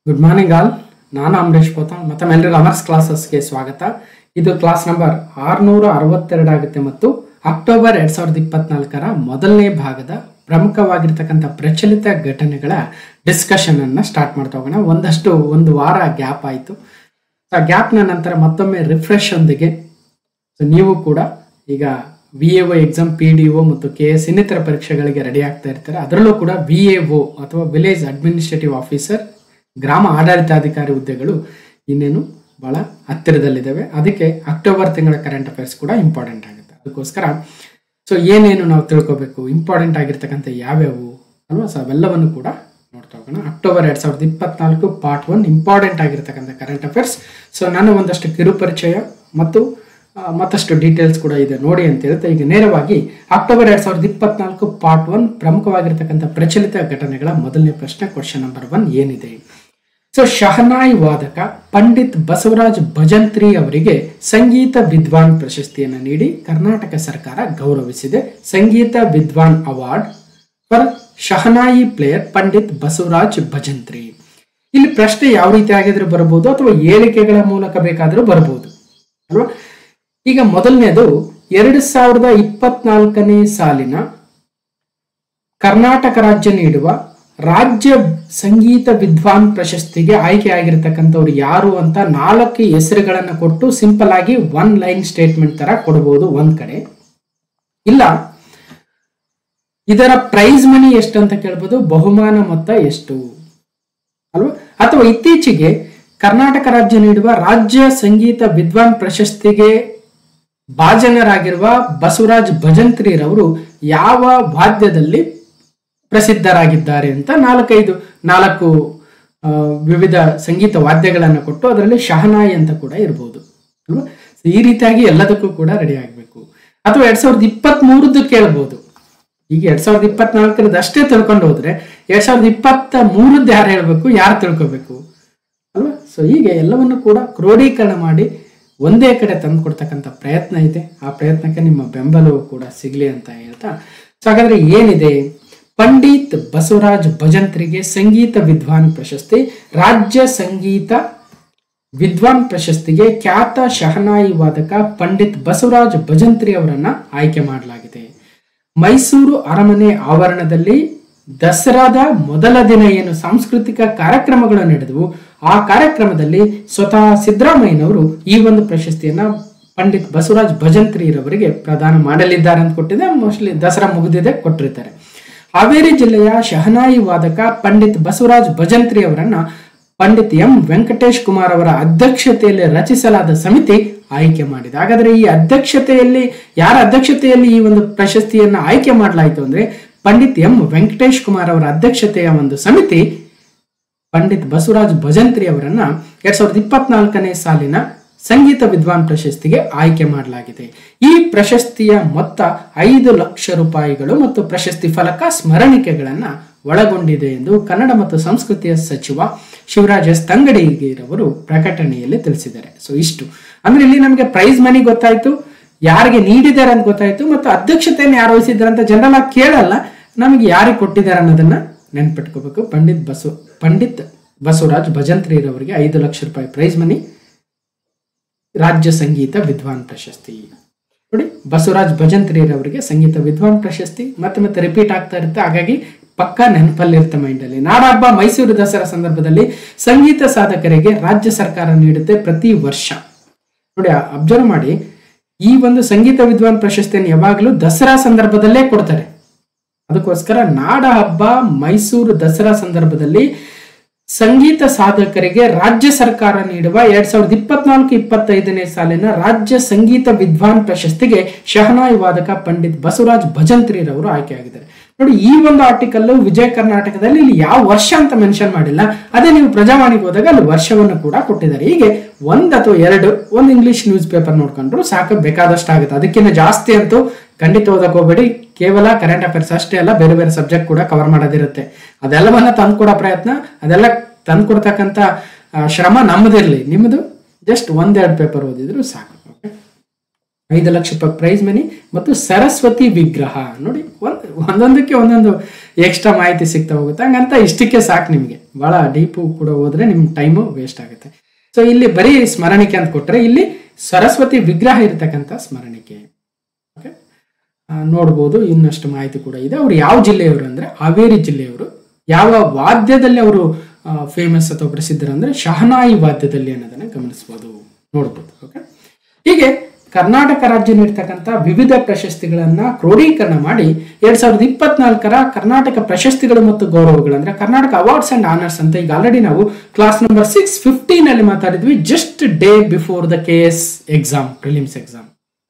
Good morning all ನಾನು ಅಂಬರೀಶ್ ಪೋತನ್ ಮತ್ತೆ ಎಲ್ರಿಗೂ ಅಮರ್ಸ್ ಕ್ಲಾಸಸ್ಗೆ ಸ್ವಾಗತ ಇದು ಕ್ಲಾಸ್ ನಂಬರ್ ಆರುನೂರ ಅರವತ್ತೆರಡು ಆಗುತ್ತೆ ಮತ್ತು ಅಕ್ಟೋಬರ್ ಎರಡ್ ಸಾವಿರದ ಇಪ್ಪತ್ನಾಲ್ಕರ ಮೊದಲನೇ ಭಾಗದ ಪ್ರಮುಖವಾಗಿರ್ತಕ್ಕಂಥ ಪ್ರಚಲಿತ ಘಟನೆಗಳ ಡಿಸ್ಕಷನ್ ಅನ್ನ ಸ್ಟಾರ್ಟ್ ಮಾಡ್ತಾ ಹೋಗೋಣ ಒಂದಷ್ಟು ಒಂದು ವಾರ ಗ್ಯಾಪ್ ಆಯಿತು ಆ ಗ್ಯಾಪ್ನ ನಂತರ ಮತ್ತೊಮ್ಮೆ ರಿಫ್ರೆಶ್ ಒಂದಿಗೆ ಸೊ ನೀವು ಕೂಡ ಈಗ V A O exam P D O ಮತ್ತು ಕೆ ಎಸ್ ಇನ್ನಿತರ ಪರೀಕ್ಷೆಗಳಿಗೆ ರೆಡಿ ಆಗ್ತಾ ಇರ್ತಾರೆ ಅದರಲ್ಲೂ ಕೂಡ ವಿ ಎ ಒ ಅಥವಾ ವಿಲೇಜ್ ಅಡ್ಮಿನಿಸ್ಟ್ರೇಟಿವ್ ಆಫೀಸರ್ ಗ್ರಾಮ ಆಡಳಿತಾಧಿಕಾರಿ ಹುದ್ದೆಗಳು ಇನ್ನೇನು ಬಹಳ ಹತ್ತಿರದಲ್ಲಿದ್ದಾವೆ ಅದಕ್ಕೆ ಅಕ್ಟೋಬರ್ ತಿಂಗಳ ಕರೆಂಟ್ ಅಫೇರ್ಸ್ ಕೂಡ ಇಂಪಾರ್ಟೆಂಟ್ ಆಗುತ್ತೆ ಅದಕ್ಕೋಸ್ಕರ ಸೊ ಏನೇನು ನಾವು ತಿಳ್ಕೊಬೇಕು ಇಂಪಾರ್ಟೆಂಟ್ ಆಗಿರ್ತಕ್ಕಂಥ ಯಾವ್ಯಾವು ಅಲ್ವಾ ಸೊ ಅವೆಲ್ಲವನ್ನು ಕೂಡ ನೋಡ್ತಾ ಹೋಗೋಣ ಅಕ್ಟೋಬರ್ ಎರಡ್ ಸಾವಿರದ ಇಪ್ಪತ್ನಾಲ್ಕು ಪಾರ್ಟ್ ಒನ್ ಇಂಪಾರ್ಟೆಂಟ್ ಆಗಿರ್ತಕ್ಕಂಥ ಕರೆಂಟ್ ಅಫೇರ್ಸ್ ಸೊ ನಾನು ಒಂದಷ್ಟು ಕಿರು ಪರಿಚಯ ಮತ್ತು ಆ, ಮತ್ತಷ್ಟು ಡೀಟೇಲ್ಸ್ ಕೂಡ ಇದೆ ನೋಡಿ ಅಂತ ಹೇಳ್ತಾ ಈಗ ನೇರವಾಗಿ ಅಕ್ಟೋಬರ್ ಎರಡ್ ಸಾವಿರದ ಇಪ್ಪತ್ನಾಲ್ಕು ಪಾರ್ಟ್ ಒನ್ ಪ್ರಮುಖವಾಗಿರ್ತಕ್ಕಂಥ ಪ್ರಚಲಿತ ಘಟನೆಗಳ ಮೊದಲನೇ ಪ್ರಶ್ನೆ ಕ್ವಶನ್ ನಂಬರ್ ಒನ್ ಏನಿದೆ ಸೊ ಶಹನಾಯಿ ವಾದಕ ಪಂಡಿತ್ ಬಸವರಾಜ್ ಭಜಂತ್ರಿ ಅವರಿಗೆ ಸಂಗೀತ ವಿದ್ವಾನ್ ಪ್ರಶಸ್ತಿಯನ್ನು ನೀಡಿ ಕರ್ನಾಟಕ ಸರ್ಕಾರ ಗೌರವಿಸಿದೆ Sangeetha Vidwan award for shehnai player Pandit Basavaraj Bhajantri ಇಲ್ಲಿ ಪ್ರಶ್ನೆ ಯಾವ ರೀತಿ ಆಗಿದ್ರೆ ಬರಬಹುದು ಅಥವಾ ಹೇಳಿಕೆಗಳ ಮೂಲಕ ಬೇಕಾದರೂ ಬರಬಹುದು ಅಲ್ವಾ ಈಗ ಮೊದಲನೇದು ಎರಡು ಸಾವಿರದ ಇಪ್ಪತ್ನಾಲ್ಕನೇ ಸಾಲಿನ ಕರ್ನಾಟಕ ರಾಜ್ಯ ನೀಡುವ ರಾಜ್ಯ ಸಂಗೀತ ವಿದ್ವಾನ್ ಪ್ರಶಸ್ತಿಗೆ ಆಯ್ಕೆ ಆಗಿರ್ತಕ್ಕಂಥವ್ರು ಯಾರು ಅಂತ ನಾಲ್ಕು ಹೆಸರುಗಳನ್ನು ಕೊಟ್ಟು ಸಿಂಪಲ್ ಆಗಿ ಒನ್ ಲೈನ್ ಸ್ಟೇಟ್ಮೆಂಟ್ ತರ ಕೊಡಬಹುದು ಒಂದ್ ಕಡೆ ಇಲ್ಲ ಇದರ ಪ್ರೈಸ್ ಮನಿ ಎಷ್ಟು ಅಂತ ಕೇಳ್ಬೋದು ಬಹುಮಾನ ಮೊತ್ತ ಎಷ್ಟು ಅಲ್ವಾ ಅಥವಾ ಇತ್ತೀಚೆಗೆ ಕರ್ನಾಟಕ ರಾಜ್ಯ ನೀಡುವ ರಾಜ್ಯ ಸಂಗೀತ ವಿದ್ವಾನ್ ಪ್ರಶಸ್ತಿಗೆ ಭಾಜನರಾಗಿರುವ ಬಸವರಾಜ್ ಭಜಂತ್ರಿರವರು ಯಾವ ವಾದ್ಯದಲ್ಲಿ ಪ್ರಸಿದ್ಧರಾಗಿದ್ದಾರೆ ಅಂತ ನಾಲ್ಕೈದು ನಾಲ್ಕು ಆ, ವಿವಿಧ ಸಂಗೀತ ವಾದ್ಯಗಳನ್ನು ಕೊಟ್ಟು ಅದರಲ್ಲಿ ಶಹನಾಯಿ ಅಂತ ಕೂಡ ಇರಬಹುದು ಅಲ್ವಾ So, ಈ ರೀತಿಯಾಗಿ ಎಲ್ಲದಕ್ಕೂ ಕೂಡ ರೆಡಿ ಆಗಬೇಕು ಅಥವಾ ಎರಡ್ ಸಾವಿರದ ಇಪ್ಪತ್ತ್ ಮೂರದ್ದು ಕೇಳ್ಬೋದು ಈಗ ಎರಡ್ ಸಾವಿರದ ಇಪ್ಪತ್ನಾಲ್ಕರದ್ದು ಅಷ್ಟೇ ತಿಳ್ಕೊಂಡು ಹೋದ್ರೆ ಎರಡ್ ಸಾವಿರದ ಇಪ್ಪತ್ತ ಮೂರದ್ದು ಯಾರು ಹೇಳ್ಬೇಕು ಯಾರು ತಿಳ್ಕೊಬೇಕು ಅಲ್ವಾ ಸೊ ಹೀಗೆ ಎಲ್ಲವನ್ನು ಕೂಡ ಕ್ರೋಢೀಕರಣ ಮಾಡಿ ಒಂದೇ ಕಡೆ ತಂದು ಕೊಡ್ತಕ್ಕಂಥ ಪ್ರಯತ್ನ ಇದೆ ಆ ಪ್ರಯತ್ನಕ್ಕೆ ನಿಮ್ಮ ಬೆಂಬಲವು ಕೂಡ ಸಿಗ್ಲಿ ಅಂತ ಹೇಳ್ತಾ ಸೊ ಹಾಗಾದ್ರೆ ಏನಿದೆ ಪಂಡಿತ್ ಬಸವರಾಜ್ ಭಜಂತ್ರಿಗೆ ಸಂಗೀತ ವಿದ್ವಾನ್ ಪ್ರಶಸ್ತಿ ರಾಜ್ಯ ಸಂಗೀತ ವಿದ್ವಾನ್ ಪ್ರಶಸ್ತಿಗೆ ಖ್ಯಾತ ಶಹನಾಯಿ ವಾದಕ ಪಂಡಿತ್ ಬಸವರಾಜ್ ಭಜಂತ್ರಿ ಅವರನ್ನ ಆಯ್ಕೆ ಮಾಡಲಾಗಿದೆ ಮೈಸೂರು ಅರಮನೆ ಆವರಣದಲ್ಲಿ ದಸರಾದ ಮೊದಲ ದಿನ ಏನು ಸಾಂಸ್ಕೃತಿಕ ಕಾರ್ಯಕ್ರಮಗಳು ನಡೆದವು ಆ ಕಾರ್ಯಕ್ರಮದಲ್ಲಿ ಸ್ವತಃ ಸಿದ್ದರಾಮಯ್ಯನವರು ಈ ಒಂದು ಪ್ರಶಸ್ತಿಯನ್ನ ಪಂಡಿತ್ ಬಸವರಾಜ್ ಭಜಂತ್ರಿರವರಿಗೆ ಪ್ರದಾನ ಮಾಡಲಿದ್ದಾರೆ ಅಂತ ಕೊಟ್ಟಿದೆ ಮೋಸ್ಟ್ಲಿ ದಸರಾ ಮುಗಿದಿದೆ ಕೊಟ್ಟಿರ್ತಾರೆ ಹಾವೇರಿ ಜಿಲ್ಲೆಯ ಶಹನಾಯಿ ವಾದಕ ಪಂಡಿತ್ ಬಸವರಾಜ್ ಭಜಂತ್ರಿ ಅವರನ್ನ ಪಂಡಿತ್ ಎಂ ವೆಂಕಟೇಶ್ ಕುಮಾರ್ ಅವರ ಅಧ್ಯಕ್ಷತೆಯಲ್ಲಿ ರಚಿಸಲಾದ ಸಮಿತಿ ಆಯ್ಕೆ ಮಾಡಿದೆ ಹಾಗಾದ್ರೆ ಈ ಅಧ್ಯಕ್ಷತೆಯಲ್ಲಿ ಯಾರ ಅಧ್ಯಕ್ಷತೆಯಲ್ಲಿ ಈ ಒಂದು ಪ್ರಶಸ್ತಿಯನ್ನ ಆಯ್ಕೆ ಮಾಡಲಾಯಿತು ಅಂದ್ರೆ ಪಂಡಿತ್ ಎಂ ವೆಂಕಟೇಶ್ ಕುಮಾರ್ ಅವರ ಅಧ್ಯಕ್ಷತೆಯ ಒಂದು ಸಮಿತಿ ಪಂಡಿತ್ ಬಸವರಾಜ್ ಭಜಂತ್ರಿ ಅವರನ್ನ ಎರಡ್ ಸಾವಿರದ ಇಪ್ಪತ್ನಾಲ್ಕನೇ ಸಾಲಿನ ಸಂಗೀತ ವಿದ್ವಾನ್ ಪ್ರಶಸ್ತಿಗೆ ಆಯ್ಕೆ ಮಾಡಲಾಗಿದೆ ಈ ಪ್ರಶಸ್ತಿಯ ಮೊತ್ತ ಐದು ಲಕ್ಷ ರೂಪಾಯಿಗಳು ಮತ್ತು ಪ್ರಶಸ್ತಿ ಫಲಕ ಸ್ಮರಣಿಕೆಗಳನ್ನ ಒಳಗೊಂಡಿದೆ ಎಂದು ಕನ್ನಡ ಮತ್ತು ಸಂಸ್ಕೃತಿಯ ಸಚಿವ ಶಿವರಾಜ್ ಎಸ್ ತಂಗಡಿಗಿರವರು ಪ್ರಕಟಣೆಯಲ್ಲಿ ತಿಳಿಸಿದ್ದಾರೆ ಸೊ ಇಷ್ಟು ಅಂದ್ರೆ ಇಲ್ಲಿ ನಮಗೆ ಪ್ರೈಸ್ ಮನಿ ಗೊತ್ತಾಯ್ತು ಯಾರಿಗೆ ನೀಡಿದ್ದಾರೆ ಅಂತ ಗೊತ್ತಾಯ್ತು ಮತ್ತು ಅಧ್ಯಕ್ಷತೆಯನ್ನು ಯಾರು ವಹಿಸಿದ್ದಾರೆ ಅಂತ ಜನರಲ್ ಆಗಿ ಕೇಳಲ್ಲ ನಮಗೆ ಯಾರಿಗೆ ಕೊಟ್ಟಿದ್ದಾರೆ ಅನ್ನೋದನ್ನ ನೆನ್ಪಿಟ್ಕೋಬೇಕು ಪಂಡಿತ್ ಬಸವ ಪಂಡಿತ್ ಬಸವರಾಜ್ ಭಜಂತ್ರಿರವರಿಗೆ ಐದು ಲಕ್ಷ ರೂಪಾಯಿ ಪ್ರೈಸ್ ಮನಿ ರಾಜ್ಯ ಸಂಗೀತ ವಿದ್ವಾನ್ ಪ್ರಶಸ್ತಿ ನೋಡಿ ಬಸವರಾಜ್ ಭಜಂತ್ರಿರವರಿಗೆ ಸಂಗೀತ ವಿದ್ವಾನ್ ಪ್ರಶಸ್ತಿ ಮತ್ತೆ ಮತ್ತೆ ರಿಪೀಟ್ ಆಗ್ತಾ ಇರುತ್ತೆ ಹಾಗಾಗಿ ಪಕ್ಕಾ ನೆನಪಲ್ಲಿರುತ್ತೆ ಮೈಂಡಲ್ಲಿ ನಾಡಹಬ್ಬ ಮೈಸೂರು ದಸರಾ ಸಂದರ್ಭದಲ್ಲಿ ಸಂಗೀತ ಸಾಧಕರಿಗೆ ರಾಜ್ಯ ಸರ್ಕಾರ ನೀಡುತ್ತೆ ಪ್ರತಿ ವರ್ಷ ನೋಡಿ ಅಬ್ಸರ್ವ್ ಮಾಡಿ ಈ ಒಂದು ಸಂಗೀತ ವಿದ್ವಾನ್ ಪ್ರಶಸ್ತಿಯನ್ನು ಯಾವಾಗಲೂ ದಸರಾ ಸಂದರ್ಭದಲ್ಲೇ ಕೊಡ್ತಾರೆ ಅದಕ್ಕೋಸ್ಕರ ನಾಡ ಹಬ್ಬ ಮೈಸೂರು ದಸರಾ ಸಂದರ್ಭದಲ್ಲಿ ಸಂಗೀತ ಸಾಧಕರಿಗೆ ರಾಜ್ಯ ಸರ್ಕಾರ ನೀಡುವ ಎರಡ್ ಸಾವಿರದ ಇಪ್ಪತ್ನಾಲ್ಕು ಇಪ್ಪತ್ತೈದನೇ ಸಾಲಿನ ರಾಜ್ಯ ಸಂಗೀತ ವಿದ್ವಾನ್ ಪ್ರಶಸ್ತಿಗೆ ಶಹನಾಯಿ ವಾದಕ ಪಂಡಿತ್ ಬಸವರಾಜ್ ಭಜಂತ್ರಿರವರು ಆಯ್ಕೆಯಾಗಿದ್ದಾರೆ ನೋಡಿ ಈ ಒಂದು ಆರ್ಟಿಕಲ್ ವಿಜಯ ಕರ್ನಾಟಕದಲ್ಲಿ ಇಲ್ಲಿ ಯಾವ ವರ್ಷ ಅಂತ ಮೆನ್ಷನ್ ಮಾಡಿಲ್ಲ ಅದೇ ನೀವು ಪ್ರಜಾವಾಣಿಗೆ ಹೋದಾಗ ಅಲ್ಲಿ ವರ್ಷವನ್ನು ಕೂಡ ಕೊಟ್ಟಿದ್ದಾರೆ ಹೀಗೆ ಒಂದ್ ಅಥವಾ ಎರಡು ಒಂದು ಇಂಗ್ಲಿಷ್ ನ್ಯೂಸ್ ಪೇಪರ್ ನೋಡ್ಕೊಂಡ್ರು ಸಾಕು ಬೇಕಾದಷ್ಟು ಆಗುತ್ತೆ ಅದಕ್ಕಿಂತ ಜಾಸ್ತಿ ಅಂತೂ ಖಂಡಿತ ಓದಕ್ ಹೋಗ್ಬೇಡಿ ಕೇವಲ ಕರೆಂಟ್ ಅಫೇರ್ಸ್ ಅಷ್ಟೇ ಅಲ್ಲ ಬೇರೆ ಬೇರೆ ಸಬ್ಜೆಕ್ಟ್ ಕೂಡ ಕವರ್ ಮಾಡೋದಿರುತ್ತೆ ಅದೆಲ್ಲವನ್ನ ತಂದ್ಕೊಡೋ ಪ್ರಯತ್ನ ಅದೆಲ್ಲ ತಂದ್ಕೊಡ್ತಕ್ಕಂಥ ಆ, ಶ್ರಮ ನಮ್ಮದಿರ್ಲಿ ನಿಮ್ಮದು ಜಸ್ಟ್ ಒಂದೆರಡು ಪೇಪರ್ ಓದಿದ್ರು ಸಾಕು ಐದು ಲಕ್ಷ ರೂಪಾಯಿ ಪ್ರೈಸ್ ಮನಿ ಮತ್ತು ಸರಸ್ವತಿ ವಿಗ್ರಹ ನೋಡಿ ಒಂದು ಒಂದೊಂದಕ್ಕೆ ಒಂದೊಂದು ಎಕ್ಸ್ಟ್ರಾ ಮಾಹಿತಿ ಸಿಗ್ತಾ ಹೋಗುತ್ತೆ ಹಂಗಂತ ಇಷ್ಟಕ್ಕೆ ಸಾಕು ನಿಮಗೆ ಭಾಳ ಡೀಪು ಕೂಡ ಹೋದ್ರೆ ನಿಮ್ಮ ಟೈಮು ವೇಸ್ಟ್ ಆಗುತ್ತೆ ಸೊ ಇಲ್ಲಿ ಬರೀ ಸ್ಮರಣಿಕೆ ಅಂತ ಕೊಟ್ಟರೆ ಇಲ್ಲಿ ಸರಸ್ವತಿ ವಿಗ್ರಹ ಇರತಕ್ಕಂಥ ಸ್ಮರಣಿಕೆ ಓಕೆ ನೋಡ್ಬೋದು ಇನ್ನಷ್ಟು ಮಾಹಿತಿ ಕೂಡ ಇದೆ ಅವ್ರು ಯಾವ ಜಿಲ್ಲೆಯವರು ಅಂದರೆ ಹಾವೇರಿ ಜಿಲ್ಲೆಯವರು ಯಾವ ವಾದ್ಯದಲ್ಲಿ ಅವರು ಫೇಮಸ್ ಅಥವಾ ಪ್ರಸಿದ್ಧರು ಅಂದರೆ ಶಹನಾಯಿ ವಾದ್ಯದಲ್ಲಿ ಅನ್ನೋದನ್ನು ಗಮನಿಸ್ಬೋದು ನೋಡ್ಬೋದು ಓಕೆ ಹೀಗೆ ಕರ್ನಾಟಕ ರಾಜ್ಯ ನೀಡ್ತಕ್ಕಂಥ ವಿವಿಧ ಪ್ರಶಸ್ತಿಗಳನ್ನ ಕ್ರೋಢೀಕರಣ ಮಾಡಿ ಎರಡ್ ಸಾವಿರದ ಇಪ್ಪತ್ನಾಲ್ಕರ ಕರ್ನಾಟಕ ಪ್ರಶಸ್ತಿಗಳು ಮತ್ತು ಗೌರವಗಳು ಅಂದ್ರೆ ಕರ್ನಾಟಕ ಅವಾರ್ಡ್ಸ್ ಅಂಡ್ ಆನರ್ಸ್ ಅಂತ ಈಗ ಆಲ್ರೆಡಿ ನಾವು ಕ್ಲಾಸ್ ನಂಬರ್ ಸಿಕ್ಸ್ ಫಿಫ್ಟೀನ್ ಅಲ್ಲಿ ಮಾತಾಡಿದ್ವಿ just day before the K S exam prelims exam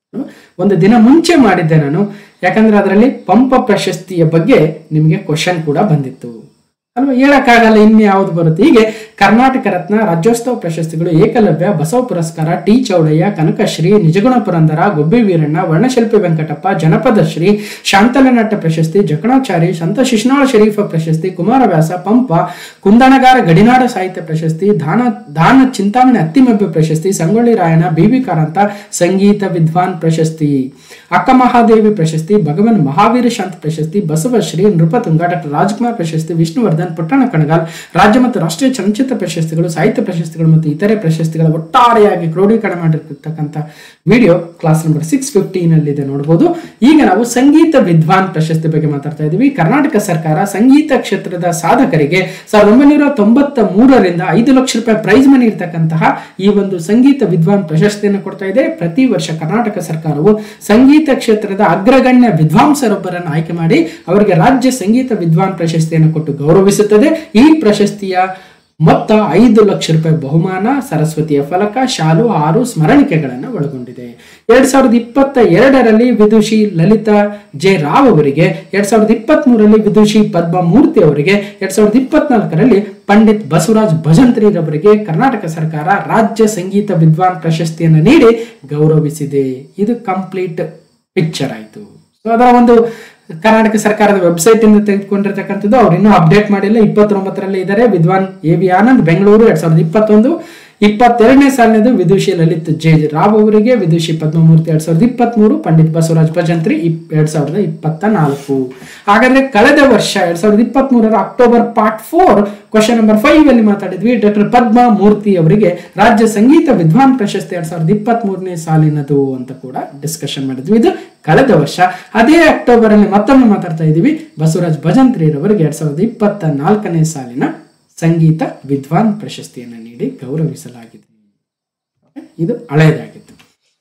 ಒಂದು ದಿನ ಮುಂಚೆ ಮಾಡಿದ್ದೆ ನಾನು ಯಾಕಂದ್ರೆ ಅದರಲ್ಲಿ ಪಂಪ ಪ್ರಶಸ್ತಿಯ ಬಗ್ಗೆ ನಿಮಗೆ ಕ್ವಶನ್ ಕೂಡ ಬಂದಿತ್ತು ಅಲ್ವಾ ಹೇಳಕ್ಕಾಗಲ್ಲ ಇನ್ನು ಯಾವ್ದು ಬರುತ್ತೆ ಹೀಗೆ ಕರ್ನಾಟಕ ರತ್ನ ರಾಜ್ಯೋತ್ಸವ ಪ್ರಶಸ್ತಿಗಳು ಏಕಲವ್ಯ ಬಸವ ಪುರಸ್ಕಾರ ಟಿ ಚೌಡಯ್ಯ ಕನಕಶ್ರೀ ನಿಜಗುಣ ಪುರಂದರ ಗೊಬ್ಬಿ ವೀರಣ್ಣ ವರ್ಣಶಿಲ್ಪಿ ವೆಂಕಟಪ್ಪ ಜನಪದ ಶ್ರೀ ಶಾಂತಲನಟ್ಟ ಪ್ರಶಸ್ತಿ ಜಕಣಾಚಾರಿ ಸಂತ ಶಿಶ್ನಾಳ ಶರೀಫ ಪ್ರಶಸ್ತಿ ಕುಮಾರವ್ಯಾಸ ಪಂಪ ಕುಂದಣಗಾರ ಗಡಿನಾಡ ಸಾಹಿತ್ಯ ಪ್ರಶಸ್ತಿ ದಾನ ದಾನ ಚಿಂತಾಮಣಿ ಅತ್ತಿಮಬ್ಬೆ ಪ್ರಶಸ್ತಿ ಸಂಗೊಳ್ಳಿ ರಾಯಣ್ಣ ಬಿ ವಿ ಕಾರಂತ ಸಂಗೀತ ವಿದ್ವಾನ್ ಪ್ರಶಸ್ತಿ ಅಕ್ಕ ಮಹಾದೇವಿ ಪ್ರಶಸ್ತಿ ಭಗವನ್ ಮಹಾವೀರ ಶಾಂತಿ ಪ್ರಶಸ್ತಿ ಬಸವಶ್ರೀ ನೃಪತುಂಗ ಡಾಕ್ಟರ್ ರಾಜ್ಕುಮಾರ್ ಪ್ರಶಸ್ತಿ ವಿಷ್ಣುವರ್ಧನ್ ಪುಟ್ಟಣ ಕಣಗಾಲ್ ರಾಜ್ಯ ಮತ್ತು ರಾಷ್ಟ್ರೀಯ ಚಲನಚಿತ್ರ ಪ್ರಶಸ್ತಿಗಳು ಸಾಹಿತ್ಯ ಪ್ರಶಸ್ತಿಗಳು ಮತ್ತು ಇತರೆ ಪ್ರಶಸ್ತಿಗಳ ಒಟ್ಟಾರೆಯಾಗಿ ಕ್ರೋಢೀಕರಣ ಮಾಡಿರ್ತಕ್ಕಂಥ video class number six fifteen ಅಲ್ಲಿ ಇದೆ ನೋಡಬಹುದು ಈಗ ನಾವು ಸಂಗೀತ ವಿದ್ವಾನ್ ಪ್ರಶಸ್ತಿ ಬಗ್ಗೆ ಮಾತಾಡ್ತಾ ಇದ್ದೀವಿ ಕರ್ನಾಟಕ ಸರ್ಕಾರ ಸಂಗೀತ ಕ್ಷೇತ್ರದ ಸಾಧಕರಿಗೆ ಸಾವಿರದ ಒಂಬೈನೂರ ತೊಂಬತ್ತ ಮೂರರಿಂದ ಐದು ಲಕ್ಷ ರೂಪಾಯಿ ಪ್ರೈಸ್ ಮನಿ ಇರತಕ್ಕಂತಹ ಈ ಒಂದು ಸಂಗೀತ ವಿದ್ವಾನ್ ಪ್ರಶಸ್ತಿಯನ್ನು ಕೊಡ್ತಾ ಇದೆ ಪ್ರತಿ ವರ್ಷ ಕರ್ನಾಟಕ ಸರ್ಕಾರವು ಸಂಗೀತ ಕ್ಷೇತ್ರದ ಅಗ್ರಗಣ್ಯ ವಿದ್ವಾಂಸರೊಬ್ಬರನ್ನು ಆಯ್ಕೆ ಮಾಡಿ ಅವರಿಗೆ ರಾಜ್ಯ ಸಂಗೀತ ವಿದ್ವಾನ್ ಪ್ರಶಸ್ತಿಯನ್ನು ಕೊಟ್ಟು ಗೌರವಿಸುತ್ತದೆ ಈ ಪ್ರಶಸ್ತಿಯ ಮೊತ್ತ ಐದು ಲಕ್ಷ ರೂಪಾಯಿ ಬಹುಮಾನ ಸರಸ್ವತಿಯ ಫಲಕ ಶಾಲು ಆರು ಸ್ಮರಣಿಕೆಗಳನ್ನು ಒಳಗೊಂಡಿದೆ ಎರಡ್ ಸಾವಿರದ ಇಪ್ಪತ್ತ ಎರಡರಲ್ಲಿ ವಿದುಷಿ ಲಲಿತಾ ಜೆ ರಾವ್ ಅವರಿಗೆ ಎರಡ್ ಸಾವಿರದ ಇಪ್ಪತ್ತ್ ಮೂರರಲ್ಲಿ ವಿದುಷಿ ಪದ್ಮಮೂರ್ತಿ ಅವರಿಗೆ ಎರಡ್ ಸಾವಿರದ ಇಪ್ಪತ್ನಾಲ್ಕರಲ್ಲಿ ಪಂಡಿತ್ ಬಸವರಾಜ್ ಭಜಂತ್ರಿರವರಿಗೆ ಕರ್ನಾಟಕ ಸರ್ಕಾರ ರಾಜ್ಯ ಸಂಗೀತ ವಿದ್ವಾನ್ ಪ್ರಶಸ್ತಿಯನ್ನು ನೀಡಿ ಗೌರವಿಸಿದೆ ಇದು ಕಂಪ್ಲೀಟ್ ಪಿಕ್ಚರ್ ಆಯಿತು ಸೊ ಅದರ ಒಂದು ಕರ್ನಾಟಕ ಸರ್ಕಾರದ ವೆಬ್ಸೈಟ್ ಇಂದ ತೆಗೆದುಕೊಂಡಿರ್ತಕ್ಕಂಥದ್ದು ಅವ್ರು ಇನ್ನೂ ಅಪ್ಡೇಟ್ ಮಾಡಿಲ್ಲ ಇಪ್ಪತ್ತೊಂಬತ್ತರಲ್ಲಿ ಇದ್ದಾರೆ ವಿದ್ವಾನ್ ಎ ವಿ ಆನಂದ್ ಬೆಂಗಳೂರು ಎರಡ್ ಸಾವಿರದ ಇಪ್ಪತ್ತೊಂದು ಇಪ್ಪತ್ತೆರಡನೇ ಸಾಲಿನದು ವಿದುಷಿ ಲಲಿತ್ ಜೆ ರಾವ್ ಅವರಿಗೆ ವಿದುಷಿ ಪದ್ಮಮೂರ್ತಿ ಎರಡ್ ಸಾವಿರದ ಇಪ್ಪತ್ತ್ ಮೂರು ಪಂಡಿತ್ ಬಸವರಾಜ್ ಭಜಂತ್ರಿ ಇಪ್ ಎರಡ್ ಸಾವಿರದ ಇಪ್ಪತ್ತ ನಾಲ್ಕು ಹಾಗಾದ್ರೆ ಕಳೆದ ವರ್ಷ ಎರಡ್ ಸಾವಿರದ ಇಪ್ಪತ್ತ್ ಮೂರರ October part four question number five ಅಲ್ಲಿ ಮಾತಾಡಿದ್ವಿ ಡಾಕ್ಟರ್ ಪದ್ಮ ಮೂರ್ತಿ ಅವರಿಗೆ ರಾಜ್ಯ ಸಂಗೀತ ವಿದ್ವಾನ್ ಪ್ರಶಸ್ತಿ ಎರಡ್ ಸಾವಿರದ ಇಪ್ಪತ್ತ್ ಮೂರನೇ ಸಾಲಿನದು ಅಂತ ಕೂಡ ಡಿಸ್ಕಷನ್ ಮಾಡಿದ್ವಿ ಇದು ಕಳೆದ ವರ್ಷ ಅದೇ ಅಕ್ಟೋಬರ್ ಅಲ್ಲಿ ಮತ್ತೊಮ್ಮೆ ಮಾತಾಡ್ತಾ ಇದ್ದೀವಿ ಬಸವರಾಜ್ ಭಜಂತ್ರಿರವರಿಗೆ ಎರಡ್ ಸಾವಿರದ ಇಪ್ಪತ್ತ ನಾಲ್ಕನೇ ಸಾಲಿನ ಸಂಗೀತ ವಿದ್ವಾನ್ ಪ್ರಶಸ್ತಿಯನ್ನು ನೀಡಿ ಗೌರವಿಸಲಾಗಿದೆ Okay? ಇದು ಹಳೆಯದಾಗಿತ್ತು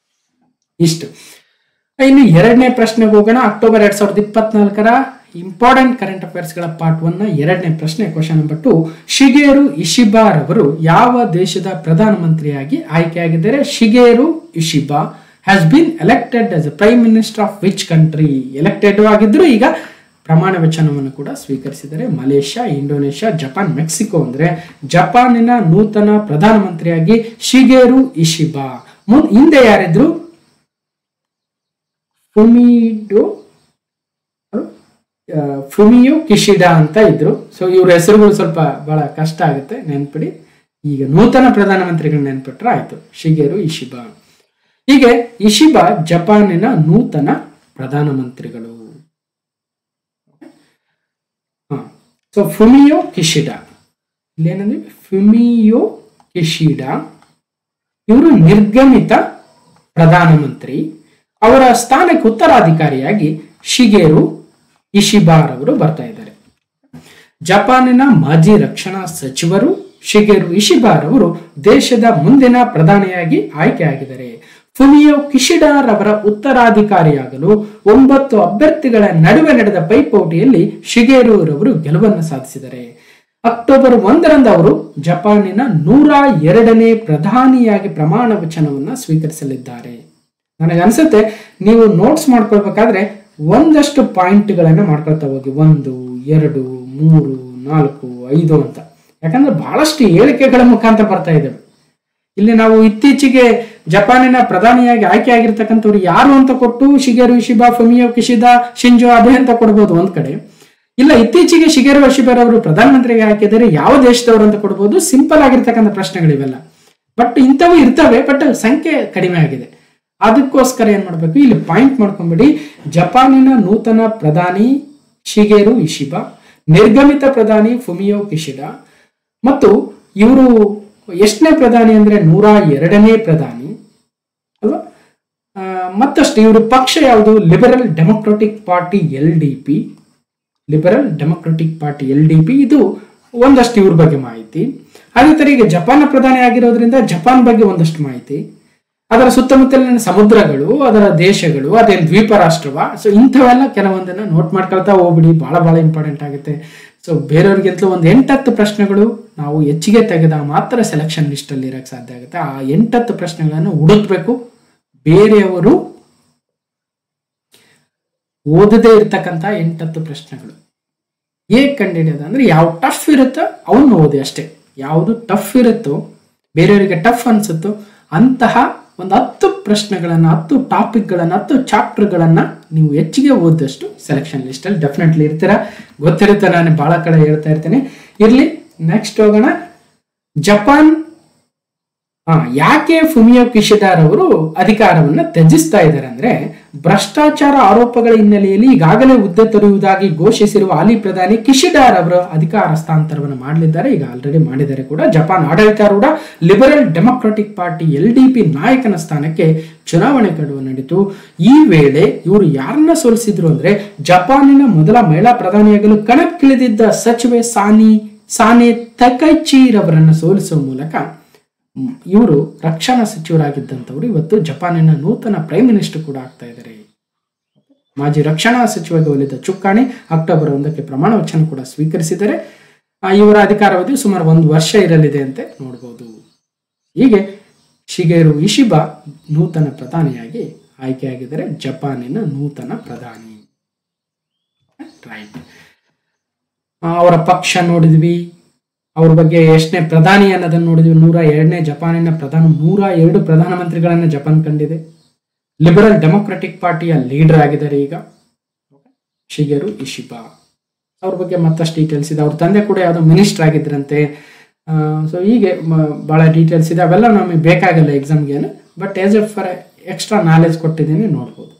ಇಷ್ಟು ಇನ್ನು ಎರಡನೇ ಪ್ರಶ್ನೆಗೆ ಹೋಗೋಣ ಅಕ್ಟೋಬರ್ ಎರಡ್ ಸಾವಿರದ ಇಪ್ಪತ್ನಾಲ್ಕರ ಇಂಪಾರ್ಟೆಂಟ್ ಕರೆಂಟ್ ಅಫೇರ್ಸ್ಗಳ ಪಾರ್ಟ್ ಒನ್ ನ ಎರಡನೇ ಪ್ರಶ್ನೆ question number two Shigeru Ishiba ಅವರು ಯಾವ ದೇಶದ ಪ್ರಧಾನಮಂತ್ರಿಯಾಗಿ ಆಯ್ಕೆಯಾಗಿದ್ದಾರೆ Shigeru Ishiba has been elected as prime minister of which country elected ಆಗಿದ್ರು ಈಗ ಪ್ರಮಾಣ ವಚನವನ್ನು ಕೂಡ ಸ್ವೀಕರಿಸಿದರೆ ಮಲೇಷ್ಯಾ ಇಂಡೋನೇಷ್ಯಾ ಜಪಾನ್ ಮೆಕ್ಸಿಕೋ ಅಂದ್ರೆ ಜಪಾನಿನ ನೂತನ ಪ್ರಧಾನಮಂತ್ರಿಯಾಗಿ ಶಿಗೇರು ಇಶಿಬಾ ಮುನ್ ಹಿಂದೆ ಯಾರಿದ್ರು ಫುಮಿಡೋ ಫುಮಿಯೋ ಕಿಶಿಡಾ ಅಂತ ಇದ್ರು ಸೊ ಇವ್ರ ಹೆಸರುಗಳು ಸ್ವಲ್ಪ ಬಹಳ ಕಷ್ಟ ಆಗುತ್ತೆ ನೆನ್ಪಿಡಿ ಈಗ ನೂತನ ಪ್ರಧಾನಮಂತ್ರಿಗಳು ನೆನ್ಪಿಟ್ರೆ ಆಯ್ತು ಶಿಗೇರು ಇಶಿಬಾ ಹೀಗೆ ಇಶಿಬಾ ಜಪಾನಿನ ನೂತನ ಪ್ರಧಾನಮಂತ್ರಿಗಳು ಸೊ ಫುಮಿಯೋ ಕಿಶಿಡಾ ಇಲ್ಲೇನಂದ್ರೆ ಫುಮಿಯೋ ಕಿಶಿಡಾ ಇವರು ನಿರ್ಗಮಿತ ಪ್ರಧಾನಮಂತ್ರಿ ಅವರ ಸ್ಥಾನಕ್ಕೆ ಉತ್ತರಾಧಿಕಾರಿಯಾಗಿ ಶಿಗೇರು ಇಶಿಬಾರ್ ಅವರು ಬರ್ತಾ ಇದ್ದಾರೆ ಜಪಾನಿನ ಮಾಜಿ ರಕ್ಷಣಾ ಸಚಿವರು ಶಿಗೇರು ಇಶಿಬಾರ್ ಅವರು ದೇಶದ ಮುಂದಿನ ಪ್ರಧಾನಿಯಾಗಿ ಆಯ್ಕೆಯಾಗಿದ್ದಾರೆ ಫುಮಿಯೋ ಕಿಶಿಡಾರ್ ಅವರ ಉತ್ತರಾಧಿಕಾರಿಯಾಗಲು ಒಂಬತ್ತು ಅಭ್ಯರ್ಥಿಗಳ ನಡುವೆ ನಡೆದ ಪೈಪೋಟಿಯಲ್ಲಿ ಶಿಗೇರು ರವರು ಗೆಲುವನ್ನು ಸಾಧಿಸಿದ್ದಾರೆ ಅಕ್ಟೋಬರ್ ಒಂದರಂದು ಅವರು ಜಪಾನಿನ ನೂರ ಎರಡನೇ ಪ್ರಧಾನಿಯಾಗಿ ಪ್ರಮಾಣ ವಚನವನ್ನ ಸ್ವೀಕರಿಸಲಿದ್ದಾರೆ ನನಗನ್ಸುತ್ತೆ ನೀವು ನೋಟ್ಸ್ ಮಾಡ್ಕೊಳ್ಬೇಕಾದ್ರೆ ಒಂದಷ್ಟು ಪಾಯಿಂಟ್ಗಳನ್ನು ಮಾಡ್ಕೊಳ್ತಾ ಹೋಗಿ ಒಂದು ಎರಡು ಮೂರು ನಾಲ್ಕು ಐದು ಅಂತ ಯಾಕಂದ್ರೆ ಬಹಳಷ್ಟು ಹೇಳಿಕೆಗಳ ಮುಖಾಂತರ ಬರ್ತಾ ಇದ್ದೇವೆ ಇಲ್ಲಿ ನಾವು ಇತ್ತೀಚೆಗೆ ಜಪಾನಿನ ಪ್ರಧಾನಿಯಾಗಿ ಆಯ್ಕೆ ಆಗಿರ್ತಕ್ಕಂಥವ್ರು ಯಾರು ಅಂತ ಕೊಟ್ಟು ಶಿಗೇರು ಇಶಿಬಾ ಫುಮಿಯೋ ಕಿಶಿದಾ ಶಿಂಜೋ ಅಬೆ ಅಂತ ಕೊಡ್ಬೋದು ಒಂದ್ ಕಡೆ ಇಲ್ಲ ಇತ್ತೀಚೆಗೆ ಶಿಗೇರು ಇಶಿಬಾರ್ ಅವರು ಪ್ರಧಾನಮಂತ್ರಿಗೆ ಹಾಕಿದರೆ ಯಾವ ದೇಶದವರು ಅಂತ ಕೊಡ್ಬೋದು ಸಿಂಪಲ್ ಆಗಿರ್ತಕ್ಕಂಥ ಪ್ರಶ್ನೆಗಳಿವೆಲ್ಲ ಬಟ್ ಇಂಥವು ಇರ್ತವೆ ಬಟ್ ಸಂಖ್ಯೆ ಕಡಿಮೆ ಆಗಿದೆ ಅದಕ್ಕೋಸ್ಕರ ಏನ್ ಮಾಡಬೇಕು ಇಲ್ಲಿ ಪಾಯಿಂಟ್ ಮಾಡ್ಕೊಂಬಿಡಿ ಜಪಾನಿನ ನೂತನ ಪ್ರಧಾನಿ ಶಿಗೇರು ಇಶಿಬಾ ನಿರ್ಗಮಿತ ಪ್ರಧಾನಿ ಫುಮಿಯೋ ಕಿಶಿಡಾ ಮತ್ತು ಇವರು ಎಷ್ಟನೇ ಪ್ರಧಾನಿ ಅಂದ್ರೆ ನೂರ ಎರಡನೇ ಪ್ರಧಾನಿ ಅಲ್ವಾ ಆ, ಮತ್ತಷ್ಟು ಇವರು ಪಕ್ಷ ಯಾವುದು Liberal Democratic Party L D P Liberal Democratic Party L D P ಇದು ಒಂದಷ್ಟು ಇವ್ರ ಬಗ್ಗೆ ಮಾಹಿತಿ ಅದೇ ತರ ಈಗ ಜಪಾನ್ ಪ್ರಧಾನಿ ಆಗಿರೋದ್ರಿಂದ ಜಪಾನ್ ಬಗ್ಗೆ ಒಂದಷ್ಟು ಮಾಹಿತಿ ಅದರ ಸುತ್ತಮುತ್ತಲಿನ ಸಮುದ್ರಗಳು ಅದರ ದೇಶಗಳು ಅದೇನು ದ್ವೀಪ ರಾಷ್ಟ್ರವ ಸೊ ಇಂಥವೆಲ್ಲ ಕೆಲವೊಂದನ್ನ ನೋಟ್ ಮಾಡ್ಕೊಳ್ತಾ ಹೋಗ್ಬಿಡಿ ಬಹಳ ಬಹಳ ಇಂಪಾರ್ಟೆಂಟ್ ಆಗುತ್ತೆ ಸೊ ಬೇರೆಯವ್ರಿಗಿಂತಲೂ ಒಂದು ಎಂಟತ್ತು ಪ್ರಶ್ನೆಗಳು ನಾವು ಹೆಚ್ಚಿಗೆ ತೆಗೆದಾಗ ಮಾತ್ರ ಸೆಲೆಕ್ಷನ್ ಲಿಸ್ಟ್ ಅಲ್ಲಿ ಇರಕ್ಕೆ ಸಾಧ್ಯ ಆಗುತ್ತೆ ಆ ಎಂಟತ್ತು ಪ್ರಶ್ನೆಗಳನ್ನು ಹುಡುಕ್ಬೇಕು ಬೇರೆಯವರು ಓದದೇ ಇರ್ತಕ್ಕಂಥ ಎಂಟತ್ತು ಪ್ರಶ್ನೆಗಳು ಹೇಗೆ ಕಂಡುಹಿಡಿಯೋದು ಅಂದ್ರೆ ಯಾವ ಟಫ್ ಇರುತ್ತೋ ಅವನ್ನ ಓದಿ ಅಷ್ಟೇ ಯಾವುದು ಟಫ್ ಇರುತ್ತೋ ಬೇರೆಯವರಿಗೆ ಟಫ್ ಅನ್ಸುತ್ತೋ ಅಂತಹ ಒಂದು ಹತ್ತು ಪ್ರಶ್ನೆಗಳನ್ನು ಹತ್ತು ಟಾಪಿಕ್ಗಳನ್ನು ಹತ್ತು ಚಾಪ್ಟರ್ಗಳನ್ನು ನೀವು ಹೆಚ್ಚಿಗೆ ಓದಷ್ಟು ಸೆಲೆಕ್ಷನ್ ಲಿಸ್ಟಲ್ಲಿ ಡೆಫಿನೆಟ್ಲಿ ಇರ್ತೀರಾ ಗೊತ್ತಿರುತ್ತೆ ನಾನು ಭಾಳ ಕಡೆ ಹೇಳ್ತಾ ಇರ್ತೇನೆ ಇರಲಿ ನೆಕ್ಸ್ಟ್ ಹೋಗೋಣ ಜಪಾನ್ ಆ, ಯಾಕೆ ಫುಮಿಯೋ ಕಿಶಿದಾರ್ ಅವರು ಅಧಿಕಾರವನ್ನ ತ್ಯಜಿಸ್ತಾ ಇದ್ದಾರೆ ಅಂದ್ರೆ ಭ್ರಷ್ಟಾಚಾರ ಆರೋಪಗಳ ಹಿನ್ನೆಲೆಯಲ್ಲಿ ಈಗಾಗಲೇ ಹುದ್ದೆ ತೊರೆಯುವುದಾಗಿ ಘೋಷಿಸಿರುವ ಹಾಲಿ ಪ್ರಧಾನಿ ಕಿಶಿದಾರ್ ಅವರು ಅಧಿಕಾರ ಹಸ್ತಾಂತರವನ್ನು ಮಾಡಲಿದ್ದಾರೆ ಈಗ ಆಲ್ರೆಡಿ ಮಾಡಿದ್ದಾರೆ ಕೂಡ ಜಪಾನ್ ಆಡಳಿತಾರೂಢ Liberal Democratic Party L D P ನಾಯಕನ ಸ್ಥಾನಕ್ಕೆ ಚುನಾವಣೆ ಕಡುವ ನಡೀತು ಈ ವೇಳೆ ಇವರು ಯಾರನ್ನ ಸೋಲಿಸಿದ್ರು ಅಂದ್ರೆ ಜಪಾನಿನ ಮೊದಲ ಮಹಿಳಾ ಪ್ರಧಾನಿಯಾಗಲು ಕಣಕ್ಕಿಳಿದಿದ್ದ ಸಚಿವೆ ಸಾನಿ ಸಾನೆ ತಕೈಚಿರವರನ್ನು ಸೋಲಿಸುವ ಮೂಲಕ ಇವರು ರಕ್ಷಣಾ ಸಚಿವರಾಗಿದ್ದಂಥವ್ರು ಇವತ್ತು ಜಪಾನಿನ ನೂತನ ಪ್ರೈಮ್ ಮಿನಿಸ್ಟರ್ ಕೂಡ ಆಗ್ತಾ ಇದ್ದಾರೆ ಮಾಜಿ ರಕ್ಷಣಾ ಸಚಿವರಿಗೆ ಒಲಿದ ಚುಕ್ಕಾಣಿ ಅಕ್ಟೋಬರ್ ಒಂದಕ್ಕೆ ಪ್ರಮಾಣ ವಚನ ಕೂಡ ಸ್ವೀಕರಿಸಿದರೆ ಆ, ಇವರ ಅಧಿಕಾರಾವಧಿ ಸುಮಾರು ಒಂದು ವರ್ಷ ಇರಲಿದೆ ಅಂತೆ ನೋಡಬಹುದು ಹೀಗೆ ಶಿಗೇರು ಇಶಿಬಾ ನೂತನ ಪ್ರಧಾನಿಯಾಗಿ ಆಯ್ಕೆಯಾಗಿದ್ದಾರೆ ಜಪಾನಿನ ನೂತನ ಪ್ರಧಾನಿ ರೈಟ್ ಅವರ ಪಕ್ಷ ನೋಡಿದ್ವಿ ಅವ್ರ ಬಗ್ಗೆ ಎಷ್ಟನೇ ಪ್ರಧಾನಿ ಅನ್ನೋದನ್ನ ನೋಡಿದ್ವಿ ನೂರ ಎರಡನೇ ಜಪಾನಿನ ಪ್ರಧಾನ ನೂರ ಎರಡು ಪ್ರಧಾನಮಂತ್ರಿಗಳನ್ನ ಜಪಾನ್ ಕಂಡಿದೆ ಲಿಬರಲ್ ಡೆಮೊಕ್ರೆಟಿಕ್ ಪಾರ್ಟಿಯ ಲೀಡರ್ ಆಗಿದ್ದಾರೆ ಈಗ ಶಿಗೆರು ಇಶಿಬಾ ಅವ್ರ ಬಗ್ಗೆ ಮತ್ತಷ್ಟು ಡೀಟೇಲ್ಸ್ ಇದೆ ಅವ್ರ ತಂದೆ ಕೂಡ ಯಾವುದೋ ಮಿನಿಸ್ಟರ್ ಆಗಿದ್ರಂತೆ ಸೊ ಹೀಗೆ ಮ- ಬಹಳ ಡೀಟೇಲ್ಸ್ ಇದೆ ಅವೆಲ್ಲ ನಮಗೆ ಬೇಕಾಗಲ್ಲ ಎಕ್ಸಾಮ್ಗೇನು but as a for extra knowledge ಕೊಟ್ಟಿದ್ದೀನಿ ನೋಡ್ಬೋದು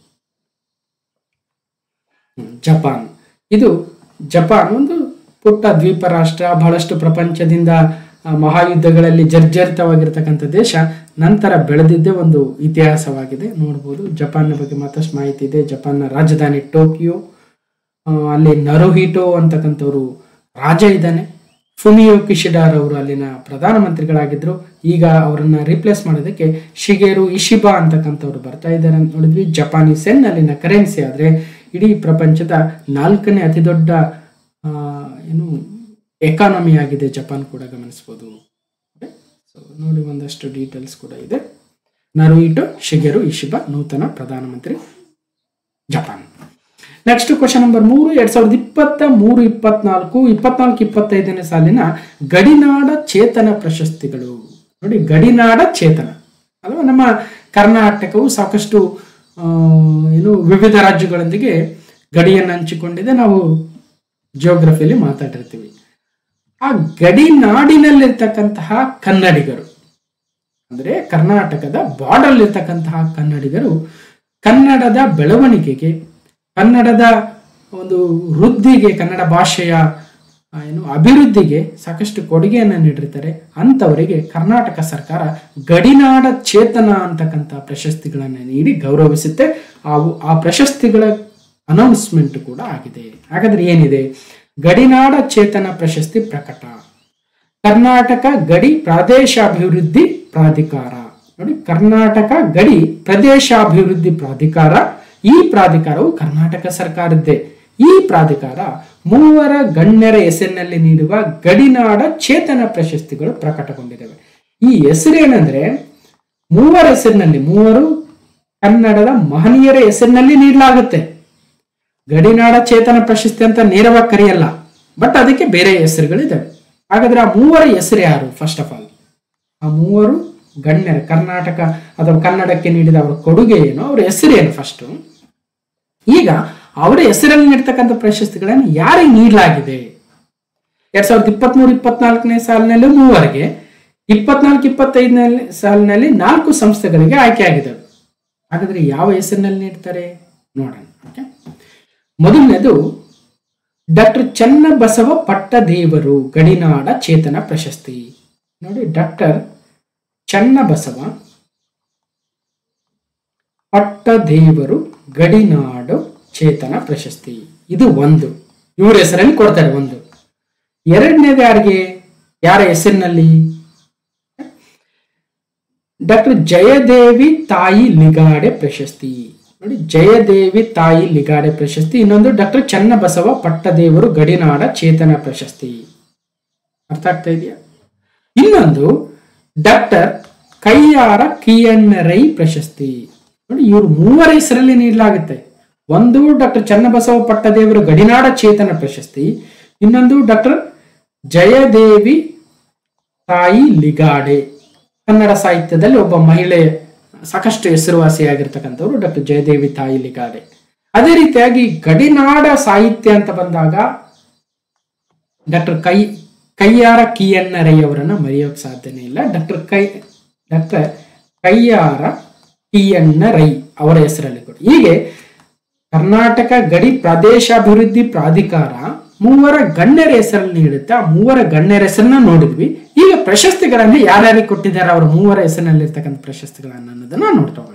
ಹ್ಮ್, ಜಪಾನ್ ಇದು ಜಪಾನ್ ಒಂದು ಪುಟ್ಟ ದ್ವೀಪ ರಾಷ್ಟ್ರ ಬಹಳಷ್ಟು ಪ್ರಪಂಚದಿಂದ ಆ, ಮಹಾಯುದ್ಧಗಳಲ್ಲಿ ಜರ್ಜರಿತವಾಗಿರ್ತಕ್ಕಂಥ ದೇಶ ನಂತರ ಬೆಳೆದಿದ್ದೇ ಒಂದು ಇತಿಹಾಸವಾಗಿದೆ ನೋಡ್ಬೋದು ಜಪಾನ್ನ ಬಗ್ಗೆ ಮತ್ತಷ್ಟು ಮಾಹಿತಿ ಇದೆ ಜಪಾನ್ನ ರಾಜಧಾನಿ ಟೋಕಿಯೋ ಆ, ಅಲ್ಲಿ ನರುಹಿಟೋ ಅಂತಕ್ಕಂಥವ್ರು ರಾಜ ಇದ್ದಾನೆ ಫುಮಿಯೋ ಕಿಶಿಡಾರ್ ಅವರು ಅಲ್ಲಿನ ಪ್ರಧಾನಮಂತ್ರಿಗಳಾಗಿದ್ರು ಈಗ ಅವರನ್ನ ರಿಪ್ಲೇಸ್ ಮಾಡೋದಕ್ಕೆ ಶಿಗೇರು ಇಶಿಬಾ ಅಂತಕ್ಕಂಥವ್ರು ಬರ್ತಾ ಇದ್ದಾರೆ ಅಂತ ನೋಡಿದ್ವಿ ಜಪಾನಿ ಸೆನ್ ಅಲ್ಲಿನ ಕರೆನ್ಸಿ ಆದ್ರೆ ಇಡೀ ಪ್ರಪಂಚದ ನಾಲ್ಕನೇ ಅತಿ ದೊಡ್ಡ ಆ, ಏನು ಎಕಾನಮಿ ಆಗಿದೆ ಜಪಾನ್ ಕೂಡ ಗಮನಿಸ್ಬೋದು ಸೊ ನೋಡಿ ಒಂದಷ್ಟು ಡೀಟೇಲ್ಸ್ ಕೂಡ ಇದೆ ನರುಯಿಟೋ ಶಿಗೆರು ಇಶಿಬಾ ನೂತನ ಪ್ರಧಾನಮಂತ್ರಿ ಜಪಾನ್ ನೆಕ್ಸ್ಟ್ ಕ್ವಶನ್ ನಂಬರ್ ಮೂರು ಎರಡ್ ಸಾವಿರದ ಇಪ್ಪತ್ತ ಮೂರು ಇಪ್ಪತ್ನಾಲ್ಕು ಇಪ್ಪತ್ನಾಲ್ಕು ಇಪ್ಪತ್ತೈದನೇ ಸಾಲಿನ ಗಡಿನಾಡ ಚೇತನ ಪ್ರಶಸ್ತಿಗಳು ನೋಡಿ ಗಡಿನಾಡ ಚೇತನ ಅಲ್ವಾ ನಮ್ಮ ಕರ್ನಾಟಕವು ಸಾಕಷ್ಟು ಆ, ಏನು ವಿವಿಧ ರಾಜ್ಯಗಳೊಂದಿಗೆ ಗಡಿಯನ್ನು ಹಂಚಿಕೊಂಡಿದೆ ನಾವು ಜಿಯೋಗ್ರಫಿಯಲ್ಲಿ ಮಾತಾಡಿರ್ತೀವಿ ಆ ಗಡಿನಾಡಿನಲ್ಲಿರ್ತಕ್ಕಂತಹ ಕನ್ನಡಿಗರು ಅಂದ್ರೆ ಕರ್ನಾಟಕದ ಬಾರ್ಡರ್ ಇರ್ತಕ್ಕಂತಹ ಕನ್ನಡಿಗರು ಕನ್ನಡದ ಬೆಳವಣಿಗೆಗೆ ಕನ್ನಡದ ಒಂದು ವೃದ್ಧಿಗೆ ಕನ್ನಡ ಭಾಷೆಯ ಆ, ಏನು ಅಭಿವೃದ್ಧಿಗೆ ಸಾಕಷ್ಟು ಕೊಡುಗೆಯನ್ನು ನೀಡಿರ್ತಾರೆ ಅಂಥವರಿಗೆ ಕರ್ನಾಟಕ ಸರ್ಕಾರ ಗಡಿನಾಡ ಚೇತನ ಅಂತಕ್ಕಂಥ ಪ್ರಶಸ್ತಿಗಳನ್ನು ನೀಡಿ ಗೌರವಿಸುತ್ತೆ ಅವು ಆ ಪ್ರಶಸ್ತಿಗಳ ಅನೌನ್ಸ್ಮೆಂಟ್ ಕೂಡ ಆಗಿದೆ ಹಾಗಾದ್ರೆ ಏನಿದೆ ಗಡಿನಾಡ ಚೇತನ ಪ್ರಶಸ್ತಿ ಪ್ರಕಟ ಕರ್ನಾಟಕ ಗಡಿ ಪ್ರಾದೇಶಾಭಿವೃದ್ಧಿ ಪ್ರಾಧಿಕಾರ ನೋಡಿ ಕರ್ನಾಟಕ ಗಡಿ ಪ್ರದೇಶಾಭಿವೃದ್ಧಿ ಪ್ರಾಧಿಕಾರ ಈ ಪ್ರಾಧಿಕಾರವು ಕರ್ನಾಟಕ ಸರ್ಕಾರದ್ದೇ ಈ ಪ್ರಾಧಿಕಾರ ಮೂವರ ಗಣ್ಯರ ಹೆಸರಿನಲ್ಲಿ ನೀಡುವ ಗಡಿನಾಡ ಚೇತನ ಪ್ರಶಸ್ತಿಗಳು ಪ್ರಕಟಗೊಂಡಿದ್ದಾವೆ ಈ ಹೆಸರೇನೆಂದ್ರೆ ಮೂವರ ಹೆಸರಿನಲ್ಲಿ ಮೂವರು ಕನ್ನಡದ ಮಹನೀಯರ ಹೆಸರಿನಲ್ಲಿ ನೀಡಲಾಗುತ್ತೆ ಗಡಿನಾಡ ಚೇತನ ಪ್ರಶಸ್ತಿ ಅಂತ ನೇರವಾಗಿ ಕರೆಯಲ್ಲ ಬಟ್ ಅದಕ್ಕೆ ಬೇರೆ ಹೆಸರುಗಳಿದ್ದಾವೆ ಹಾಗಾದ್ರೆ ಆ ಮೂವರ ಹೆಸರು ಯಾರು ಫಸ್ಟ್ ಆಫ್ ಆಲ್ ಆ ಮೂವರು ಗಣ್ಯರ ಕರ್ನಾಟಕ ಅಥವಾ ಕನ್ನಡಕ್ಕೆ ನೀಡಿದ ಅವರ ಕೊಡುಗೆ ಏನು ಅವರ ಹೆಸರು ಏನು ಫಸ್ಟ್ ಈಗ ಅವರ ಹೆಸರಲ್ಲಿ ನೀಡ್ತಕ್ಕಂಥ ಪ್ರಶಸ್ತಿಗಳನ್ನು ಯಾರಿಗೆ ನೀಡಲಾಗಿದೆ ಎರಡ್ ಸಾವಿರದ ಇಪ್ಪತ್ಮೂರು ಇಪ್ಪತ್ನಾಲ್ಕನೇ ಸಾಲಿನಲ್ಲಿ ಮೂವರಿಗೆ ಇಪ್ಪತ್ನಾಲ್ಕು ಇಪ್ಪತ್ತೈದನೇ ಸಾಲಿನಲ್ಲಿ ನಾಲ್ಕು ಸಂಸ್ಥೆಗಳಿಗೆ ಆಯ್ಕೆಯಾಗಿದ್ದಾವೆ ಹಾಗಾದ್ರೆ ಯಾವ ಹೆಸರಿನಲ್ಲಿ ನೀಡ್ತಾರೆ ನೋಡೋಣ ಓಕೆ ಮೊದಲನೇದು ಡಾಕ್ಟರ್ ಚನ್ನಬಸವ ಪಟ್ಟದೇವರು ಗಡಿನಾಡ ಚೇತನ ಪ್ರಶಸ್ತಿ ನೋಡಿ ಡಾಕ್ಟರ್ ಚನ್ನಬಸವ ಪಟ್ಟದೇವರು ಗಡಿನಾಡು ಚೇತನ ಪ್ರಶಸ್ತಿ ಇದು ಒಂದು ಇವ್ರ ಹೆಸರಲ್ಲಿ ಕೊಡ್ತಾರೆ ಒಂದು ಎರಡನೇದು ಯಾರಿಗೆ ಯಾರ ಹೆಸರಿನಲ್ಲಿ ಡಾಕ್ಟರ್ ಜಯದೇವಿ ತಾಯಿ ಲಿಗಾಡೆ ಪ್ರಶಸ್ತಿ ನೋಡಿ ಜಯದೇವಿ ತಾಯಿ ಲಿಗಾಡೆ ಪ್ರಶಸ್ತಿ ಇನ್ನೊಂದು ಡಾಕ್ಟರ್ ಚನ್ನಬಸವ ಪಟ್ಟದೇವರು ಗಡಿನಾಡ ಚೇತನ ಪ್ರಶಸ್ತಿ ಅರ್ಥ ಆಗ್ತಾ ಇದೆಯಾ ಇನ್ನೊಂದು ಡಾಕ್ಟರ್ ಕೈಯಾರ ಕಿಯಣ್ಣರೈ ಪ್ರಶಸ್ತಿ ನೋಡಿ ಇವರು ಮೂವರ ಹೆಸರಲ್ಲಿ ನೀಡಲಾಗುತ್ತೆ ಒಂದು ಡಾಕ್ಟರ್ ಚನ್ನಬಸವ ಪಟ್ಟದೇವರು ಗಡಿನಾಡ ಚೇತನ ಪ್ರಶಸ್ತಿ ಇನ್ನೊಂದು ಡಾಕ್ಟರ್ ಜಯದೇವಿ ತಾಯಿ ಲಿಗಾಡೆ ಕನ್ನಡ ಸಾಹಿತ್ಯದಲ್ಲಿ ಒಬ್ಬ ಮಹಿಳೆ ಸಾಕಷ್ಟು ಹೆಸರುವಾಸಿಯಾಗಿರ್ತಕ್ಕಂಥವ್ರು ಡಾಕ್ಟರ್ ಜಯದೇವಿ ತಾಯಿ ಲಿಗಾಡೆ ಅದೇ ರೀತಿಯಾಗಿ ಗಡಿನಾಡ ಸಾಹಿತ್ಯ ಅಂತ ಬಂದಾಗ ಡಾಕ್ಟರ್ ಕೈ ಕೈಯಾರ ಕಿಯಣ್ಣರೈ ಅವರನ್ನ ಮರೆಯೋಕೆ ಸಾಧ್ಯನೇ ಇಲ್ಲ ಡಾಕ್ಟರ್ ಕೈ ಡಾಕ್ಟರ್ ಕೈಯಾರ ಕಿಯಣ್ಣ ರೈ ಅವರ ಹೆಸರಲ್ಲಿ ಕೊಡಿ ಹೀಗೆ ಕರ್ನಾಟಕ ಗಡಿ ಪ್ರದೇಶಾಭಿವೃದ್ಧಿ ಪ್ರಾಧಿಕಾರ ಮೂವರ ಗಣ್ಯರ ಹೆಸರಲ್ಲಿ ನೀಡುತ್ತೆ ಆ ಮೂವರ ಗಣ್ಯರ ಹೆಸರನ್ನ ನೋಡಿದ್ವಿ ಈಗ ಪ್ರಶಸ್ತಿಗಳನ್ನ ಯಾರ್ಯಾರಿಗೆ ಕೊಟ್ಟಿದ್ದಾರೆ ಅವರ ಮೂವರ ಹೆಸರಿನಲ್ಲಿ ಇರ್ತಕ್ಕಂಥ ಪ್ರಶಸ್ತಿಗಳನ್ನ ಅನ್ನೋದನ್ನ ನೋಡ್ತಾ ಹೋಗೋಣ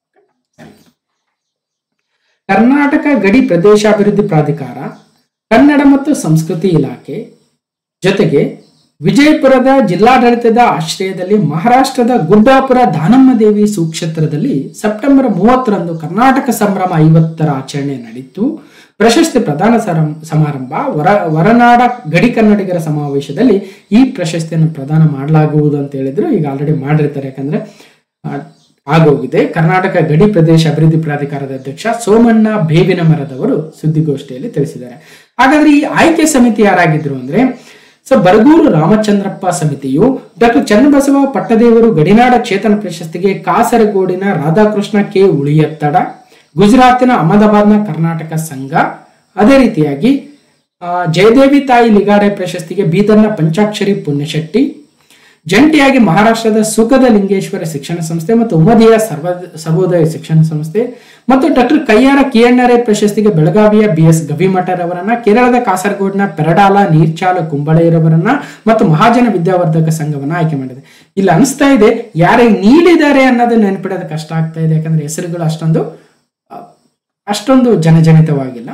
ಕರ್ನಾಟಕ ಗಡಿ ಪ್ರದೇಶಾಭಿವೃದ್ಧಿ ಪ್ರಾಧಿಕಾರ ಕನ್ನಡ ಮತ್ತು ಸಂಸ್ಕೃತಿ ಇಲಾಖೆ ಜೊತೆಗೆ ವಿಜಯಪುರದ ಜಿಲ್ಲಾಡಳಿತದ ಆಶ್ರಯದಲ್ಲಿ ಮಹಾರಾಷ್ಟ್ರದ ಗುಡ್ಡಾಪುರ ದಾನಮ್ಮ ದೇವಿ ಸುಕ್ಷೇತ್ರದಲ್ಲಿ ಸೆಪ್ಟೆಂಬರ್ ಮೂವತ್ತರಂದು ಕರ್ನಾಟಕ ಸಂಭ್ರಮ ಐವತ್ತರ ಆಚರಣೆ ನಡೆಯಿತು ಪ್ರಶಸ್ತಿ ಪ್ರದಾನ ಸರಂ- ಸಮಾರಂಭ ವರ ವರನಾಡ ಗಡಿ ಕನ್ನಡಿಗರ ಸಮಾವೇಶದಲ್ಲಿ ಈ ಪ್ರಶಸ್ತಿಯನ್ನು ಪ್ರದಾನ ಮಾಡಲಾಗುವುದು ಅಂತ ಹೇಳಿದ್ರು ಈಗ ಆಲ್ರೆಡಿ ಮಾಡಿರ್ತಾರೆ ಯಾಕಂದ್ರೆ ಆ, ಆಗೋಗಿದೆ ಕರ್ನಾಟಕ ಗಡಿ ಪ್ರದೇಶ ಅಭಿವೃದ್ಧಿ ಪ್ರಾಧಿಕಾರದ ಅಧ್ಯಕ್ಷ ಸೋಮಣ್ಣ ಬೇವಿನ ಮರದವರು ಸುದ್ದಿಗೋಷ್ಠಿಯಲ್ಲಿ ತಿಳಿಸಿದ್ದಾರೆ ಹಾಗಾದ್ರೆ ಈ ಆಯ್ಕೆ ಸಮಿತಿ ಯಾರಾಗಿದ್ರು ಅಂದ್ರೆ ಸೊ ಬರಗೂರು ರಾಮಚಂದ್ರಪ್ಪ ಸಮಿತಿಯು ಡಾಕ್ಟರ್ ಚನ್ನಬಸವ ಪಟ್ಟದೇವರು ಗಡಿನಾಡ ಚೇತನ ಪ್ರಶಸ್ತಿಗೆ ಕಾಸರಗೋಡಿನ ರಾಧಾಕೃಷ್ಣ ಕೆ ಉಳಿಯತ್ತಡ ಗುಜರಾತಿನ ಅಹಮದಾಬಾದ್ನ ಕರ್ನಾಟಕ ಸಂಘ ಅದೇ ರೀತಿಯಾಗಿ ಆ, ಜಯದೇವಿ ತಾಯಿ ಲಿಗಾಡೆ ಪ್ರಶಸ್ತಿಗೆ ಬೀದರ್ನ ಪಂಚಾಕ್ಷರಿ ಪುಣ್ಯಶೆಟ್ಟಿ ಜಂಟಿಯಾಗಿ ಮಹಾರಾಷ್ಟ್ರದ ಸುಖದ ಲಿಂಗೇಶ್ವರ ಶಿಕ್ಷಣ ಸಂಸ್ಥೆ ಮತ್ತು ಉಮದಿಯ ಸರ್ವ ಸರ್ವೋದಯ ಶಿಕ್ಷಣ ಸಂಸ್ಥೆ ಮತ್ತು ಡಾಕ್ಟರ್ ಕಯ್ಯಾರ ಕಿಯಣ್ಣರೆ ಪ್ರಶಸ್ತಿಗೆ ಬೆಳಗಾವಿಯ ಬಿ ಎಸ್ ಗವಿಮಠರವರನ್ನ ಕೇರಳದ ಕಾಸರಗೋಡಿನ ಪೆರಡಾಲ ನೀರ್ಚಾಲ ಕುಂಬಳೆಯರವರನ್ನ ಮತ್ತು ಮಹಾಜನ ವಿದ್ಯಾವರ್ಧಕ ಸಂಘವನ್ನ ಆಯ್ಕೆ ಮಾಡಿದೆ ಇಲ್ಲಿ ಅನಿಸ್ತಾ ಇದೆ ಯಾರಿಗೆ ನೀಡಿದ್ದಾರೆ ಅನ್ನೋದು ನೆನಪಿಡೋದು ಕಷ್ಟ ಆಗ್ತಾ ಇದೆ ಯಾಕಂದ್ರೆ ಹೆಸರುಗಳು ಅಷ್ಟೊಂದು ಆ, ಅಷ್ಟೊಂದು ಜನಜನಿತವಾಗಿಲ್ಲ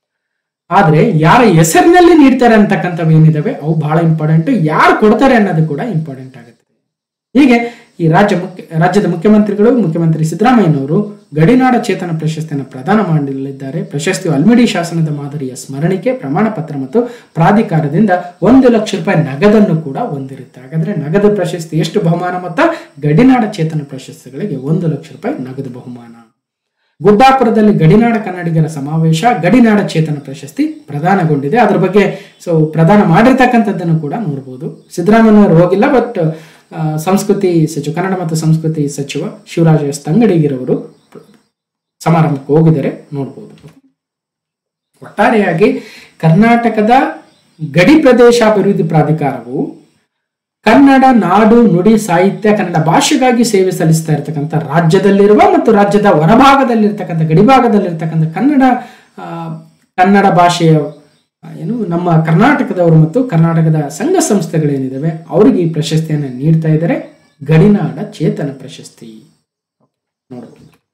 ಆದ್ರೆ ಯಾರ ಹೆಸರಿನಲ್ಲಿ ನೀಡ್ತಾರೆ ಅಂತಕ್ಕಂಥವು ಏನಿದಾವೆ ಅವು ಬಹಳ ಇಂಪಾರ್ಟೆಂಟ್ ಯಾರು ಕೊಡ್ತಾರೆ ಅನ್ನೋದು ಕೂಡ ಇಂಪಾರ್ಟೆಂಟ್ ಆಗುತ್ತೆ ಹೀಗೆ ಈ ರಾಜ್ಯ ಮುಖ್ಯ ರಾಜ್ಯದ ಮುಖ್ಯಮಂತ್ರಿಗಳು ಮುಖ್ಯಮಂತ್ರಿ ಸಿದ್ದರಾಮಯ್ಯನವರು ಗಡಿನಾಡ ಚೇತನ ಪ್ರಶಸ್ತಿಯನ್ನು ಪ್ರದಾನ ಮಾಡಲಿದ್ದಾರೆ ಪ್ರಶಸ್ತಿಯು ಅಲ್ಮಿಡಿ ಶಾಸನದ ಮಾದರಿಯ ಸ್ಮರಣಿಕೆ ಪ್ರಮಾಣ ಪತ್ರ ಮತ್ತು ಪ್ರಾಧಿಕಾರದಿಂದ ಒಂದು ಲಕ್ಷ ರೂಪಾಯಿ ನಗದನ್ನು ಕೂಡ ಹೊಂದಿರುತ್ತೆ ಹಾಗಾದ್ರೆ ನಗದು ಪ್ರಶಸ್ತಿ ಎಷ್ಟು ಬಹುಮಾನ ಮೊತ್ತ ಗಡಿನಾಡ ಚೇತನ ಪ್ರಶಸ್ತಿಗಳಿಗೆ ಒಂದು ಲಕ್ಷ ರೂಪಾಯಿ ನಗದು ಬಹುಮಾನ ಗುಡ್ಡಾಪುರದಲ್ಲಿ ಗಡಿನಾಡ ಕನ್ನಡಿಗರ ಸಮಾವೇಶ ಗಡಿನಾಡ ಚೇತನ ಪ್ರಶಸ್ತಿ ಪ್ರದಾನಗೊಂಡಿದೆ ಅದ್ರ ಬಗ್ಗೆ ಸೊ ಪ್ರದಾನ ಮಾಡಿರ್ತಕ್ಕಂಥದ್ದನ್ನು ಕೂಡ ನೋಡ್ಬೋದು ಸಿದ್ದರಾಮಯ್ಯನವರು ಹೋಗಿಲ್ಲ ಬಟ್ ಸಂಸ್ಕೃತಿ ಸಚಿವ ಕನ್ನಡ ಮತ್ತು ಸಂಸ್ಕೃತಿ ಸಚಿವ ಶಿವರಾಜ ಎಸ್ ತಂಗಡಿಗಿರವರು ಸಮಾರಂಭಕ್ಕೆ ಹೋಗಿದ್ದಾರೆ ನೋಡ್ಬೋದು ಒಟ್ಟಾರೆಯಾಗಿ ಕರ್ನಾಟಕದ ಗಡಿ ಪ್ರದೇಶಾಭಿವೃದ್ಧಿ ಪ್ರಾಧಿಕಾರವು ಕನ್ನಡ ನಾಡು ನುಡಿ ಸಾಹಿತ್ಯ ಕನ್ನಡ ಭಾಷೆಗಾಗಿ ಸೇವೆ ಸಲ್ಲಿಸ್ತಾ ಇರತಕ್ಕಂಥ ರಾಜ್ಯದಲ್ಲಿರುವ ಮತ್ತು ರಾಜ್ಯದ ಹೊರಭಾಗದಲ್ಲಿರ್ತಕ್ಕಂಥ ಗಡಿಭಾಗದಲ್ಲಿರ್ತಕ್ಕಂಥ ಕನ್ನಡ ಆ, ಕನ್ನಡ ಭಾಷೆಯ ಆ, ಏನು ನಮ್ಮ ಕರ್ನಾಟಕದವರು ಮತ್ತು ಕರ್ನಾಟಕದ ಸಂಘ ಸಂಸ್ಥೆಗಳೇನಿದಾವೆ ಅವರಿಗೆ ಈ ಪ್ರಶಸ್ತಿಯನ್ನು ನೀಡ್ತಾ ಇದ್ದಾರೆ ಗಡಿನಾಡ ಚೇತನ ಪ್ರಶಸ್ತಿ ನೋಡಬಹುದು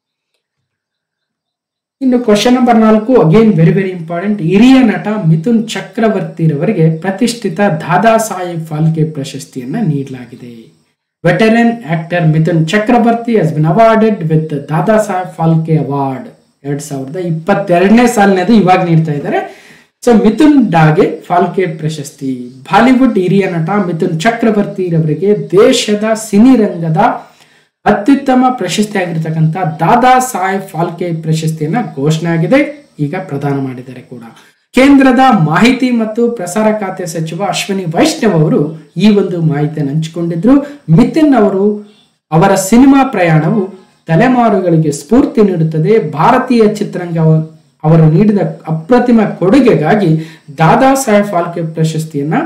ಇನ್ನು ಕ್ವಶನ್ ನಂಬರ್ ನಾಲ್ಕು ಅಗೇನ್ ವೆರಿ ವೆರಿ ಇಂಪಾರ್ಟೆಂಟ್ ಹಿರಿಯ ನಟ ಮಿಥುನ್ ಚಕ್ರವರ್ತಿರವರಿಗೆ ಪ್ರತಿಷ್ಠಿತ ದಾದಾ ಸಾಹೇಬ್ ಫಾಲ್ಕೆ ಪ್ರಶಸ್ತಿಯನ್ನ ನೀಡಲಾಗಿದೆ veteran actor Mithun Chakraborty has been awarded with Dada Saheb Phalke award ಎರಡ್ ಸಾವಿರದ ಇಪ್ಪತ್ತೆರಡನೇ ಸಾಲಿನದು ಇವಾಗ ನೀಡ್ತಾ ಇದ್ದಾರೆ ಸೊ ಮಿಥುನ್ ಡಾಗೆ ಫಾಲ್ಕೆ ಪ್ರಶಸ್ತಿ ಬಾಲಿವುಡ್ ಹಿರಿಯ ನಟ ಮಿಥುನ್ ಚಕ್ರವರ್ತಿರವರಿಗೆ ದೇಶದ ಸಿನಿರಂಗದ ಅತ್ಯುತ್ತಮ ಪ್ರಶಸ್ತಿ ಆಗಿರ್ತಕ್ಕಂಥ ದಾದಾ ಸಾಹೇಬ್ ಫಾಲ್ಕೆ ಪ್ರಶಸ್ತಿಯನ್ನ ಘೋಷಣೆ ಆಗಿದೆ ಈಗ ಪ್ರದಾನ ಮಾಡಿದ್ದಾರೆ ಕೂಡ ಕೇಂದ್ರದ ಮಾಹಿತಿ ಮತ್ತು ಪ್ರಸಾರ ಖಾತೆ ಸಚಿವ ಅಶ್ವಿನಿ ವೈಷ್ಣವ್ ಅವರು ಈ ಒಂದು ಮಾಹಿತಿಯನ್ನು ಹಂಚಿಕೊಂಡಿದ್ರು ಮಿಥುನ್ ಅವರು ಅವರ ಸಿನಿಮಾ ಪ್ರಯಾಣವು ತಲೆಮಾರುಗಳಿಗೆ ಸ್ಫೂರ್ತಿ ನೀಡುತ್ತದೆ ಭಾರತೀಯ ಚಿತ್ರರಂಗ ಅವರು ನೀಡಿದ ಅಪ್ರತಿಮ ಕೊಡುಗೆಗಾಗಿ ದಾದಾ ಸಾಹೇಬ್ ಫಾಲ್ಕೆ ಪ್ರಶಸ್ತಿಯನ್ನ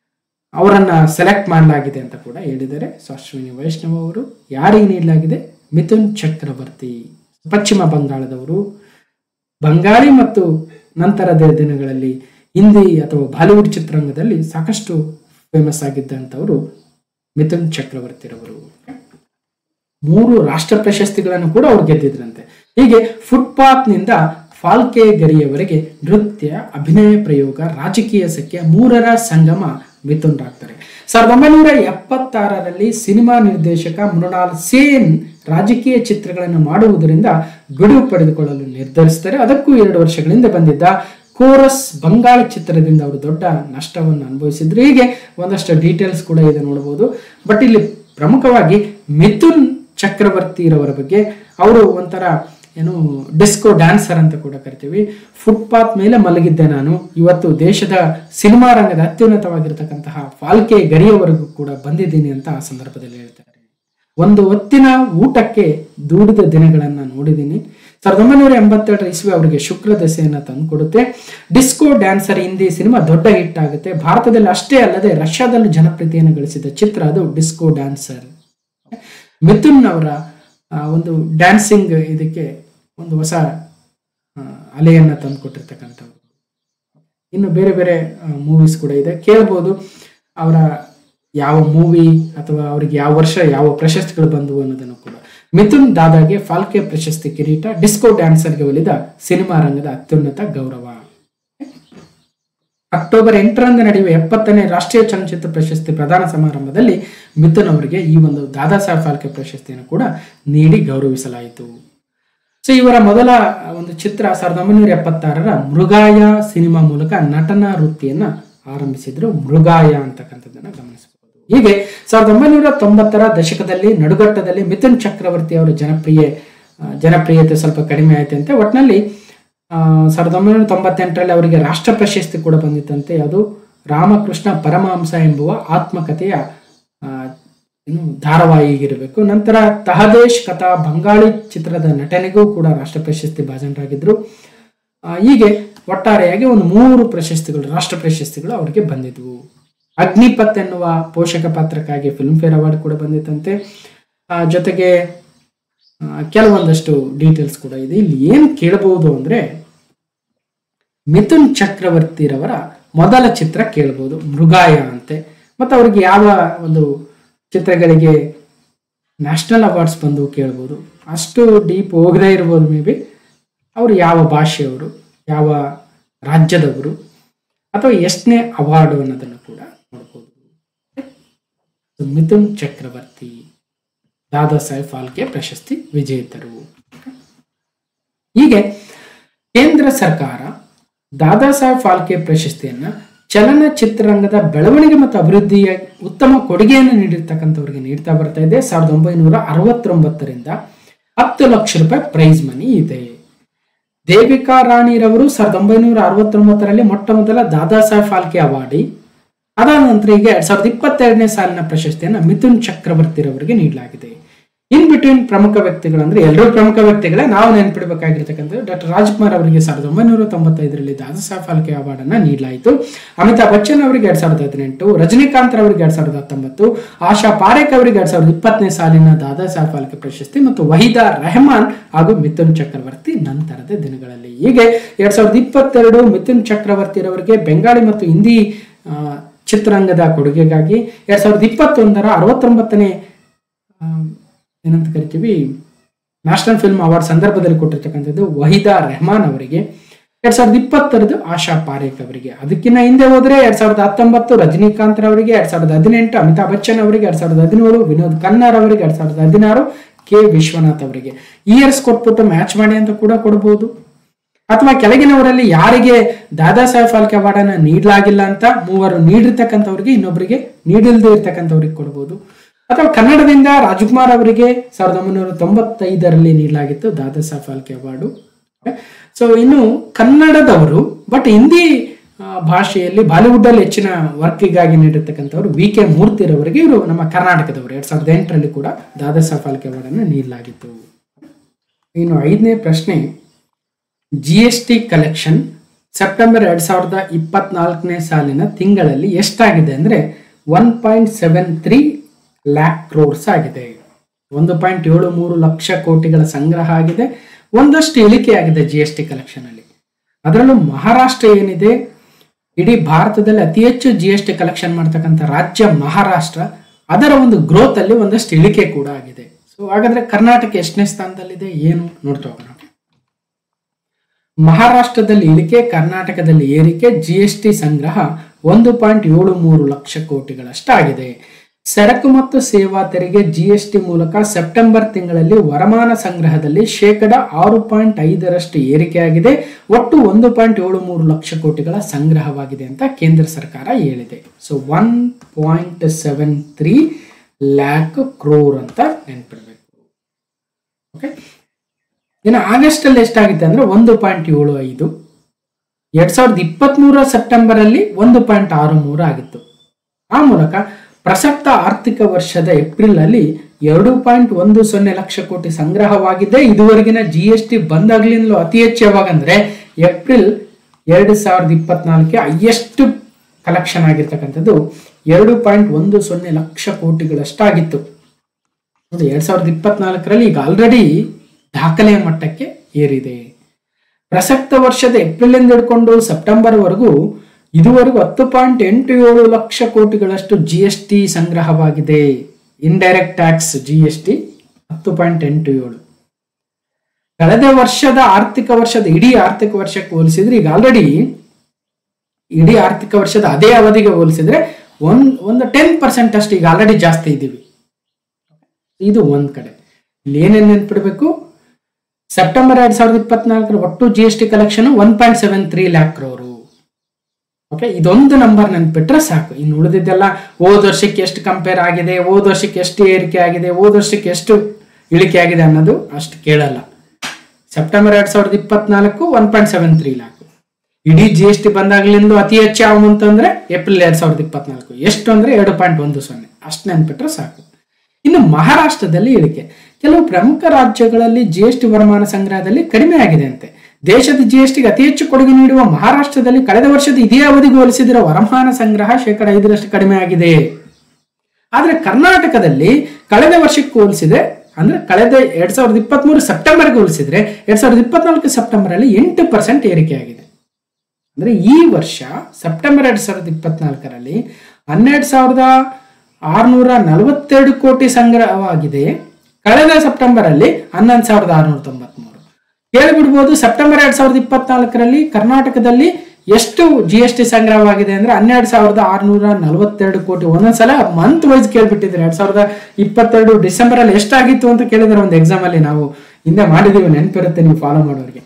ಅವರನ್ನ ಸೆಲೆಕ್ಟ್ ಮಾಡಲಾಗಿದೆ ಅಂತ ಕೂಡ ಹೇಳಿದ್ದಾರೆ ಸೊ ಅಶ್ವಿನಿ ವೈಷ್ಣವ್ ಅವರು ಯಾರಿಗೆ ನೀಡಲಾಗಿದೆ ಮಿಥುನ್ ಚಕ್ರವರ್ತಿ ಪಶ್ಚಿಮ ಬಂಗಾಳದವರು ಬಂಗಾಳಿ ಮತ್ತು ನಂತರದ ದಿನಗಳಲ್ಲಿ ಹಿಂದಿ ಅಥವಾ ಬಾಲಿವುಡ್ ಚಿತ್ರರಂಗದಲ್ಲಿ ಸಾಕಷ್ಟು ಫೇಮಸ್ ಆಗಿದ್ದಂಥವರು ಮಿಥುನ್ ಚಕ್ರವರ್ತಿರವರು ಮೂರು ರಾಷ್ಟ್ರ ಪ್ರಶಸ್ತಿಗಳನ್ನು ಕೂಡ ಅವ್ರು ಗೆದ್ದಿದ್ರಂತೆ ಹೀಗೆ ಫುಟ್ಪಾತ್ನಿಂದ ಫಾಲ್ಕೆ ಗರಿಯವರೆಗೆ ನೃತ್ಯ ಅಭಿನಯ ಪ್ರಯೋಗ ರಾಜಕೀಯ ಸಖ್ಯ ಮೂರರ ಸಂಗಮ ಮಿಥುನ್ ಆಗ್ತಾರೆ ಸಾವಿರದ ಒಂಬೈನೂರ ಎಪ್ಪತ್ತಾರರಲ್ಲಿ ಸಿನಿಮಾ ನಿರ್ದೇಶಕ ಮೃಣಾಲ್ ಸೇನ್ ರಾಜಕೀಯ ಚಿತ್ರಗಳನ್ನು ಮಾಡುವುದರಿಂದ ಬಿಡುವು ಪಡೆದುಕೊಳ್ಳಲು ನಿರ್ಧರಿಸ್ತಾರೆ ಅದಕ್ಕೂ ಎರಡು ವರ್ಷಗಳಿಂದ ಬಂದಿದ್ದ ಕೋರಸ್ ಬಂಗಾಳ ಚಿತ್ರದಿಂದ ಅವರು ದೊಡ್ಡ ನಷ್ಟವನ್ನು ಅನುಭವಿಸಿದ್ರು ಹೀಗೆ ಒಂದಷ್ಟು ಡೀಟೇಲ್ಸ್ ಕೂಡ ಇದೆ ನೋಡಬಹುದು ಬಟ್ ಇಲ್ಲಿ ಪ್ರಮುಖವಾಗಿ ಮಿಥುನ್ ಚಕ್ರವರ್ತಿರವರ ಬಗ್ಗೆ ಅವರು ಒಂಥರ ಏನು ಡಿಸ್ಕೋ ಡ್ಯಾನ್ಸರ್ ಅಂತ ಕೂಡ ಕರಿತೀವಿ ಫುಟ್ಪಾತ್ ಮೇಲೆ ಮಲಗಿದ್ದೆ ನಾನು ಇವತ್ತು ದೇಶದ ಸಿನಿಮಾ ರಂಗದ ಅತ್ಯುನ್ನತವಾಗಿರ್ತಕ್ಕಂತಹ ಫಾಲ್ಕೆ ಗರಿಯವರೆಗೂ ಕೂಡ ಬಂದಿದ್ದೀನಿ ಅಂತ ಆ ಸಂದರ್ಭದಲ್ಲಿ ಹೇಳ್ತಾರೆ ಒಂದು ಹೊತ್ತಿನ ಊಟಕ್ಕೆ ದೂಡಿದ ದಿನಗಳನ್ನ ನೋಡಿದ್ದೀನಿ ಸಾವಿರದ ಒಂಬೈನೂರ ಎಂಬತ್ತೆರಡರ ಇಸ್ವಿ ಅವರಿಗೆ ಶುಕ್ರ ದಶೆಯನ್ನ ತಂದುಕೊಡುತ್ತೆ ಡಿಸ್ಕೋ ಡ್ಯಾನ್ಸರ್ ಹಿಂದಿ ಸಿನಿಮಾ ದೊಡ್ಡ ಹಿಟ್ ಆಗುತ್ತೆ ಭಾರತದಲ್ಲಿ ಅಷ್ಟೇ ಅಲ್ಲದೆ ರಷ್ಯಾದಲ್ಲೂ ಜನಪ್ರಿಯತೆಯನ್ನು ಗಳಿಸಿದ ಚಿತ್ರ ಅದು ಡಿಸ್ಕೋ ಡ್ಯಾನ್ಸರ್ ಮಿಥುನ್ ಅವರ ಆ, ಒಂದು ಡ್ಯಾನ್ಸಿಂಗ್ ಇದಕ್ಕೆ ಒಂದು ಹೊಸ ಆ, ಅಲೆಯನ್ನ ತಂದುಕೊಟ್ಟಿರ್ತಕ್ಕಂಥವ್ರು ಇನ್ನು ಬೇರೆ ಬೇರೆ ಮೂವೀಸ್ ಕೂಡ ಇದೆ ಕೇಳ್ಬೋದು ಅವರ ಯಾವ ಮೂವಿ ಅಥವಾ ಅವರಿಗೆ ಯಾವ ವರ್ಷ ಯಾವ ಪ್ರಶಸ್ತಿಗಳು ಬಂದವು ಅನ್ನೋದನ್ನು ಕೂಡ ಮಿಥುನ್ ದಾದಾಗೆ ಫಾಲ್ಕೆ ಪ್ರಶಸ್ತಿ ಕಿರೀಟ ಡಿಸ್ಕೋ ಡ್ಯಾನ್ಸರ್ಗೆ ಒಲಿದ ಸಿನಿಮಾ ರಂಗದ ಅತ್ಯುನ್ನತ ಗೌರವ ಅಕ್ಟೋಬರ್ ಎಂಟರಂದು ನಡೆಯುವ ಎಪ್ಪತ್ತನೇ ರಾಷ್ಟ್ರೀಯ ಚಲನಚಿತ್ರ ಪ್ರಶಸ್ತಿ ಪ್ರದಾನ ಸಮಾರಂಭದಲ್ಲಿ ಮಿಥುನ್ ಅವರಿಗೆ ಈ ಒಂದು ದಾದಾ ಸಾಹೇಬ್ ಫಾಲ್ಕೆ ಪ್ರಶಸ್ತಿಯನ್ನು ಕೂಡ ನೀಡಿ ಗೌರವಿಸಲಾಯಿತು ಸೊ ಇವರ ಮೊದಲ ಒಂದು ಚಿತ್ರ ಸಾವಿರದ ಒಂಬೈನೂರ ಎಪ್ಪತ್ತಾರರ ಮೃಗಾಯ ಸಿನಿಮಾ ಮೂಲಕ ನಟನಾ ವೃತ್ತಿಯನ್ನ ಆರಂಭಿಸಿದ್ರು ಮೃಗಾಯ ಅಂತಕ್ಕಂಥದ್ದನ್ನ ಗಮನಿಸಬಹುದು ಹೀಗೆ ಸಾವಿರದ ಒಂಬೈನೂರ ತೊಂಬತ್ತರ ದಶಕದಲ್ಲಿ ನಡುಗಟ್ಟದಲ್ಲಿ ಮಿಥುನ್ ಚಕ್ರವರ್ತಿ ಅವರ ಜನಪ್ರಿಯ ಆ, ಜನಪ್ರಿಯತೆ ಸ್ವಲ್ಪ ಕಡಿಮೆ ಆಯ್ತಂತೆ ಒಟ್ಟಿನಲ್ಲಿ ಆ, ಸಾವಿರದ ಒಂಬೈನೂರ ತೊಂಬತ್ತೆಂಟರಲ್ಲಿ ಅವರಿಗೆ ರಾಷ್ಟ್ರ ಪ್ರಶಸ್ತಿ ಕೂಡ ಬಂದಿತ್ತಂತೆ ಅದು ರಾಮಕೃಷ್ಣ ಪರಮಹಂಸ ಎಂಬುವ ಆತ್ಮಕಥೆಯ ಆ, ಏನು ಧಾರಾವಾಹಿಗಿರಬೇಕು ನಂತರ ತಹದೇಶ್ ಕಥಾ ಬಂಗಾಳಿ ಚಿತ್ರದ ನಟನೆಗೂ ಕೂಡ ರಾಷ್ಟ್ರ ಪ್ರಶಸ್ತಿ ಭಾಜನರಾಗಿದ್ರು ಆ, ಹೀಗೆ ಒಟ್ಟಾರೆಯಾಗಿ ಒಂದು ಮೂರು ಪ್ರಶಸ್ತಿಗಳು ರಾಷ್ಟ್ರ ಪ್ರಶಸ್ತಿಗಳು ಅವರಿಗೆ ಬಂದಿದ್ವು ಅಗ್ನಿಪಥ್ ಎನ್ನುವ ಪೋಷಕ ಪಾತ್ರಕ್ಕಾಗಿ ಫಿಲ್ಮ್ ಫೇರ್ ಅವಾರ್ಡ್ ಕೂಡ ಬಂದಿತ್ತಂತೆ ಆ, ಜೊತೆಗೆ ಆ, ಕೆಲವೊಂದಷ್ಟು ಡೀಟೇಲ್ಸ್ ಕೂಡ ಇದೆ ಇಲ್ಲಿ ಏನು ಕೇಳಬಹುದು ಅಂದ್ರೆ ಮಿಥುನ್ ಚಕ್ರವರ್ತಿರವರ ಮೊದಲ ಚಿತ್ರ ಕೇಳಬಹುದು ಮೃಗಾಯ ಅಂತೆ ಮತ್ತು ಅವ್ರಿಗೆ ಯಾವ ಒಂದು ಚಿತ್ರಗಳಿಗೆ ನ್ಯಾಷನಲ್ ಅವಾರ್ಡ್ಸ್ ಬಂದು ಕೇಳ್ಬೋದು ಅಷ್ಟು ಡೀಪ್ ಹೋಗದೇ ಇರ್ಬೋದು ಮೇ ಬಿ ಅವರು ಯಾವ ಭಾಷೆಯವರು ಯಾವ ರಾಜ್ಯದವರು ಅಥವಾ ಎಷ್ಟನೇ ಅವಾರ್ಡು ಅನ್ನೋದನ್ನು ಕೂಡ ನೋಡ್ಬೋದು ಮಿಥುನ್ ಚಕ್ರವರ್ತಿ ದಾದಾ ಸಾಹೇಬ್ ಫಾಲ್ಕೆ ಪ್ರಶಸ್ತಿ ವಿಜೇತರು ಹೀಗೆ ಕೇಂದ್ರ ಸರ್ಕಾರ ದಾದಾ ಸಾಹೇಬ್ ಫಾಲ್ಕೆ ಪ್ರಶಸ್ತಿಯನ್ನ ಚಲನಚಿತ್ರರಂಗದ ಬೆಳವಣಿಗೆ ಮತ್ತು ಅಭಿವೃದ್ಧಿಯ ಉತ್ತಮ ಕೊಡುಗೆಯನ್ನು ನೀಡಿರ್ತಕ್ಕಂಥವ್ರಿಗೆ ನೀಡ್ತಾ ಬರ್ತಾ ಇದೆ ಸಾವಿರದ ಒಂಬೈನೂರ ಅರವತ್ತೊಂಬತ್ತರಿಂದ ಹತ್ತು ಲಕ್ಷ ರೂಪಾಯಿ ಪ್ರೈಸ್ ಮನಿ ಇದೆ ದೇವಿಕಾ ರಾಣಿರವರು ಸಾವಿರದ ಒಂಬೈನೂರ ಅರವತ್ತೊಂಬತ್ತರಲ್ಲಿ ಮೊಟ್ಟ ಮೊದಲ ದಾದಾ ಸಾಹೇಬ್ ಫಾಲ್ಕೆ ಅವಾರ್ಡಿ ಅದಾದ ನಂತರ ಈಗ ಎರಡ್ ಸಾವಿರದ ಇಪ್ಪತ್ತೆರಡನೇ ಸಾಲಿನ ಪ್ರಶಸ್ತಿಯನ್ನು ಮಿಥುನ್ ಚಕ್ರವರ್ತಿರವರಿಗೆ ನೀಡಲಾಗಿದೆ ಇನ್ ಬಿಟ್ವೀನ್ ಪ್ರಮುಖ ವ್ಯಕ್ತಿಗಳು ಅಂದ್ರೆ ಎಲ್ಲರೂ ಪ್ರಮುಖ ವ್ಯಕ್ತಿಗಳೇ ನಾವು ನೆನಪಿಡಬೇಕಾಗಿರ್ತಕ್ಕಂಥದ್ದು ಡಾಕ್ಟರ್ ರಾಜ್ಕುಮಾರ್ ಅವರಿಗೆ ಸಾವಿರದ ಒಂಬೈನೂರ ತೊಂಬತ್ತೈದರಲ್ಲಿ ದಾದಾ ಸಾಹೇಬ್ ಫಾಲ್ಕೆ ಅವಾರ್ಡ್ ಅನ್ನ ನೀಡಲಾಯಿತು ಅಮಿತಾಬ್ ಬಚ್ಚನ್ ಅವರಿಗೆ ಎರಡ್ ಸಾವಿರದ ಹದಿನೆಂಟು ರಜನಿಕಾಂತ್ ಅವರಿಗೆ ಎರಡ್ ಸಾವಿರದ ಹತ್ತೊಂಬತ್ತು ಆಶಾ ಪಾರೇಖ್ ಅವರಿಗೆ ಎರಡ್ ಸಾವಿರದ ಇಪ್ಪತ್ತನೇ ಸಾಲಿನ ದಾದಾ ಸಾಹೇಬ್ ಫಾಲ್ಕೆ ಪ್ರಶಸ್ತಿ ಮತ್ತು ವಹೀದಾ ರೆಹಮಾನ್ ಹಾಗೂ ಮಿಥುನ್ ಚಕ್ರವರ್ತಿ ನಂತರದ ದಿನಗಳಲ್ಲಿ ಹೀಗೆ ಎರಡ್ ಸಾವಿರದ ಇಪ್ಪತ್ತೆರಡು ಮಿಥುನ್ ಚಕ್ರವರ್ತಿರವರಿಗೆ ಬೆಂಗಾಳಿ ಮತ್ತು ಹಿಂದಿ ಆ, ಚಿತ್ರರಂಗದ ಕೊಡುಗೆಗಾಗಿ ಎರಡ್ ಸಾವಿರದ ಇಪ್ಪತ್ತೊಂದರ ಅರವತ್ತೊಂಬತ್ತನೇ ಆ, ಏನಂತ ಕರಿತೀವಿ ನ್ಯಾಷನಲ್ ಫಿಲ್ಮ್ ಅವಾರ್ಡ್ ಸಂದರ್ಭದಲ್ಲಿ ಕೊಟ್ಟಿರ್ತಕ್ಕಂಥದ್ದು ವಹೀದಾ ರೆಹಮಾನ್ ಅವರಿಗೆ ಎರಡ್ ಸಾವಿರದ ಇಪ್ಪತ್ತರದ್ದು ಆಶಾ ಪಾರೇಖ್ ಅವರಿಗೆ ಅದಕ್ಕಿಂತ ಹಿಂದೆ ಹೋದ್ರೆ ಎರಡ್ ಸಾವಿರದ ಹತ್ತೊಂಬತ್ತು ರಜನಿಕಾಂತ್ ಅವರಿಗೆ ಎರಡ್ ಸಾವಿರದ ಹದಿನೆಂಟು ಅಮಿತಾಬ್ ಬಚ್ಚನ್ ಅವರಿಗೆ ಎರಡ್ ಸಾವಿರದ ಹದಿನೇಳು ವಿನೋದ್ ಖನ್ನಾರ್ ಅವರಿಗೆ ಎರಡ್ ಸಾವಿರದ ಹದಿನಾರು ಕೆ ವಿಶ್ವನಾಥ್ ಅವರಿಗೆ ಇಯರ್ಸ್ ಕೊಟ್ಬಿಟ್ಟು ಮ್ಯಾಚ್ ಮಾಡಿ ಅಂತ ಕೂಡ ಕೊಡಬಹುದು ಅಥವಾ ಕೆಳಗಿನವರಲ್ಲಿ ಯಾರಿಗೆ ದಾದಾ ಸಾಹೇಬ್ ಫಾಲ್ಕೆ ಅವಾರ್ಡ್ ಅನ್ನ ನೀಡಲಾಗಿಲ್ಲ ಅಂತ ಮೂವರು ನೀಡಿರ್ತಕ್ಕಂಥವ್ರಿಗೆ ಇನ್ನೊಬ್ಬರಿಗೆ ನೀಡಿಲ್ದೇ ಇರ್ತಕ್ಕಂಥವ್ರಿಗೆ ಕೊಡ್ಬೋದು ಅಥವಾ ಕನ್ನಡದಿಂದ ರಾಜ್ಕುಮಾರ್ ಅವರಿಗೆ ಸಾವಿರದ ಒಂಬೈನೂರ ತೊಂಬತ್ತೈದರಲ್ಲಿ ನೀಡಲಾಗಿತ್ತು ದಾದಾ ಸಾಹೇಬ್ ಫಾಲ್ಕೆ ಅವಾರ್ಡು ಸೊ ಇನ್ನು ಕನ್ನಡದವರು ಬಟ್ ಹಿಂದಿ ಆ, ಭಾಷೆಯಲ್ಲಿ ಬಾಲಿವುಡ್ ಅಲ್ಲಿ ಹೆಚ್ಚಿನ ವರ್ಕಿಗಾಗಿ ನೀಡಿರ್ತಕ್ಕಂಥವ್ರು ವಿ ಕೆ ಮೂರ್ತಿರವರಿಗೆ ಇವರು ನಮ್ಮ ಕರ್ನಾಟಕದವರು ಎರಡ್ ಸಾವಿರದ ಎಂಟರಲ್ಲಿ ಕೂಡ ದಾದಾ ಸಾಹೇಬ್ ಫಾಲ್ಕೆ ಅವಾರ್ಡ್ ಅನ್ನು ನೀಡಲಾಗಿತ್ತು ಇನ್ನು ಐದನೇ ಪ್ರಶ್ನೆ G S T collection September ಎರಡ್ ಸಾವಿರದ ಇಪ್ಪತ್ನಾಲ್ಕನೇ ಸಾಲಿನ ತಿಂಗಳಲ್ಲಿ ಎಷ್ಟಾಗಿದೆ ಅಂದ್ರೆ one point seven three lakh crores ಆಗಿದೆ ಒಂದು ಪಾಯಿಂಟ್ ಏಳು ಮೂರು ಲಕ್ಷ ಕೋಟಿಗಳ ಸಂಗ್ರಹ ಆಗಿದೆ ಒಂದಷ್ಟು ಇಳಿಕೆ ಆಗಿದೆ ಜಿ ಎಸ್ ಟಿ ಕಲೆಕ್ಷನ್ ಅಲ್ಲಿ ಅದರಲ್ಲೂ ಮಹಾರಾಷ್ಟ್ರ ಏನಿದೆ ಇಡೀ ಭಾರತದಲ್ಲಿ ಅತಿ ಹೆಚ್ಚು ಜಿ ಎಸ್ ಟಿ ಕಲೆಕ್ಷನ್ ಮಾಡ್ತಕ್ಕಂಥ ರಾಜ್ಯ ಮಹಾರಾಷ್ಟ್ರ ಅದರ ಒಂದು ಗ್ರೋತ್ ಅಲ್ಲಿ ಒಂದಷ್ಟು ಇಳಿಕೆ ಕೂಡ ಆಗಿದೆ ಸೊ ಹಾಗಾದ್ರೆ ಕರ್ನಾಟಕ ಎಷ್ಟನೇ ಸ್ಥಾನದಲ್ಲಿದೆ ಏನು ನೋಡ್ತಾ ಹೋಗೋಣ ಮಹಾರಾಷ್ಟ್ರದಲ್ಲಿ ಇಳಿಕೆ ಕರ್ನಾಟಕದಲ್ಲಿ ಏರಿಕೆ ಜಿ ಎಸ್ ಟಿ ಸಂಗ್ರಹ ಒಂದು ಪಾಯಿಂಟ್ ಏಳು ಮೂರು ಲಕ್ಷ ಕೋಟಿಗಳಷ್ಟಾಗಿದೆ ಸರಕು ಮತ್ತು ಸೇವಾ ತೆರಿಗೆ ಜಿಎಸ್ಟಿ ಮೂಲಕ ಸೆಪ್ಟೆಂಬರ್ ತಿಂಗಳಲ್ಲಿ ವರಮಾನ ಸಂಗ್ರಹದಲ್ಲಿ ಶೇಕಡ ಆರು ಪಾಯಿಂಟ್ ಐದರಷ್ಟು ಏರಿಕೆಯಾಗಿದೆ ಒಟ್ಟು ಒಂದು ಪಾಯಿಂಟ್ ಏಳು ಮೂರು ಲಕ್ಷ ಕೋಟಿಗಳ ಸಂಗ್ರಹವಾಗಿದೆ ಅಂತ ಕೇಂದ್ರ ಸರ್ಕಾರ ಹೇಳಿದೆ so one point seven three lakh crore ಅಂತ ನೆನ್ಪಿಡ್ಬೇಕು ಓಕೆ ಇನ್ನು ಆಗಸ್ಟ್ ಅಲ್ಲಿ ಎಷ್ಟಾಗುತ್ತೆ ಅಂದ್ರೆ ಒಂದು ಪಾಯಿಂಟ್ ಏಳು ಐದು ಎರಡ್ ಸಾವಿರದ ಇಪ್ಪತ್ತ್ ಮೂರ ಸೆಪ್ಟೆಂಬರ್ ಅಲ್ಲಿ ಒಂದು ಪಾಯಿಂಟ್ ಆರು ಮೂರು ಆಗಿತ್ತು ಆ ಮೂಲಕ ಪ್ರಸಕ್ತ ಆರ್ಥಿಕ ವರ್ಷದ ಏಪ್ರಿಲ್ ಅಲ್ಲಿ ಎರಡು ಪಾಯಿಂಟ್ ಒಂದು ಸೊನ್ನೆ ಲಕ್ಷ ಕೋಟಿ ಸಂಗ್ರಹವಾಗಿದೆ ಇದುವರೆಗಿನ ಜಿ ಎಸ್ ಟಿ ಬಂದಾಗ್ಲಿಂದಲೂ ಅತಿ ಹೆಚ್ಚು ಯಾವಾಗಂದ್ರೆ ಏಪ್ರಿಲ್ ಎರಡು ಸಾವಿರದ ಇಪ್ಪತ್ನಾಲ್ಕಕ್ಕೆ ಹೈಯೆಸ್ಟ್ ಕಲೆಕ್ಷನ್ ಆಗಿರ್ತಕ್ಕಂಥದ್ದು ಎರಡು ಪಾಯಿಂಟ್ ಒಂದು ಸೊನ್ನೆ ಲಕ್ಷ ಕೋಟಿಗಳಷ್ಟಾಗಿತ್ತು ನೋಡಿ ಎರಡ್ ಸಾವಿರದ ಇಪ್ಪತ್ನಾಲ್ಕರಲ್ಲಿ ಈಗ ಆಲ್ರೆಡಿ ದಾಖಲೆಯ ಮಟ್ಟಕ್ಕೆ ಏರಿದೆ ಪ್ರಸಕ್ತ ವರ್ಷದ ಏಪ್ರಿಲ್ ಇಂದ ಹಿಡ್ಕೊಂಡು ಸೆಪ್ಟೆಂಬರ್ ವರೆಗೂ ಇದುವರೆಗೂ ಹತ್ತು ಪಾಯಿಂಟ್ ಎಂಟು ಏಳು ಲಕ್ಷ ಕೋಟಿಗಳಷ್ಟು ಜಿ ಎಸ್ ಟಿ ಸಂಗ್ರಹವಾಗಿದೆ indirect tax G S T ಹತ್ತು ಪಾಯಿಂಟ್ ಎಂಟು ಏಳು ಕಳೆದ ವರ್ಷದ ಆರ್ಥಿಕ ವರ್ಷದ ಇಡೀ ಆರ್ಥಿಕ ವರ್ಷಕ್ಕೆ ಹೋಲಿಸಿದ್ರೆ ಈಗ ಆಲ್ರೆಡಿ ಇಡೀ ಆರ್ಥಿಕ ವರ್ಷದ ಅದೇ ಅವಧಿಗೆ ಹೋಲಿಸಿದ್ರೆ ಒಂದ್ ಒಂದು ಟೆನ್ ಪರ್ಸೆಂಟ್ ಅಷ್ಟು ಈಗ ಆಲ್ರೆಡಿ ಜಾಸ್ತಿ ಇದ್ದೀವಿ ಇದು ಒಂದ್ ಕಡೆ ಇಲ್ಲಿ ಏನೇನು ನೆನ್ಪಿಡ್ಬೇಕು ಸೆಪ್ಟೆಂಬರ್ ಎರಡ್ ಸಾವಿರದ ಇಪ್ಪತ್ನಾಲ್ಕರ ಒಟ್ಟು G S T collection one point seven three lakh crore okay ಇದೊಂದು ನಂಬರ್ ನೆನ್ಪಿಟ್ರೆ ಸಾಕು ಇನ್ನು ಉಳಿದಿದ್ದೆಲ್ಲ ಹೋದ ವರ್ಷಕ್ಕೆ ಎಷ್ಟು ಕಂಪೇರ್ ಆಗಿದೆ ಹೋದ ವರ್ಷಕ್ಕೆ ಎಷ್ಟು ಏರಿಕೆ ಆಗಿದೆ ಹೋದ ವರ್ಷಕ್ಕೆ ಎಷ್ಟು ಇಳಿಕೆ ಆಗಿದೆ ಅನ್ನೋದು ಅಷ್ಟು ಕೇಳಲ್ಲ ಸೆಪ್ಟೆಂಬರ್ ಎರಡ್ ಸಾವಿರದ ಇಪ್ಪತ್ನಾಲ್ಕು one point seven three lakh ಇಡೀ ಜಿ ಎಸ್ ಟಿ ಬಂದಾಗ್ಲಿಂದ ಅತಿ ಹೆಚ್ಚು ಯಾವ ಅಂತಂದ್ರೆ ಏಪ್ರಿಲ್ ಎರಡ್ ಸಾವಿರದ ಇಪ್ಪತ್ನಾಲ್ಕು ಎಷ್ಟು ಅಂದ್ರೆ ಎರಡು ಪಾಯಿಂಟ್ ಒಂದು ಸೊನ್ನೆ ಅಷ್ಟು ನೆನ್ಪಿಟ್ರೆ ಸಾಕು ಇನ್ನು ಮಹಾರಾಷ್ಟ್ರದಲ್ಲಿ ಇಳಿಕೆ ಕೆಲವು ಪ್ರಮುಖ ರಾಜ್ಯಗಳಲ್ಲಿ ಜಿ ಎಸ್ ಟಿ ವರಮಾನ ಸಂಗ್ರಹದಲ್ಲಿ ಕಡಿಮೆ ಆಗಿದೆ ಅಂತೆ ದೇಶದ ಜಿ ಎಸ್ ಟಿಗೆ ಅತಿ ಹೆಚ್ಚು ಕೊಡುಗೆ ನೀಡುವ ಮಹಾರಾಷ್ಟ್ರದಲ್ಲಿ ಕಳೆದ ವರ್ಷದ ಇದೇ ಅವಧಿಗೆ ಹೋಲಿಸಿದರೆ ವರಮಾನ ಸಂಗ್ರಹ ಶೇಕಡ ಐದರಷ್ಟು ಕಡಿಮೆ ಆಗಿದೆ ಆದ್ರೆ ಕರ್ನಾಟಕದಲ್ಲಿ ಕಳೆದ ವರ್ಷಕ್ಕೆ ಹೋಲಿಸಿದ್ರೆ ಅಂದ್ರೆ ಕಳೆದ ಎರಡ್ ಸಾವಿರದ ಇಪ್ಪತ್ತ್ ಮೂರು ಸೆಪ್ಟೆಂಬರ್ಗೆ ಹೋಲಿಸಿದ್ರೆ ಎರಡ್ ಸಾವಿರದ ಇಪ್ಪತ್ನಾಲ್ಕು ಸೆಪ್ಟೆಂಬರ್ ಅಲ್ಲಿ ಎಂಟು ಪರ್ಸೆಂಟ್ ಏರಿಕೆ ಆಗಿದೆ ಅಂದ್ರೆ ಈ ವರ್ಷ ಸೆಪ್ಟೆಂಬರ್ ಎರಡ್ ಸಾವಿರದ ಇಪ್ಪತ್ನಾಲ್ಕರಲ್ಲಿ ಹನ್ನೆರಡು ಸಾವಿರದ ಆರುನೂರ ನಲವತ್ತೆರಡು ಕೋಟಿ ಸಂಗ್ರಹವಾಗಿದೆ ಕಳೆದ ಸೆಪ್ಟೆಂಬರ್ ಅಲ್ಲಿ ಹನ್ನೊಂದು ಸಾವಿರದ ಆರುನೂರ ತೊಂಬತ್ಮೂರು ಕೇಳಿಬಿಡ್ಬೋದು ಸೆಪ್ಟೆಂಬರ್ ಎರಡ್ ಸಾವಿರದ ಇಪ್ಪತ್ನಾಲ್ಕರಲ್ಲಿ ಕರ್ನಾಟಕದಲ್ಲಿ ಎಷ್ಟು ಜಿ ಎಸ್ ಟಿ ಸಂಗ್ರಹವಾಗಿದೆ ಅಂದ್ರೆ ಹನ್ನೆರಡು ಸಾವಿರದ ಆರುನೂರ ನಲವತ್ತೆರಡು ಕೋಟಿ ಒಂದೊಂದ್ಸಲ ಮಂತ್ ವೈಸ್ ಕೇಳ್ಬಿಟ್ಟಿದ್ರೆ ಎರಡ್ ಸಾವಿರದ ಇಪ್ಪತ್ತೆರಡು ಡಿಸೆಂಬರ್ ಅಲ್ಲಿ ಎಷ್ಟಾಗಿತ್ತು ಅಂತ ಕೇಳಿದ್ರೆ ಒಂದು ಎಕ್ಸಾಮ್ ಅಲ್ಲಿ ನಾವು ಹಿಂದೆ ಮಾಡಿದೀವಿ ನೆನಪಿರುತ್ತೆ ನೀವು ಫಾಲೋ ಮಾಡೋರಿಗೆ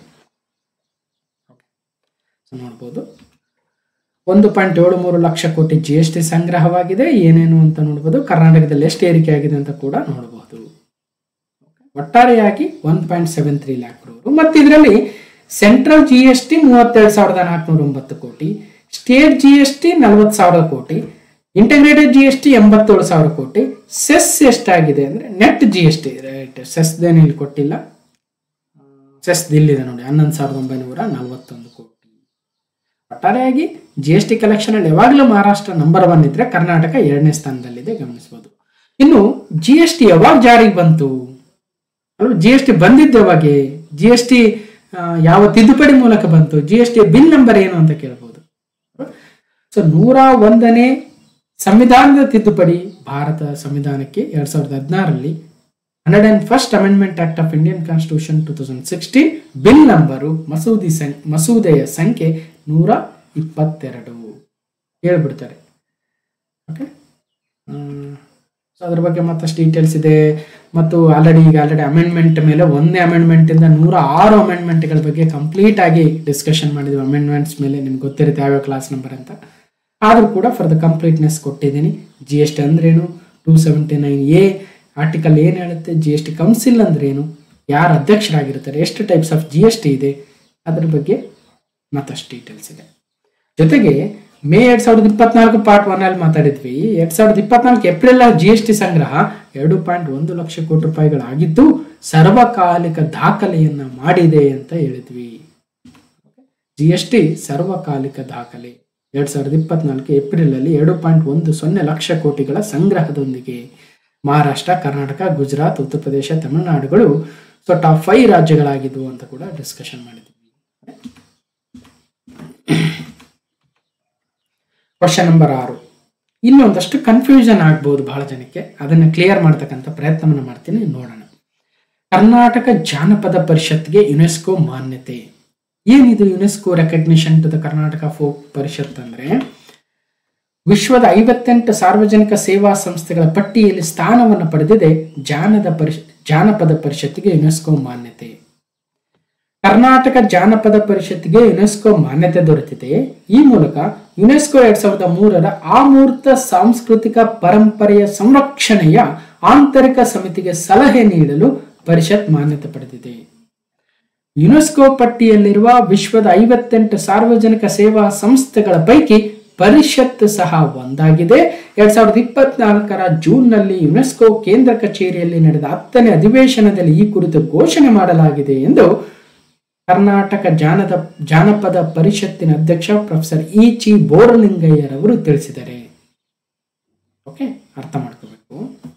ಸೊ ನೋಡ್ಬೋದು ಒಂದು ಪಾಯಿಂಟ್ ಏಳು ಮೂರು ಲಕ್ಷ ಕೋಟಿ ಜಿ ಎಸ್ ಟಿ ಸಂಗ್ರಹವಾಗಿದೆ ಏನೇನು ಅಂತ ನೋಡ್ಬೋದು ಕರ್ನಾಟಕದಲ್ಲಿ ಎಷ್ಟು ಏರಿಕೆ ಆಗಿದೆ ಅಂತ ಕೂಡ ನೋಡಬಹುದು ಒಟ್ಟಾರೆಯಾಗಿ one point seven three lakh ರು ಮತ್ತು ಇದರಲ್ಲಿ ಸೆಂಟ್ರಲ್ ಜಿ ಎಸ್ ಟಿ ಮೂವತ್ತೆರಡು ಸಾವಿರದ ನಾಲ್ಕುನೂರ ಒಂಬತ್ತು ಕೋಟಿ ಸ್ಟೇಟ್ ಜಿ ಎಸ್ ಟಿ ನಲವತ್ತು ಸಾವಿರ ಕೋಟಿ ಇಂಟಿಗ್ರೇಟೆಡ್ ಜಿ ಎಸ್ ಟಿ ಎಂಬತ್ತೇಳು ಸಾವಿರ ಕೋಟಿ ಸೆಸ್ ಎಷ್ಟಾಗಿದೆ ಅಂದ್ರೆ net G S T right ಸೆಸ್ದೇನು ಇಲ್ಲಿ ಕೊಟ್ಟಿಲ್ಲ ಸೆಸ್ ಇಲ್ಲಿದೆ ನೋಡಿ ಹನ್ನೊಂದು ಸಾವಿರದ ಒಂಬೈನೂರ ನಲವತ್ತೊಂದು ಕೋಟಿ ಒಟ್ಟಾರೆಯಾಗಿ ಜಿ ಎಸ್ ಟಿ ಕಲೆಕ್ಷನ್ ಅಲ್ಲಿ ಯಾವಾಗಲೂ ಮಹಾರಾಷ್ಟ್ರ ನಂಬರ್ ಒನ್ ಇದ್ರೆ ಕರ್ನಾಟಕ ಎರಡನೇ ಸ್ಥಾನದಲ್ಲಿದೆ ಗಮನಿಸಬಹುದು ಇನ್ನು ಜಿ ಎಸ್ ಟಿ ಯಾವಾಗ ಜಾರಿಗೆ ಬಂತು ಅಲ್ವಾ ಜಿ ಎಸ್ ಟಿ ಬಂದಿದ್ದು ಯಾವಾಗೆ ಜಿ ಎಸ್ ಟಿ ಯಾವ ತಿದ್ದುಪಡಿ ಮೂಲಕ ಬಂತು G S T bill number ಏನು ಅಂತ ಕೇಳ್ಬೋದು ಸೊ ನೂರ ಒಂದನೇ ಸಂವಿಧಾನದ ತಿದ್ದುಪಡಿ ಭಾರತ ಸಂವಿಧಾನಕ್ಕೆ ಎರಡ್ ಸಾವಿರದ ಹದಿನಾರರಲ್ಲಿ hundred and first amendment act of Indian constitution two thousand sixteen bill number ಮಸೂದಿ ಸಂ ಮಸೂದೆಯ ಸಂಖ್ಯೆ ನೂರ ಇಪ್ಪತ್ತೆರಡು ಹೇಳ್ಬಿಡ್ತಾರೆ ಓಕೆ ಸೊ ಅದ್ರ ಬಗ್ಗೆ ಮತ್ತಷ್ಟು ಡೀಟೇಲ್ಸ್ ಇದೆ ಮತ್ತು ಆಲ್ರೆಡಿ ಈಗ ಆಲ್ರೆಡಿ ಅಮೆಂಡ್ಮೆಂಟ್ ಮೇಲೆ ಒಂದೇ ಅಮೆಂಡ್ಮೆಂಟ್ ಇಂದ ನೂರ ಆರು ಅಮೆಂಡ್ಮೆಂಟ್ಗಳ ಬಗ್ಗೆ ಕಂಪ್ಲೀಟ್ ಆಗಿ ಡಿಸ್ಕಷನ್ ಮಾಡಿದ್ವಿ ಅಮೆಂಡ್ಮೆಂಟ್ಸ್ ಮೇಲೆ ನಿಮ್ಗೆ ಗೊತ್ತಿರುತ್ತೆ ಯಾವ್ಯಾವ ಕ್ಲಾಸ್ ನಂಬರ್ ಅಂತ ಆದರೂ ಕೂಡ ಫಾರ್ ದ ಕಂಪ್ಲೀಟ್ನೆಸ್ ಕೊಟ್ಟಿದ್ದೀನಿ ಜಿ ಎಸ್ ಟಿ ಅಂದ್ರೇನು two seventy nine A article ಏನು ಹೇಳುತ್ತೆ ಜಿ ಎಸ್ ಟಿ ಕೌನ್ಸಿಲ್ ಅಂದ್ರೇನು ಯಾರು ಅಧ್ಯಕ್ಷರಾಗಿರ್ತಾರೆ ಎಷ್ಟು types of G S T ಇದೆ ಅದ್ರ ಬಗ್ಗೆ ಮತ್ತಷ್ಟು ಡೀಟೇಲ್ಸ್ ಇದೆ ಜೊತೆಗೆ ಮೇ ಎರಡ್ ಸಾವಿರದ ಇಪ್ಪತ್ನಾಲ್ಕು ಪಾರ್ಟ್ ಒನ್ ಅಲ್ಲಿ ಮಾತಾಡಿದ್ವಿ ಎರಡ್ ಸಾವಿರದ ಇಪ್ಪತ್ನಾಲ್ಕು ಏಪ್ರಿಲ್ ಜಿ ಎಸ್ ಟಿ ಸಂಗ್ರಹ ಎರಡು ಪಾಯಿಂಟ್ ಒಂದು ಲಕ್ಷ ಕೋಟಿ ರೂಪಾಯಿಗಳಾಗಿದ್ದು ಸರ್ವಕಾಲಿಕ ದಾಖಲೆಯನ್ನ ಮಾಡಿದೆ ಅಂತ ಹೇಳಿದ್ವಿ ಜಿ ಎಸ್ ಟಿ ಸರ್ವಕಾಲಿಕ ದಾಖಲೆ ಎರಡ್ ಸಾವಿರದ ಇಪ್ಪತ್ನಾಲ್ಕು ಏಪ್ರಿಲ್ ಅಲ್ಲಿ ಎರಡು ಪಾಯಿಂಟ್ ಒಂದು ಸೊನ್ನೆ ಲಕ್ಷ ಕೋಟಿಗಳ ಸಂಗ್ರಹದೊಂದಿಗೆ ಮಹಾರಾಷ್ಟ್ರ ಕರ್ನಾಟಕ ಗುಜರಾತ್ ಉತ್ತರ ಪ್ರದೇಶ ತಮಿಳುನಾಡುಗಳು ಸೊ ಟಾಪ್ ಫೈವ್ ರಾಜ್ಯಗಳಾಗಿದ್ವು ಅಂತ ಕೂಡ ಡಿಸ್ಕಷನ್ ಮಾಡಿದ್ವಿ ಕ್ವಶನ್ ನಂಬರ್ ಆರು ಇನ್ನೊಂದಷ್ಟು ಕನ್ಫ್ಯೂಷನ್ ಆಗ್ಬೋದು ಬಹಳ ಜನಕ್ಕೆ ಅದನ್ನು ಕ್ಲಿಯರ್ ಮಾಡ್ತಕ್ಕಂಥ ಪ್ರಯತ್ನವನ್ನು ಮಾಡ್ತೀನಿ ನೋಡೋಣ ಕರ್ನಾಟಕ ಜಾನಪದ ಪರಿಷತ್ಗೆ ಯುನೆಸ್ಕೋ ಮಾನ್ಯತೆ ಏನಿದು UNESCO recognition to the Karnataka folk Parishat ಅಂದ್ರೆ ವಿಶ್ವದ ಐವತ್ತೆಂಟು ಸಾರ್ವಜನಿಕ ಸೇವಾ ಸಂಸ್ಥೆಗಳ ಪಟ್ಟಿಯಲ್ಲಿ ಸ್ಥಾನವನ್ನು ಪಡೆದಿದೆ ಜಾನದ ಪರಿಷ ಜಾನಪದ ಪರಿಷತ್ತಿಗೆ ಯುನೆಸ್ಕೋ ಮಾನ್ಯತೆ ಕರ್ನಾಟಕ ಜಾನಪದ ಪರಿಷತ್ತಿಗೆ ಯುನೆಸ್ಕೋ ಮಾನ್ಯತೆ ದೊರೆತಿದೆ ಈ ಮೂಲಕ ಯುನೆಸ್ಕೋ ಎರಡ್ ಸಾವಿರದ ಮೂರರ ಆಮೂರ್ತ ಸಾಂಸ್ಕೃತಿಕ ಪರಂಪರೆಯ ಸಂರಕ್ಷಣೆಯ ಆಂತರಿಕ ಸಮಿತಿಗೆ ಸಲಹೆ ನೀಡಲು ಪರಿಷತ್ ಮಾನ್ಯತೆ ಪಡೆದಿದೆ ಯುನೆಸ್ಕೋ ಪಟ್ಟಿಯಲ್ಲಿರುವ ವಿಶ್ವದ ಐವತ್ತೆಂಟು ಸಾರ್ವಜನಿಕ ಸೇವಾ ಸಂಸ್ಥೆಗಳ ಪೈಕಿ ಪರಿಷತ್ ಸಹ ಒಂದಾಗಿದೆ ಎರಡ್ ಸಾವಿರದ ಇಪ್ಪತ್ನಾಲ್ಕರ ಜೂನ್ನಲ್ಲಿ ಯುನೆಸ್ಕೋ ಕೇಂದ್ರ ಕಚೇರಿಯಲ್ಲಿ ನಡೆದ ಹತ್ತನೇ ಅಧಿವೇಶನದಲ್ಲಿ ಈ ಕುರಿತು ಘೋಷಣೆ ಮಾಡಲಾಗಿದೆ ಎಂದು ಕರ್ನಾಟಕ ಜಾನದ ಜಾನಪದ ಪರಿಷತ್ತಿನ ಅಧ್ಯಕ್ಷ ಪ್ರೊಫೆಸರ್ ಇ ಚಿ ಬೋರಲಿಂಗಯ್ಯರವರು ತಿಳಿಸಿದ್ದಾರೆ ಓಕೆ ಅರ್ಥ ಮಾಡ್ಕೋಬೇಕು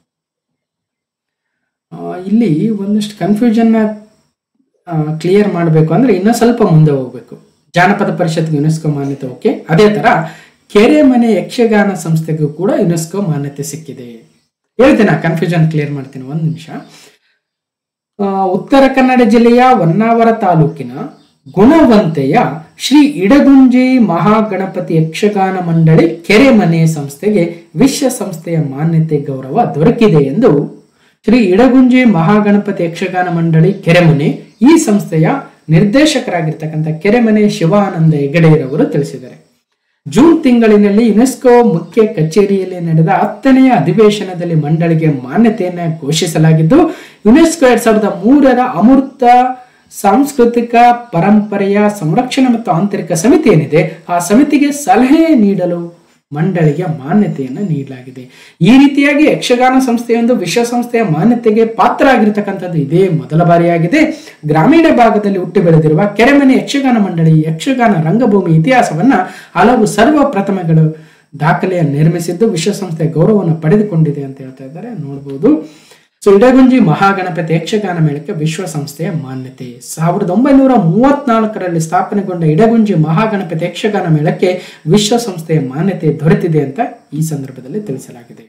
ಆ, ಇಲ್ಲಿ ಒಂದಷ್ಟು ಕನ್ಫ್ಯೂಷನ್ನ ಕ್ಲಿಯರ್ ಮಾಡಬೇಕು ಅಂದ್ರೆ ಇನ್ನೂ ಸ್ವಲ್ಪ ಮುಂದೆ ಹೋಗ್ಬೇಕು ಜಾನಪದ ಪರಿಷತ್ಗೆ ಯುನೆಸ್ಕೋ ಮಾನ್ಯತೆ ಓಕೆ ಅದೇ ತರ ಕೆರೆಮನೆ ಯಕ್ಷಗಾನ ಸಂಸ್ಥೆಗೂ ಕೂಡ ಯುನೆಸ್ಕೋ ಮಾನ್ಯತೆ ಸಿಕ್ಕಿದೆ ಹೇಳ್ತೀನಿ ಕನ್ಫ್ಯೂಷನ್ ಕ್ಲಿಯರ್ ಮಾಡ್ತೀನಿ ಒಂದು ನಿಮಿಷ ಆ, ಉತ್ತರ ಕನ್ನಡ ಜಿಲ್ಲೆಯ ಹೊನ್ನಾವರ ತಾಲೂಕಿನ ಗುಣವಂತೆಯ ಶ್ರೀ ಇಡಗುಂಜಿ ಮಹಾಗಣಪತಿ ಯಕ್ಷಗಾನ ಮಂಡಳಿ ಕೆರೆಮನೆ ಸಂಸ್ಥೆಗೆ ವಿಶ್ವಸಂಸ್ಥೆಯ ಮಾನ್ಯತೆ ಗೌರವ ದೊರಕಿದೆ ಎಂದು ಶ್ರೀ ಇಡಗುಂಜಿ ಮಹಾಗಣಪತಿ ಯಕ್ಷಗಾನ ಮಂಡಳಿ ಕೆರೆಮನೆ ಈ ಸಂಸ್ಥೆಯ ನಿರ್ದೇಶಕರಾಗಿರ್ತಕ್ಕಂಥ ಕೆರೆಮನೆ ಶಿವಾನಂದ ಹೆಗಡೆಯರವರು ತಿಳಿಸಿದ್ದಾರೆ ಜೂನ್ ತಿಂಗಳಿನಲ್ಲಿ ಯುನೆಸ್ಕೋ ಮುಖ್ಯ ಕಚೇರಿಯಲ್ಲಿ ನಡೆದ ಹತ್ತನೆಯ ಅಧಿವೇಶನದಲ್ಲಿ ಮಂಡಳಿಗೆ ಮಾನ್ಯತೆಯನ್ನು ಘೋಷಿಸಲಾಗಿದ್ದು ಯುನೆಸ್ಕೋ ಎರಡ್ ಸಾವಿರದ ಮೂರರ ಅಮೂರ್ತ ಸಾಂಸ್ಕೃತಿಕ ಪರಂಪರೆಯ ಸಂರಕ್ಷಣೆ ಮತ್ತು ಆಂತರಿಕ ಸಮಿತಿ ಏನಿದೆ ಆ ಸಮಿತಿಗೆ ಸಲಹೆ ನೀಡಲು ಮಂಡಳಿಗೆ ಮಾನ್ಯತೆಯನ್ನು ನೀಡಲಾಗಿದೆ ಈ ರೀತಿಯಾಗಿ ಯಕ್ಷಗಾನ ಸಂಸ್ಥೆಯೊಂದು ವಿಶ್ವಸಂಸ್ಥೆಯ ಮಾನ್ಯತೆಗೆ ಪಾತ್ರ ಆಗಿರತಕ್ಕಂಥದ್ದು ಇದೇ ಮೊದಲ ಬಾರಿಯಾಗಿದೆ ಗ್ರಾಮೀಣ ಭಾಗದಲ್ಲಿ ಹುಟ್ಟಿ ಬೆಳೆದಿರುವ ಕೆರೆಮನೆ ಯಕ್ಷಗಾನ ಮಂಡಳಿ ಯಕ್ಷಗಾನ ರಂಗಭೂಮಿ ಇತಿಹಾಸವನ್ನ ಹಲವು ಸರ್ವ ಪ್ರಥಮಗಳು ದಾಖಲೆಯನ್ನು ನಿರ್ಮಿಸಿದ್ದು ವಿಶ್ವಸಂಸ್ಥೆಯ ಗೌರವವನ್ನು ಪಡೆದುಕೊಂಡಿದೆ ಅಂತ ಹೇಳ್ತಾ ಇದ್ದಾರೆ ನೋಡಬಹುದು ಸೊ ಇಡಗುಂಜಿ ಮಹಾಗಣಪತಿ ಯಕ್ಷಗಾನ ಮೇಳಕ್ಕೆ ವಿಶ್ವಸಂಸ್ಥೆಯ ಮಾನ್ಯತೆ ಸಾವಿರದ ಒಂಬೈನೂರ ಮೂವತ್ನಾಲ್ಕರಲ್ಲಿ ಸ್ಥಾಪನೆಗೊಂಡ ಇಡಗುಂಜಿ ಮಹಾಗಣಪತಿ ಯಕ್ಷಗಾನ ಮೇಳಕ್ಕೆ ವಿಶ್ವಸಂಸ್ಥೆಯ ಮಾನ್ಯತೆ ದೊರೆತಿದೆ ಅಂತ ಈ ಸಂದರ್ಭದಲ್ಲಿ ತಿಳಿಸಲಾಗಿದೆ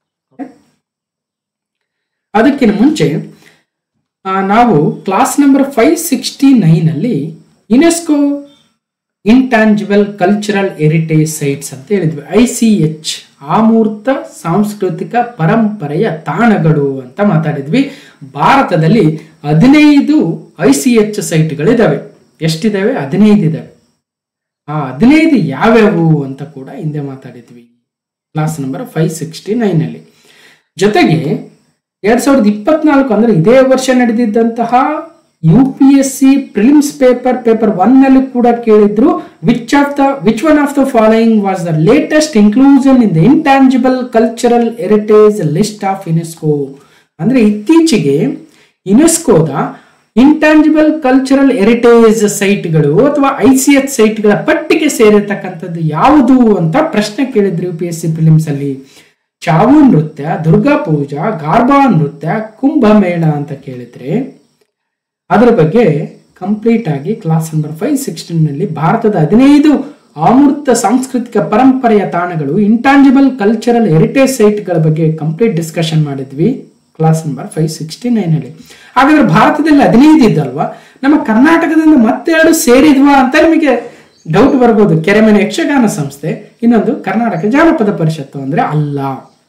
ಅದಕ್ಕಿಂತ ಮುಂಚೆ ಆ, ನಾವು class number five sixty nine ಅಲ್ಲಿ UNESCO intangible cultural heritage sites ಅಂತ ಹೇಳಿದ್ವಿ ಐ ಸಿ ಎಚ್ ಆಮೂರ್ತ ಸಾಂಸ್ಕೃತಿಕ ಪರಂಪರೆಯ ತಾಣಗಳು ಅಂತ ಮಾತಾಡಿದ್ವಿ ಭಾರತದಲ್ಲಿ ಹದಿನೈದು ಐ ಸಿ ಎಚ್ ಸೈಟ್ಗಳಿದಾವೆ ಎಷ್ಟಿದಾವೆ ಹದಿನೈದು ಇದಾವೆ ಆ ಹದಿನೈದು ಯಾವ್ಯಾವು ಅಂತ ಕೂಡ ಹಿಂದೆ ಮಾತಾಡಿದ್ವಿ class number five sixty nine ಅಲ್ಲಿ ಜೊತೆಗೆ ಎರಡ್ ಸಾವಿರದ ಇಪ್ಪತ್ನಾಲ್ಕು ಅಂದ್ರೆ ಇದೇ ವರ್ಷ ನಡೆದಿದ್ದಂತಹ U P S C prelims paper paper one ನಲ್ಲಿ ಕೂಡ ಕೇಳಿದ್ರು which of the which one of the following was the latest inclusion in the intangible cultural heritage list of UNESCO ಅಂದ್ರೆ ಇತ್ತೀಚೆಗೆ ಯುನೆಸ್ಕೋದ ಇಂಟ್ಯಾಂಜಿಬಲ್ ಕಲ್ಚರಲ್ ಹೆರಿಟೇಜ್ ಸೈಟ್ಗಳು ಅಥವಾ I C H ಸೈಟ್ಗಳ ಪಟ್ಟಿಗೆ ಸೇರಿರ್ತಕ್ಕಂಥದ್ದು ಯಾವುದು ಅಂತ ಪ್ರಶ್ನೆ ಕೇಳಿದ್ರು U P S C prelims ಅಲ್ಲಿ ಚಾವು ನೃತ್ಯ ದುರ್ಗಾ ಪೂಜಾ ಗಾರ್ಬಾ ನೃತ್ಯ ಕುಂಭಮೇಳ ಅಂತ ಕೇಳಿದ್ರೆ ಅದರ ಬಗ್ಗೆ ಕಂಪ್ಲೀಟ್ ಆಗಿ ಕ್ಲಾಸ್ ನಂಬರ್ ಫೈವ್ ಸಿಕ್ಸ್ಟೀನ್ ನಲ್ಲಿ ಭಾರತದ ಹದಿನೈದು ಅಮೂರ್ತ ಸಾಂಸ್ಕೃತಿಕ ಪರಂಪರೆಯ ತಾಣಗಳು ಇಂಟಾಂಜಿಬಲ್ ಕಲ್ಚರಲ್ ಹೆರಿಟೇಜ್ ಸೈಟ್ಗಳ ಬಗ್ಗೆ ಕಂಪ್ಲೀಟ್ ಡಿಸ್ಕಷನ್ ಮಾಡಿದ್ವಿ class number five sixty nine ಅಲ್ಲಿ ಹಾಗಾದ್ರೆ ಭಾರತದಲ್ಲಿ ಹದಿನೈದು ಇದ್ದಲ್ವಾ ನಮ್ಮ ಕರ್ನಾಟಕದಿಂದ ಮತ್ತೆರಡು ಸೇರಿದ್ವಾ ಅಂತ ನಿಮಗೆ ಡೌಟ್ ಬರ್ಬೋದು ಕೆರೆಮನೆ ಯಕ್ಷಗಾನ ಸಂಸ್ಥೆ ಇನ್ನೊಂದು ಕರ್ನಾಟಕ ಜಾನಪದ ಪರಿಷತ್ತು ಅಂದ್ರೆ ಅಲ್ಲ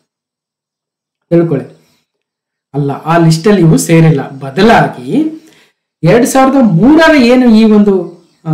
ತಿಳ್ಕೊಳ್ಳಿ ಅಲ್ಲ ಆ ಲಿಸ್ಟಲ್ಲಿ ಇವು ಸೇರಿಲ್ಲ ಬದಲಾಗಿ ಎರಡ್ ಸಾವಿರದ ಮೂರರ ಏನು ಈ ಒಂದು ಆ,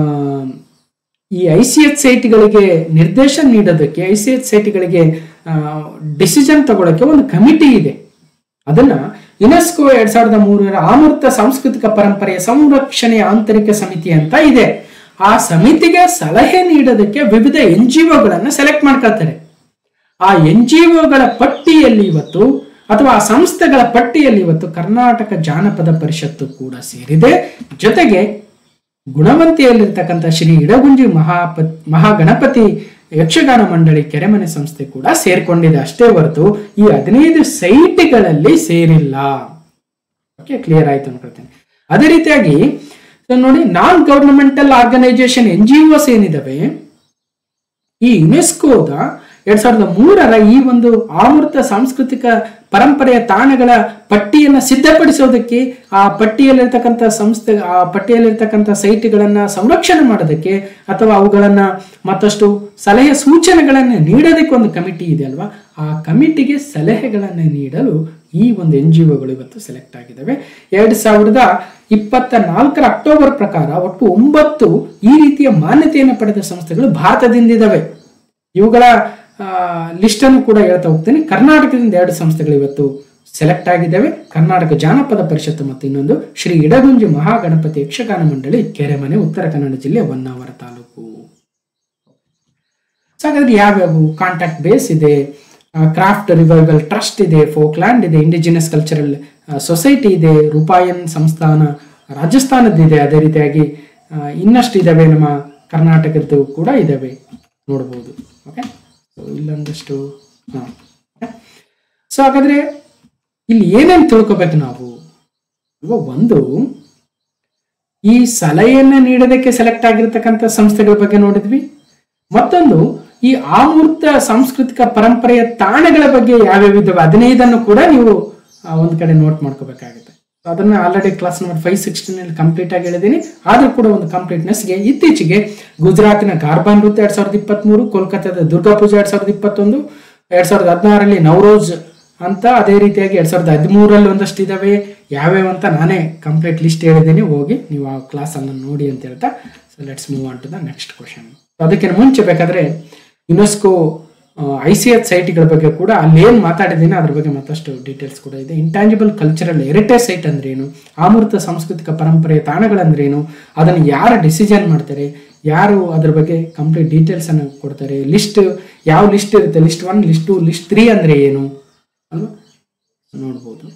ಈ ಐ ಸಿ ಎಚ್ ಸೈಟ್ಗಳಿಗೆ ನಿರ್ದೇಶನ ನೀಡೋದಕ್ಕೆ ಐ ಸಿ ಎಚ್ ಸೈಟ್ಗಳಿಗೆ ಡಿಸಿಷನ್ ತಗೊಳ್ಳೋಕೆ ಒಂದು ಕಮಿಟಿ ಇದೆ ಅದನ್ನ ಯುನೆಸ್ಕೋ ಎರಡ್ ಸಾವಿರದ ಮೂರರ ಆಮೂರ್ತ ಸಾಂಸ್ಕೃತಿಕ ಪರಂಪರೆಯ ಸಂರಕ್ಷಣೆಯ ಆಂತರಿಕ ಸಮಿತಿ ಅಂತ ಇದೆ ಆ ಸಮಿತಿಗೆ ಸಲಹೆ ನೀಡೋದಕ್ಕೆ ವಿವಿಧ ಎನ್ ಜಿ ಒಗಳನ್ನ ಸೆಲೆಕ್ಟ್ ಮಾಡ್ಕೊಳ್ತಾರೆ ಆ ಎನ್ ಜಿ ಒಗಳ ಪಟ್ಟಿಯಲ್ಲಿ ಇವತ್ತು ಅಥವಾ ಆ ಸಂಸ್ಥೆಗಳ ಪಟ್ಟಿಯಲ್ಲಿ ಇವತ್ತು ಕರ್ನಾಟಕ ಜಾನಪದ ಪರಿಷತ್ತು ಕೂಡ ಸೇರಿದೆ ಜೊತೆಗೆ ಗುಣವಂತಿಯಲ್ಲಿರ್ತಕ್ಕಂಥ ಶ್ರೀ ಇಡಗುಂಜಿ ಮಹಾಪ ಮಹಾಗಣಪತಿ ಯಕ್ಷಗಾನ ಮಂಡಳಿ ಕೆರೆಮನೆ ಸಂಸ್ಥೆ ಕೂಡ ಸೇರ್ಕೊಂಡಿದೆ ಅಷ್ಟೇ ಹೊರತು ಈ ಹದಿನೈದು ಸೈಟ್ಗಳಲ್ಲಿ ಸೇರಿಲ್ಲ ಓಕೆ ಕ್ಲಿಯರ್ ಆಯ್ತು ಅನ್ಕೊಳ್ತೇನೆ ಅದೇ ರೀತಿಯಾಗಿ so ನೋಡಿ non governmental organisation N G Os ಏನಿದಾವೆ ಈ ಯುನೆಸ್ಕೋದ ಎರಡ್ ಸಾವಿರದ ಮೂರರ ಈ ಒಂದು ಆಮೂರ್ತ ಸಾಂಸ್ಕೃತಿಕ ಪರಂಪರೆಯ ತಾಣಗಳ ಪಟ್ಟಿಯನ್ನ ಸಿದ್ಧಪಡಿಸೋದಕ್ಕೆ ಆ ಪಟ್ಟಿಯಲ್ಲಿರ್ತಕ್ಕಂಥ ಸಂಸ್ಥೆ ಆ ಪಟ್ಟಿಯಲ್ಲಿರ್ತಕ್ಕಂಥ ಸೈಟ್ಗಳನ್ನ ಸಂರಕ್ಷಣೆ ಮಾಡೋದಕ್ಕೆ ಅಥವಾ ಅವುಗಳನ್ನ ಮತ್ತಷ್ಟು ಸಲಹೆ ಸೂಚನೆಗಳನ್ನ ನೀಡೋದಕ್ಕೆ ಒಂದು ಕಮಿಟಿ ಇದೆ ಅಲ್ವಾ ಆ ಕಮಿಟಿಗೆ ಸಲಹೆಗಳನ್ನ ನೀಡಲು ಈ ಒಂದು ಎನ್ ಜಿ ಒಗಳು ಇವತ್ತು ಸೆಲೆಕ್ಟ್ ಆಗಿದ್ದಾವೆ ಎರಡ್ ಸಾವಿರದ ಇಪ್ಪತ್ತ ನಾಲ್ಕರ ಅಕ್ಟೋಬರ್ ಪ್ರಕಾರ ಒಟ್ಟು ಒಂಬತ್ತು ಈ ರೀತಿಯ ಮಾನ್ಯತೆಯನ್ನು ಪಡೆದ ಸಂಸ್ಥೆಗಳು ಭಾರತದಿಂದಿದ್ದಾವೆ ಇವುಗಳ ಲಿಸ್ಟ್ ಅನ್ನು ಕೂಡ ಹೇಳ್ತಾ ಹೋಗ್ತೇನೆ ಕರ್ನಾಟಕದಿಂದ ಎರಡು ಸಂಸ್ಥೆಗಳು ಇವತ್ತು ಸೆಲೆಕ್ಟ್ ಆಗಿದ್ದಾವೆ ಕರ್ನಾಟಕ ಜಾನಪದ ಪರಿಷತ್ತು ಮತ್ತು ಇನ್ನೊಂದು ಶ್ರೀ ಇಡಗುಂಜಿ ಮಹಾಗಣಪತಿ ಯಕ್ಷಗಾನ ಮಂಡಳಿ ಕೆರೆಮನೆ ಉತ್ತರ ಕನ್ನಡ ಜಿಲ್ಲೆ ಹೊನ್ನಾವರ ತಾಲೂಕು ಸೊ ಹಾಗಾದ್ರೆ ಯಾವ್ಯಾವು ಕಾಂಟ್ಯಾಕ್ಟ್ ಬೇಸ್ ಇದೆ ಕ್ರಾಫ್ಟ್ ರಿವೈವಲ್ ಟ್ರಸ್ಟ್ ಇದೆ ಫೋಕ್ ಲ್ಯಾಂಡ್ ಇದೆ ಇಂಡಿಜಿನಸ್ ಕಲ್ಚರಲ್ ಸೊಸೈಟಿ ಇದೆ ರೂಪಾಯನ್ ಸಂಸ್ಥಾನ ರಾಜಸ್ಥಾನದ್ದಿದೆ ಅದೇ ರೀತಿಯಾಗಿ ಆ, ಇನ್ನಷ್ಟು ಇದಾವೆ ನಮ್ಮ ಕರ್ನಾಟಕದ್ದು ಕೂಡ ಇದಾವೆ ನೋಡ್ಬೋದು ಓಕೆ ಸೊ ಇಲ್ಲೊಂದಷ್ಟು ಹಾಂ ಸೊ ಹಾಗಾದ್ರೆ ಇಲ್ಲಿ ಏನೇನು ತಿಳ್ಕೊಬೇಕು ನಾವು ಇವಾಗ ಒಂದು ಈ ಸಲಹೆಯನ್ನ ನೀಡೋದಕ್ಕೆ ಸೆಲೆಕ್ಟ್ ಆಗಿರ್ತಕ್ಕಂಥ ಸಂಸ್ಥೆಗಳ ಬಗ್ಗೆ ನೋಡಿದ್ವಿ ಮತ್ತೊಂದು ಈ ಆಮೂರ್ತ ಸಾಂಸ್ಕೃತಿಕ ಪರಂಪರೆಯ ತಾಣಗಳ ಬಗ್ಗೆ ಯಾವ್ಯಾವ ಇದಾವೆ ಹದಿನೈದನ್ನು ಕೂಡ ನೀವು ಆ, ಒಂದ್ ಕಡೆ ನೋಟ್ ಮಾಡ್ಕೋಬೇಕಾಗುತ್ತೆ So ಅದನ್ನ already class number five sixteen ಅಲ್ಲಿ ಕಂಪ್ಲೀಟ್ ಆಗಿ ಹೇಳಿದ್ದೀನಿ ಆದ್ರೂ ಕೂಡ ಒಂದು ಕಂಪ್ಲೀಟ್ನೆಸ್ಗೆ ಇತ್ತೀಚೆಗೆ ಗುಜರಾತಿನ ಗಾರ್ಬಾ ನೃತ್ಯ ಎರಡ್ ಸಾವಿರದ ಇಪ್ಪತ್ಮೂರು ಕೋಲ್ಕತ್ತಾದ ದುರ್ಗಾ ಪೂಜೆ ಎರಡ್ ಸಾವಿರದ ಇಪ್ಪತ್ತೊಂದು ಎರಡ್ ಸಾವಿರದ ಹದಿನಾರರಲ್ಲಿ ನವರೋಜ್ ಅಂತ ಅದೇ ರೀತಿಯಾಗಿ ಎರಡ್ ಸಾವಿರದ ಹದಿಮೂರಲ್ಲಿ ಒಂದಷ್ಟು ಇದಾವೆ ಯಾವ್ಯಾವ ಅಂತ ನಾನೇ ಕಂಪ್ಲೀಟ್ ಲಿಸ್ಟ್ ಹೇಳಿದ್ದೀನಿ ಹೋಗಿ ನೀವು ಆ ಕ್ಲಾಸನ್ನು ನೋಡಿ ಅಂತ ಹೇಳ್ತಾ so let's move on to the next question ಅದಕ್ಕಿಂತ ಮುಂಚೆ ಬೇಕಾದ್ರೆ ಯುನೆಸ್ಕೋ ಐ ಸಿ ಎಚ್ ಸೈಟ್ಗಳ ಬಗ್ಗೆ ಕೂಡ ಅಲ್ಲಿ ಏನು ಮಾತಾಡಿದ್ದೀನಿ ಅದ್ರ ಬಗ್ಗೆ ಮತ್ತಷ್ಟು ಡೀಟೇಲ್ಸ್ ಕೂಡ ಇದೆ ಇಂಟ್ಯಾಂಜಿಬಲ್ ಕಲ್ಚರಲ್ ಹೆರಿಟೇಜ್ ಸೈಟ್ ಅಂದ್ರೆ ಏನು ಆಮೂರ್ತ ಸಾಂಸ್ಕೃತಿಕ ಪರಂಪರೆಯ ತಾಣಗಳಂದ್ರೇನು ಅದನ್ನು ಯಾರು ಡಿಸಿಷನ್ ಮಾಡ್ತಾರೆ ಯಾರು ಅದ್ರ ಬಗ್ಗೆ ಕಂಪ್ಲೀಟ್ ಡೀಟೇಲ್ಸ್ ಅನ್ನು ಕೊಡ್ತಾರೆ ಲಿಸ್ಟ್ ಯಾವ ಲಿಸ್ಟ್ ಇರುತ್ತೆ list one list two list three ಅಂದ್ರೆ ಏನು ಅಲ್ವಾ ನೋಡ್ಬೋದು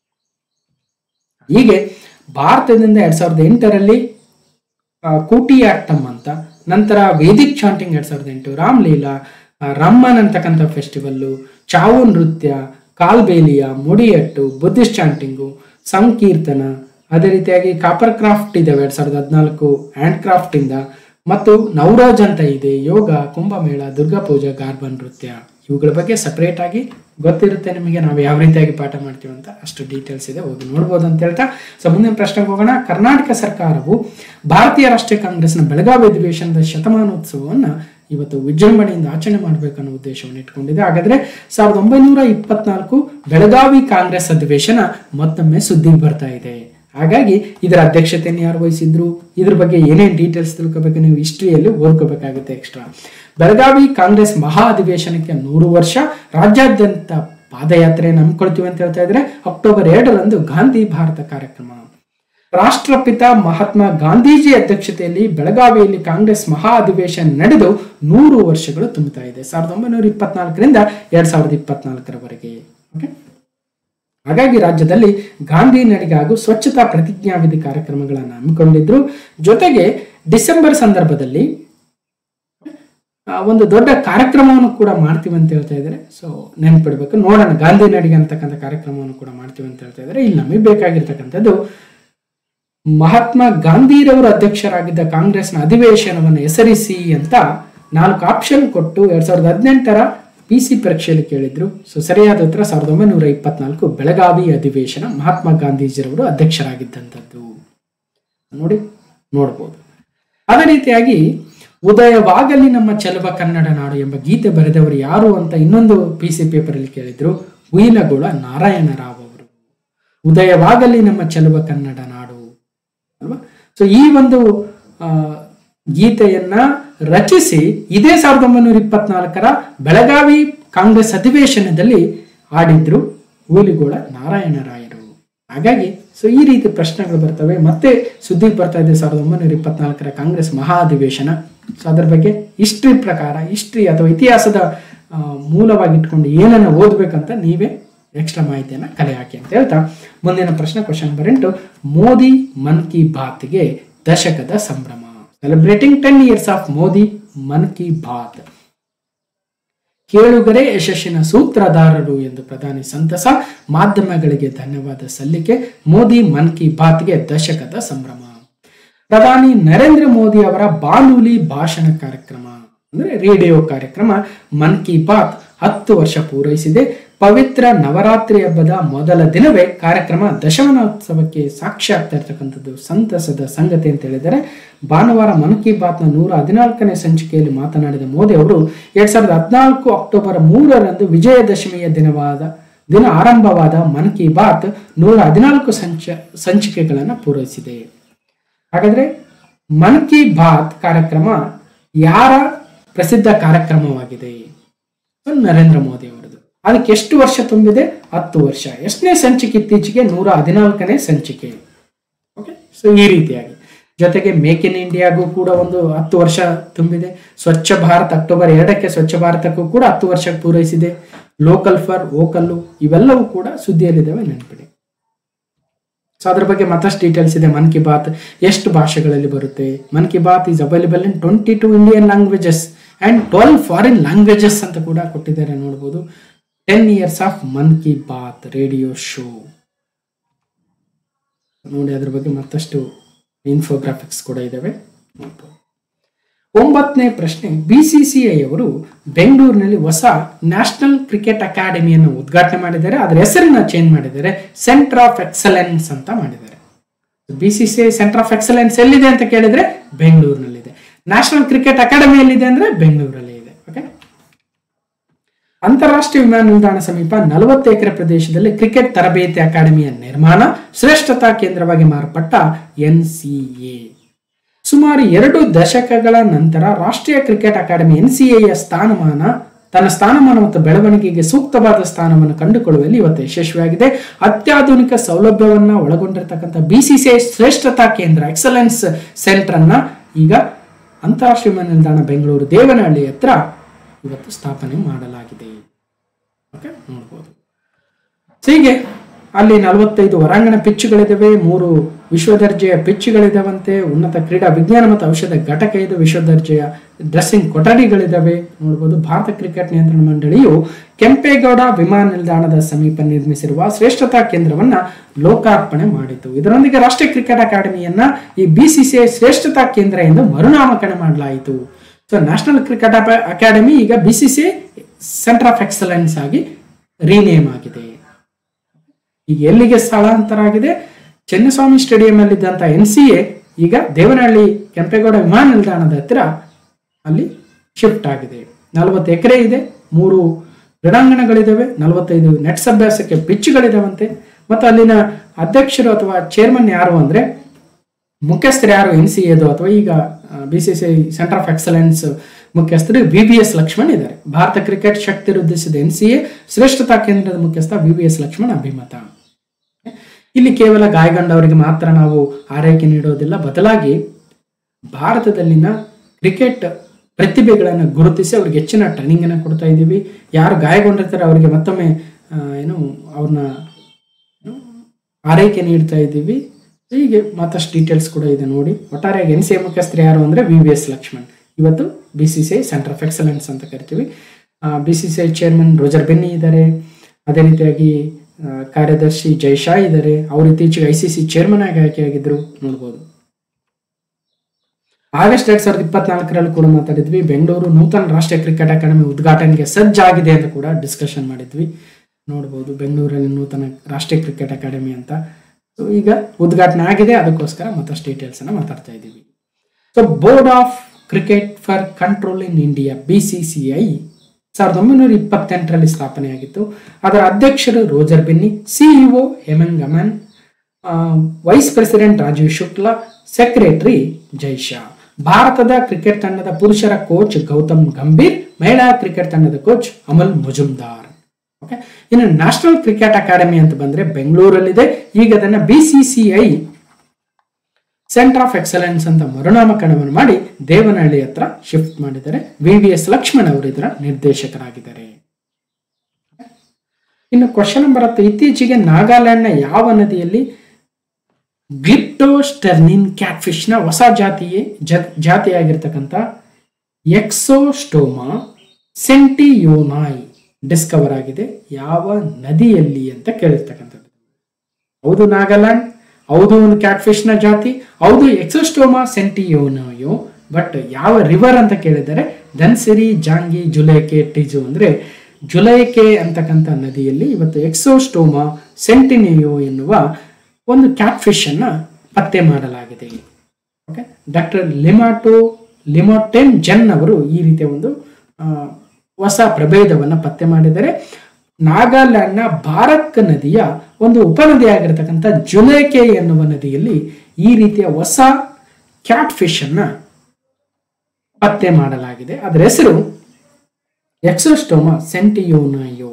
ಹೀಗೆ ಭಾರತದಿಂದ ಎರಡ್ ಸಾವಿರದ ಎಂಟರಲ್ಲಿ ಆ, ಕೂಟಿಯಾಟ್ಟಂ ಅಂತ ನಂತರ ವೇದಿಕ್ ಚಾಂಟಿಂಗ್ ಎರಡ್ ಸಾವಿರದ ಎಂಟು ರಾಮ್ಲೀಲಾ ಆ, ರಮ್ಮನ್ ಅಂತಕ್ಕಂಥ ಫೆಸ್ಟಿವಲ್ಲು ಚಾವು ನೃತ್ಯ ಕಾಲ್ಬೇಲಿಯ ಮುಡಿಯಟ್ಟು ಬುದ್ಧಿಸ್ಟ್ ಚಾಂಟಿಂಗು ಸಂಕೀರ್ತನ ಅದೇ ರೀತಿಯಾಗಿ ಕಾಪರ್ ಕ್ರಾಫ್ಟ್ ಇದಾವೆ ಎರಡ್ ಸಾವಿರದ ಹದಿನಾಲ್ಕು ಹ್ಯಾಂಡ್ ಕ್ರಾಫ್ಟ್ ಇಂದ ಮತ್ತು ನವರಾಜ್ ಅಂತ ಇದೆ ಯೋಗ ಕುಂಭಮೇಳ ದುರ್ಗಾ ಪೂಜೆ ಗಾರ್ಬನ್ ನೃತ್ಯ ಇವುಗಳ ಬಗ್ಗೆ ಸಪರೇಟ್ ಆಗಿ ಗೊತ್ತಿರುತ್ತೆ ನಿಮಗೆ ನಾವು ಯಾವ ರೀತಿಯಾಗಿ ಪಾಠ ಮಾಡ್ತೀವಿ ಅಂತ ಅಷ್ಟು ಡೀಟೇಲ್ಸ್ ಇದೆ ಹೋಗಿ ನೋಡ್ಬೋದು ಅಂತ ಹೇಳ್ತಾ ಸೊ ಮುಂದಿನ ಪ್ರಶ್ನೆಗೆ ಹೋಗೋಣ ಕರ್ನಾಟಕ ಸರ್ಕಾರವು ಭಾರತೀಯ ರಾಷ್ಟ್ರೀಯ ಕಾಂಗ್ರೆಸ್ನ ಬೆಳಗಾವಿ ಅಧಿವೇಶನದ ಶತಮಾನೋತ್ಸವವನ್ನು ಇವತ್ತು ವಿಜೃಂಭಣೆಯಿಂದ ಆಚರಣೆ ಮಾಡಬೇಕನ್ನೋ ಉದ್ದೇಶವನ್ನು ಇಟ್ಕೊಂಡಿದೆ ಹಾಗಾದ್ರೆ ಸಾವಿರದ ಒಂಬೈನೂರ ಇಪ್ಪತ್ನಾಲ್ಕು ಬೆಳಗಾವಿ ಕಾಂಗ್ರೆಸ್ ಅಧಿವೇಶನ ಮತ್ತೊಮ್ಮೆ ಸುದ್ದಿಗೆ ಬರ್ತಾ ಇದೆ ಹಾಗಾಗಿ ಇದರ ಅಧ್ಯಕ್ಷತೆಯನ್ನು ಯಾರು ವಹಿಸಿದ್ರು ಇದ್ರ ಬಗ್ಗೆ ಏನೇನು ಡೀಟೇಲ್ಸ್ ತಿಳ್ಕೊಬೇಕು ನೀವು ಹಿಸ್ಟ್ರಿಯಲ್ಲಿ ಓದ್ಕೋಬೇಕಾಗುತ್ತೆ ಎಕ್ಸ್ಟ್ರಾ ಬೆಳಗಾವಿ ಕಾಂಗ್ರೆಸ್ ಮಹಾ ಅಧಿವೇಶನಕ್ಕೆ ನೂರು ವರ್ಷ ರಾಜ್ಯಾದ್ಯಂತ ಪಾದಯಾತ್ರೆಯನ್ನು ಹಮ್ಮಿಕೊಳ್ತೀವಿ ಅಂತ ಹೇಳ್ತಾ ಇದ್ರೆ ಅಕ್ಟೋಬರ್ ಎರಡರಂದು ಗಾಂಧಿ ಭಾರತ ಕಾರ್ಯಕ್ರಮ ರಾಷ್ಟ್ರಪಿತ ಮಹಾತ್ಮ ಗಾಂಧೀಜಿ ಅಧ್ಯಕ್ಷತೆಯಲ್ಲಿ ಬೆಳಗಾವಿಯಲ್ಲಿ ಕಾಂಗ್ರೆಸ್ ಮಹಾ ಅಧಿವೇಶನ ನಡೆದು ನೂರು ವರ್ಷಗಳು ತುಂಬುತ್ತಾ ಇದೆ ಸಾವಿರದ ಒಂಬೈನೂರ ಇಪ್ಪತ್ನಾಲ್ಕರಿಂದ ಎರಡ್ ಸಾವಿರದ ಇಪ್ಪತ್ನಾಲ್ಕರವರೆಗೆ ಓಕೆ ಹಾಗಾಗಿ ರಾಜ್ಯದಲ್ಲಿ ಗಾಂಧಿ ನಡಿಗೆ ಹಾಗೂ ಸ್ವಚ್ಛತಾ ಪ್ರತಿಜ್ಞಾವಿಧಿ ಕಾರ್ಯಕ್ರಮಗಳನ್ನು ಹಮ್ಮಿಕೊಂಡಿದ್ರು ಜೊತೆಗೆ ಡಿಸೆಂಬರ್ ಸಂದರ್ಭದಲ್ಲಿ ಆ, ಒಂದು ದೊಡ್ಡ ಕಾರ್ಯಕ್ರಮವನ್ನು ಕೂಡ ಮಾಡ್ತೀವಿ ಅಂತ ಹೇಳ್ತಾ ಇದ್ದಾರೆ ಸೊ ನೆನ್ಪಿಡ್ಬೇಕು ನೋಡೋಣ ಗಾಂಧಿ ನಡಿಗೆ ಅಂತಕ್ಕಂಥ ಕಾರ್ಯಕ್ರಮವನ್ನು ಕೂಡ ಮಾಡ್ತೀವಿ ಅಂತ ಹೇಳ್ತಾ ಇದ್ದಾರೆ ಇಲ್ಲಿ ನಮಗೆ ಬೇಕಾಗಿರ್ತಕ್ಕಂಥದ್ದು ಮಹಾತ್ಮ ಗಾಂಧಿರವರು ಅಧ್ಯಕ್ಷರಾಗಿದ್ದ ಕಾಂಗ್ರೆಸ್ನ ಅಧಿವೇಶನವನ್ನು ಹೆಸರಿಸಿ ಅಂತ ನಾಲ್ಕು ಆಪ್ಷನ್ ಕೊಟ್ಟು ಎರಡ್ ಸಾವಿರದ ಹದಿನೆಂಟರ ಪಿ ಸಿ ಪರೀಕ್ಷೆಯಲ್ಲಿ ಕೇಳಿದ್ರು ಸೊ ಸರಿಯಾದ ಉತ್ತರ ಸಾವಿರದ ಒಂಬೈನೂರ ಇಪ್ಪತ್ನಾಲ್ಕು ಬೆಳಗಾವಿ ಅಧಿವೇಶನ ಮಹಾತ್ಮ ಗಾಂಧೀಜಿರವರು ಅಧ್ಯಕ್ಷರಾಗಿದ್ದಂಥದ್ದು ನೋಡಿ ನೋಡ್ಬೋದು ಅದೇ ರೀತಿಯಾಗಿ ಉದಯವಾಗಲಿ ನಮ್ಮ ಚೆಲುವ ಕನ್ನಡ ನಾಡು ಎಂಬ ಗೀತೆ ಬರೆದವರು ಯಾರು ಅಂತ ಇನ್ನೊಂದು ಪಿ ಸಿ ಪೇಪರಲ್ಲಿ ಕೇಳಿದ್ರು ಉಯಿಲಗೋಳ ನಾರಾಯಣರಾವ್ ಅವರು ಉದಯವಾಗಲಿ ನಮ್ಮ ಚೆಲುವ ಕನ್ನಡ ನಾಡು ಅಲ್ವಾ ಸೊ ಈ ಒಂದು ಆ, ಗೀತೆಯನ್ನ ರಚಿಸಿ ಇದೇ ಸಾವಿರದ ಒಂಬೈನೂರ ಇಪ್ಪತ್ನಾಲ್ಕರ ಬೆಳಗಾವಿ ಕಾಂಗ್ರೆಸ್ ಅಧಿವೇಶನದಲ್ಲಿ ಆಡಿದ್ರು ಹೂಲಿಗೋಳ ನಾರಾಯಣರಾಯರು ಹಾಗಾಗಿ ಸೊ ಈ ರೀತಿ ಪ್ರಶ್ನೆಗಳು ಬರ್ತವೆ ಮತ್ತೆ ಸುದ್ದಿಗೆ ಬರ್ತಾ ಇದೆ ಸಾವಿರದ ಒಂಬೈನೂರ ಇಪ್ಪತ್ನಾಲ್ಕರ ಕಾಂಗ್ರೆಸ್ ಮಹಾ ಅಧಿವೇಶನ ಸೊ ಅದರ ಬಗ್ಗೆ ಹಿಸ್ಟ್ರಿ ಪ್ರಕಾರ ಹಿಸ್ಟ್ರಿ ಅಥವಾ ಇತಿಹಾಸದ ಆ, ಮೂಲವಾಗಿ ಇಟ್ಕೊಂಡು ಏನನ್ನ ಓದ್ಬೇಕಂತ ನೀವೇ ಎಕ್ಸ್ಟ್ರಾ ಮಾಹಿತಿಯನ್ನು ಕಲೆ ಹಾಕಿ ಅಂತ ಹೇಳ್ತಾ ಮುಂದಿನ ಪ್ರಶ್ನೆ ಕ್ವಶನ್ ನಂಬರ್ ಎಂಟು ಮೋದಿ ಮನ್ ಕಿ ಬಾತ್ಗೆ ದಶಕದ ಸಂಭ್ರಮ celebrating ten years of Modi Mann Ki Baat ಕೇಳುಗರೆ ಯಶಸ್ಸಿನ ಸೂತ್ರಧಾರರು ಎಂದು ಪ್ರಧಾನಿ ಸಂತಸ ಮಾಧ್ಯಮಗಳಿಗೆ ಧನ್ಯವಾದ ಸಲ್ಲಿಕೆ ಮೋದಿ ಮನ್ ಕಿ ಬಾತ್ಗೆ ದಶಕದ ಸಂಭ್ರಮ ಪ್ರಧಾನಿ ನರೇಂದ್ರ ಮೋದಿ ಅವರ ಬಾನುಲಿ ಭಾಷಣ ಕಾರ್ಯಕ್ರಮ ಅಂದ್ರೆ ರೇಡಿಯೋ ಕಾರ್ಯಕ್ರಮ ಮನ್ ಕಿ ಬಾತ್ ಹತ್ತು ವರ್ಷ ಪೂರೈಸಿದೆ ಪವಿತ್ರ ನವರಾತ್ರಿ ಹಬ್ಬದ ಮೊದಲ ದಿನವೇ ಕಾರ್ಯಕ್ರಮ ದಶಮಾನೋತ್ಸವಕ್ಕೆ ಸಾಕ್ಷಿ ಆಗ್ತಾ ಇರ್ತಕ್ಕಂಥದ್ದು ಸಂತಸದ ಸಂಗತಿ ಅಂತ ಹೇಳಿದರೆ ಭಾನುವಾರ ಮನ್ ಕಿ ಬಾತ್ನ ನೂರ ಹದಿನಾಲ್ಕನೇ ಸಂಚಿಕೆಯಲ್ಲಿ ಮಾತನಾಡಿದ ಮೋದಿ ಅವರು ಎರಡ್ ಸಾವಿರದ ಹದಿನಾಲ್ಕು ಅಕ್ಟೋಬರ್ ಮೂರರಂದು ವಿಜಯದಶಮಿಯ ದಿನವಾದ ದಿನ ಆರಂಭವಾದ ಮನ್ ಕಿ ಬಾತ್ ನೂರ ಹದಿನಾಲ್ಕು ಸಂಚ ಸಂಚಿಕೆಗಳನ್ನು ಪೂರೈಸಿದೆ ಹಾಗಾದ್ರೆ ಮನ್ ಕಿ ಬಾತ್ ಕಾರ್ಯಕ್ರಮ ಯಾರ ಪ್ರಸಿದ್ಧ ಕಾರ್ಯಕ್ರಮವಾಗಿದೆ ನರೇಂದ್ರ ಮೋದಿ ಅವರದು ಅದಕ್ಕೆ ಎಷ್ಟು ವರ್ಷ ತುಂಬಿದೆ ಹತ್ತು ವರ್ಷ ಎಷ್ಟನೇ ಸಂಚಿಕೆ ಇತ್ತೀಚೆಗೆ ನೂರ ಹದಿನಾಲ್ಕನೇ ಸಂಚಿಕೆ ಓಕೆ ಸೊ ಈ ರೀತಿಯಾಗಿ ಜೊತೆಗೆ ಮೇಕ್ ಇನ್ ಇಂಡಿಯಾಗೂ ಕೂಡ ಒಂದು ಹತ್ತು ವರ್ಷ ತುಂಬಿದೆ ಸ್ವಚ್ಛ ಭಾರತ್ ಅಕ್ಟೋಬರ್ ಎರಡಕ್ಕೆ ಸ್ವಚ್ಛ ಭಾರತಕ್ಕೂ ಕೂಡ ಹತ್ತು ವರ್ಷ ಪೂರೈಸಿದೆ ಲೋಕಲ್ ಫಾರ್ ವೋಕಲ್ಲು ಇವೆಲ್ಲವೂ ಕೂಡ ಸುದ್ದಿಯಲ್ಲಿದ್ದಾವೆ ನೆನಪಿಡಿ ಸೊ ಅದ್ರ ಬಗ್ಗೆ ಮತ್ತಷ್ಟು ಡೀಟೇಲ್ಸ್ ಇದೆ ಮನ್ ಕಿ ಬಾತ್ ಎಷ್ಟು ಭಾಷೆಗಳಲ್ಲಿ ಬರುತ್ತೆ Mann Ki Baat is available in twenty two Indian languages and twelve foreign languages ಅಂತ ಕೂಡ ಕೊಟ್ಟಿದ್ದಾರೆ ನೋಡ್ಬೋದು ten years of Mann Ki Baat radio show ನೋಡಿ ಅದ್ರ ಬಗ್ಗೆ ಮತ್ತಷ್ಟು ಇನ್ಫೋಗ್ರಾಫಿಕ್ಸ್ ಕೂಡ ಇದಾವೆ ನೋಡ್ಬೋದು ಒಂಬತ್ತನೇ ಪ್ರಶ್ನೆ ಬಿಸಿಸಿಐ ಅವರು ಬೆಂಗಳೂರಿನಲ್ಲಿ ಹೊಸ ನ್ಯಾಷನಲ್ ಕ್ರಿಕೆಟ್ ಅಕಾಡೆಮಿಯನ್ನು ಉದ್ಘಾಟನೆ ಮಾಡಿದ್ದಾರೆ ಅದರ ಹೆಸರನ್ನ ಚೇಂಜ್ ಮಾಡಿದ್ದಾರೆ ಸೆಂಟರ್ ಆಫ್ ಎಕ್ಸಲೆನ್ಸ್ ಅಂತ ಮಾಡಿದ್ದಾರೆ ಬಿಸಿಸಿಐ ಸೆಂಟರ್ ಆಫ್ ಎಕ್ಸಲೆನ್ಸ್ ಎಲ್ಲಿದೆ ಅಂತ ಕೇಳಿದ್ರೆ ಬೆಂಗಳೂರಿನಲ್ಲಿದೆ ನ್ಯಾಷನಲ್ ಕ್ರಿಕೆಟ್ ಅಕಾಡೆಮಿ ಎಲ್ಲಿದೆ ಅಂದ್ರೆ ಬೆಂಗಳೂರಲ್ಲಿ ಇದೆ ಓಕೆ ಅಂತಾರಾಷ್ಟ್ರೀಯ ವಿಮಾನ ನಿಲ್ದಾಣ ಸಮೀಪ ನಲವತ್ತು ಎಕರೆ ಪ್ರದೇಶದಲ್ಲಿ ಕ್ರಿಕೆಟ್ ತರಬೇತಿ ಅಕಾಡೆಮಿಯ ನಿರ್ಮಾಣ ಶ್ರೇಷ್ಠತಾ ಕೇಂದ್ರವಾಗಿ ಮಾರ್ಪಟ್ಟ ಎನ್ಸಿಎ ಸುಮಾರು ಎರಡು ದಶಕಗಳ ನಂತರ ರಾಷ್ಟ್ರೀಯ ಕ್ರಿಕೆಟ್ ಅಕಾಡೆಮಿ ಎನ್ಸಿಎಯ ಸ್ಥಾನಮಾನ ತನ್ನ ಸ್ಥಾನಮಾನ ಮತ್ತು ಬೆಳವಣಿಗೆಗೆ ಸೂಕ್ತವಾದ ಸ್ಥಾನವನ್ನು ಕಂಡುಕೊಳ್ಳುವಲ್ಲಿ ಇವತ್ತು ಯಶಸ್ವಿಯಾಗಿದೆ ಅತ್ಯಾಧುನಿಕ ಸೌಲಭ್ಯವನ್ನ ಒಳಗೊಂಡಿರತಕ್ಕಂಥ ಬಿಸಿಸಿಐ ಶ್ರೇಷ್ಠತಾ ಕೇಂದ್ರ ಎಕ್ಸಲೆನ್ಸ್ ಸೆಂಟರ್ ಅನ್ನ ಈಗ ಅಂತಾರಾಷ್ಟ್ರೀಯ ವಿಮಾನ ನಿಲ್ದಾಣ ಬೆಂಗಳೂರು ದೇವನಹಳ್ಳಿ ಹತ್ರ ಇವತ್ತು ಸ್ಥಾಪನೆ ಮಾಡಲಾಗಿದೆ ಓಕೆ ನೋಡ್ಬೋದು ಸೊ ಹೀಗೆ ಅಲ್ಲಿ ನಲವತ್ತೈದು ಹೊರಾಂಗಣ ಪಿಚ್ಗಳಿದ್ದಾವೆ ಮೂರು ವಿಶ್ವ ದರ್ಜೆಯ ಪಿಚ್ಗಳಿದಾವಂತೆ ಉನ್ನತ ಕ್ರೀಡಾ ವಿಜ್ಞಾನ ಮತ್ತು ಔಷಧ ಘಟಕ ಇದೆ ವಿಶ್ವ ದರ್ಜೆಯ ಡ್ರೆಸ್ಸಿಂಗ್ ಕೊಠಡಿಗಳಿದ್ದಾವೆ ನೋಡ್ಬೋದು ಭಾರತ ಕ್ರಿಕೆಟ್ ನಿಯಂತ್ರಣ ಮಂಡಳಿಯು ಕೆಂಪೇಗೌಡ ವಿಮಾನ ನಿಲ್ದಾಣದ ಸಮೀಪ ನಿರ್ಮಿಸಿರುವ ಶ್ರೇಷ್ಠತಾ ಕೇಂದ್ರವನ್ನ ಲೋಕಾರ್ಪಣೆ ಮಾಡಿತು ಇದರೊಂದಿಗೆ ರಾಷ್ಟ್ರೀಯ ಕ್ರಿಕೆಟ್ ಅಕಾಡೆಮಿಯನ್ನ ಈ ಬಿಸಿಸಿಐ ಶ್ರೇಷ್ಠತಾ ಕೇಂದ್ರ ಎಂದು ಮರುನಾಮಕರಣ ಮಾಡಲಾಯಿತು ಸೊ ನ್ಯಾಷನಲ್ ಕ್ರಿಕೆಟ್ ಅಕಾಡೆಮಿ ಈಗ ಬಿಸಿಸಿಐ ಸೆಂಟರ್ ಆಫ್ ಎಕ್ಸಲೆನ್ಸ್ ಆಗಿ ರೀನೇಮ್ ಆಗಿದೆ ಈಗ ಎಲ್ಲಿಗೆ ಸ್ಥಳಾಂತರ ಆಗಿದೆ ಚೆನ್ನಸ್ವಾಮಿ ಸ್ಟೇಡಿಯಂ ಅಲ್ಲಿದ್ದಂಥ ಎನ್ ಸಿ ಎ ಈಗ ದೇವನಹಳ್ಳಿ ಕೆಂಪೇಗೌಡ ವಿಮಾನ ನಿಲ್ದಾಣದ ಹತ್ತಿರ ಅಲ್ಲಿ ಶಿಫ್ಟ್ ಆಗಿದೆ ನಲವತ್ತು ಎಕರೆ ಇದೆ ಮೂರು ಕ್ರೀಡಾಂಗಣಗಳಿದ್ದಾವೆ ನಲವತ್ತೈದು ನೆಟ್ಸ್ ಅಭ್ಯಾಸಕ್ಕೆ ಪಿಚ್ಗಳಿದಾವಂತೆ ಮತ್ತು ಅಲ್ಲಿನ ಅಧ್ಯಕ್ಷರು ಅಥವಾ ಚೇರ್ಮನ್ ಯಾರು ಅಂದ್ರೆ ಮುಖ್ಯಸ್ಥರು ಯಾರು ಎನ್ ಸಿ ಎದು ಅಥವಾ ಈಗ B C C centre of excellence ಮುಖ್ಯಸ್ಥರು ವಿ ಬಿ ಎಸ್ ಲಕ್ಷ್ಮಣ್ ಇದ್ದಾರೆ ಭಾರತ ಕ್ರಿಕೆಟ್ ಶಕ್ತಿ ವೃದ್ಧಿಸಿದ ಎನ್ ಸಿ ಎ ಶ್ರೇಷ್ಠತಾ ಕೇಂದ್ರದ ಮುಖ್ಯಸ್ಥ ವಿ ಬಿ ಎಸ್ ಲಕ್ಷ್ಮಣ್ ಅಭಿಮತ ಇಲ್ಲಿ ಕೇವಲ ಗಾಯಗೊಂಡವರಿಗೆ ಮಾತ್ರ ನಾವು ಆರೈಕೆ ನೀಡೋದಿಲ್ಲ ಬದಲಾಗಿ ಭಾರತದಲ್ಲಿನ ಕ್ರಿಕೆಟ್ ಪ್ರತಿಭೆಗಳನ್ನು ಗುರುತಿಸಿ ಅವ್ರಿಗೆ ಹೆಚ್ಚಿನ ಟ್ರೈನಿಂಗ್ ಅನ್ನು ಕೊಡ್ತಾ ಇದ್ದೀವಿ ಯಾರು ಗಾಯಗೊಂಡಿರ್ತಾರೆ ಅವರಿಗೆ ಮತ್ತೊಮ್ಮೆ ಆ, ಏನು ಅವ್ರನ್ನ ಏನು, ಆರೈಕೆ ನೀಡ್ತಾ ಇದ್ದೀವಿ ಹೀಗೆ ಮತ್ತಷ್ಟು ಡೀಟೇಲ್ಸ್ ಕೂಡ ಇದೆ ನೋಡಿ ಒಟ್ಟಾರೆಯಾಗಿ ಎನ್ ಸಿ ಎ ಮುಖ್ಯಸ್ಥರು ಯಾರು ಅಂದರೆ ವಿ ವಿ ಎಸ್ ಲಕ್ಷ್ಮಣ್ ಇವತ್ತು B C C I centre of excellence ಅಂತ ಕರಿತೀವಿ B C C I chairman Roger Binny ಇದ್ದಾರೆ ಅದೇ ರೀತಿಯಾಗಿ ಆ, ಕಾರ್ಯದರ್ಶಿ ಜೈಶಾ ಇದ್ದಾರೆ ಅವರು ಇತ್ತೀಚೆಗೆ ಐ ಸಿ ಸಿ ಚೇರ್ಮನ್ ಆಗಿ ಆಯ್ಕೆಯಾಗಿದ್ದರು ನೋಡ್ಬೋದು ಆಗಸ್ಟ್ ಎರಡ್ ಸಾವಿರದ ಇಪ್ಪತ್ನಾಲ್ಕರಲ್ಲಿ ಕೂಡ ಮಾತಾಡಿದ್ವಿ ಬೆಂಗಳೂರು ನೂತನ ರಾಷ್ಟ್ರೀಯ ಕ್ರಿಕೆಟ್ ಅಕಾಡೆಮಿ ಉದ್ಘಾಟನೆಗೆ ಸಜ್ಜಾಗಿದೆ ಅಂತ ಕೂಡ ಡಿಸ್ಕಷನ್ ಮಾಡಿದ್ವಿ ನೋಡ್ಬೋದು ಬೆಂಗಳೂರಲ್ಲಿ ನೂತನ ರಾಷ್ಟ್ರೀಯ ಕ್ರಿಕೆಟ್ ಅಕಾಡೆಮಿ ಅಂತ ಸೊ ಈಗ ಉದ್ಘಾಟನೆ ಆಗಿದೆ ಅದಕ್ಕೋಸ್ಕರ ಮತ್ತಷ್ಟು ಡೀಟೇಲ್ಸ್ ಅನ್ನ ಮಾತಾಡ್ತಾ ಇದ್ದೀವಿ so board of cricket for control in India B C C I ಸಾವಿರದ ಒಂಬೈನೂರ ಇಪ್ಪತ್ತೆಂಟರಲ್ಲಿ ಸ್ಥಾಪನೆಯಾಗಿತ್ತು ಅದರ ಅಧ್ಯಕ್ಷರು ರೋಜರ್ ಬೆನ್ನಿ ಸಿಇಒ ಹೇಮಂತ್ ಗಮನ್ ಆ, vice president Rajeev Shukla secretary Jay Shah ಭಾರತದ ಕ್ರಿಕೆಟ್ ತಂಡದ ಪುರುಷರ ಕೋಚ್ ಗೌತಮ್ ಗಂಭೀರ್ ಮಹಿಳಾ ಕ್ರಿಕೆಟ್ ತಂಡದ ಕೋಚ್ ಅಮಲ್ ಮುಜುಮ್ದಾರ್ ಓಕೆ ಇನ್ನು ನ್ಯಾಷನಲ್ ಕ್ರಿಕೆಟ್ ಅಕಾಡೆಮಿ ಅಂತ ಬಂದ್ರೆ ಬೆಂಗಳೂರಲ್ಲಿದೆ ಈಗ ಅದನ್ನ B C C I centre of excellence ಅಂತ ಮರುನಾಮಕರಣವನ್ನು ಮಾಡಿ ದೇವನಹಳ್ಳಿ ಹತ್ರ ಶಿಫ್ಟ್ ಮಾಡಿದ್ದಾರೆ ವಿ ವಿ ಎಸ್ ಲಕ್ಷ್ಮಣ್ ಅವರು ಇದರ ನಿರ್ದೇಶಕರಾಗಿದ್ದಾರೆ ಇನ್ನು ಕ್ವಶನ್ ನಂಬರ್ ಹತ್ತು ಇತ್ತೀಚೆಗೆ ನಾಗಾಲ್ಯಾಂಡ್ನ ಯಾವ ನದಿಯಲ್ಲಿ ಗ್ಲಿಪ್ಟೋಸ್ಟರ್ನಿನ್ ಕ್ಯಾಟ್ಫಿಶ್ನ ಹೊಸ ಜಾತಿಯೇ ಜ ಜಾತಿಯಾಗಿರ್ತಕ್ಕಂಥ ಎಕ್ಸೋಸ್ಟೋಮಾ ಸೆಂಟಿಯೋನಾಯ್ ಡಿಸ್ಕವರ್ ಆಗಿದೆ ಯಾವ ನದಿಯಲ್ಲಿ ಅಂತ ಕೇಳಿರ್ತಕ್ಕಂಥದ್ದು ಹೌದು ನಾಗಾಲ್ಯಾಂಡ್ ಹೌದು ಒಂದು ಕ್ಯಾಟ್ಫಿಶ್ ನ ಜಾತಿ ಹೌದು ಎಕ್ಸೋಸ್ಟೋಮಾ ಸೆಂಟಿಯೋನೋಯೋ ಬಟ್ ಯಾವ ರಿವರ್ ಅಂತ ಕೇಳಿದರೆ ಧನ್ಸಿರಿ ಜಾಂಗಿ ಜುಲೈಕೆ ಟಿಜು ಅಂದ್ರೆ ಜುಲೈಕೆ ಅಂತಕ್ಕಂಥ ನದಿಯಲ್ಲಿ ಇವತ್ತು ಎಕ್ಸೋಸ್ಟೋಮಾ ಸೆಂಟಿನಿಯೋ ಎನ್ನುವ ಒಂದು ಕ್ಯಾಟ್ಫಿಶ್ ಅನ್ನ ಪತ್ತೆ ಮಾಡಲಾಗಿದೆ ಓಕೆ ಡಾಕ್ಟರ್ ಲಿಮಾಟೋ ಲಿಮೋಟೆನ್ ಜೆನ್ ಅವರು ಈ ರೀತಿಯ ಒಂದು ಆ, ಹೊಸ ಪ್ರಭೇದವನ್ನು ಪತ್ತೆ ಮಾಡಿದರೆ ನಾಗಾಲ್ಯಾಂಡ್ನ ಬಾರಕ್ ನದಿಯ ಒಂದು ಉಪನದಿಯಾಗಿರ್ತಕ್ಕಂಥ ಜುಲೇಕೆ ಎನ್ನುವ ನದಿಯಲ್ಲಿ ಈ ರೀತಿಯ ಹೊಸ ಕ್ಯಾಟ್ ಫಿಶ್ ಅನ್ನ ಪತ್ತೆ ಮಾಡಲಾಗಿದೆ ಅದರ ಹೆಸರು ಎಕ್ಸೋಸ್ಟೋಮಾ ಸೆಂಟಿಯೋನಯೋ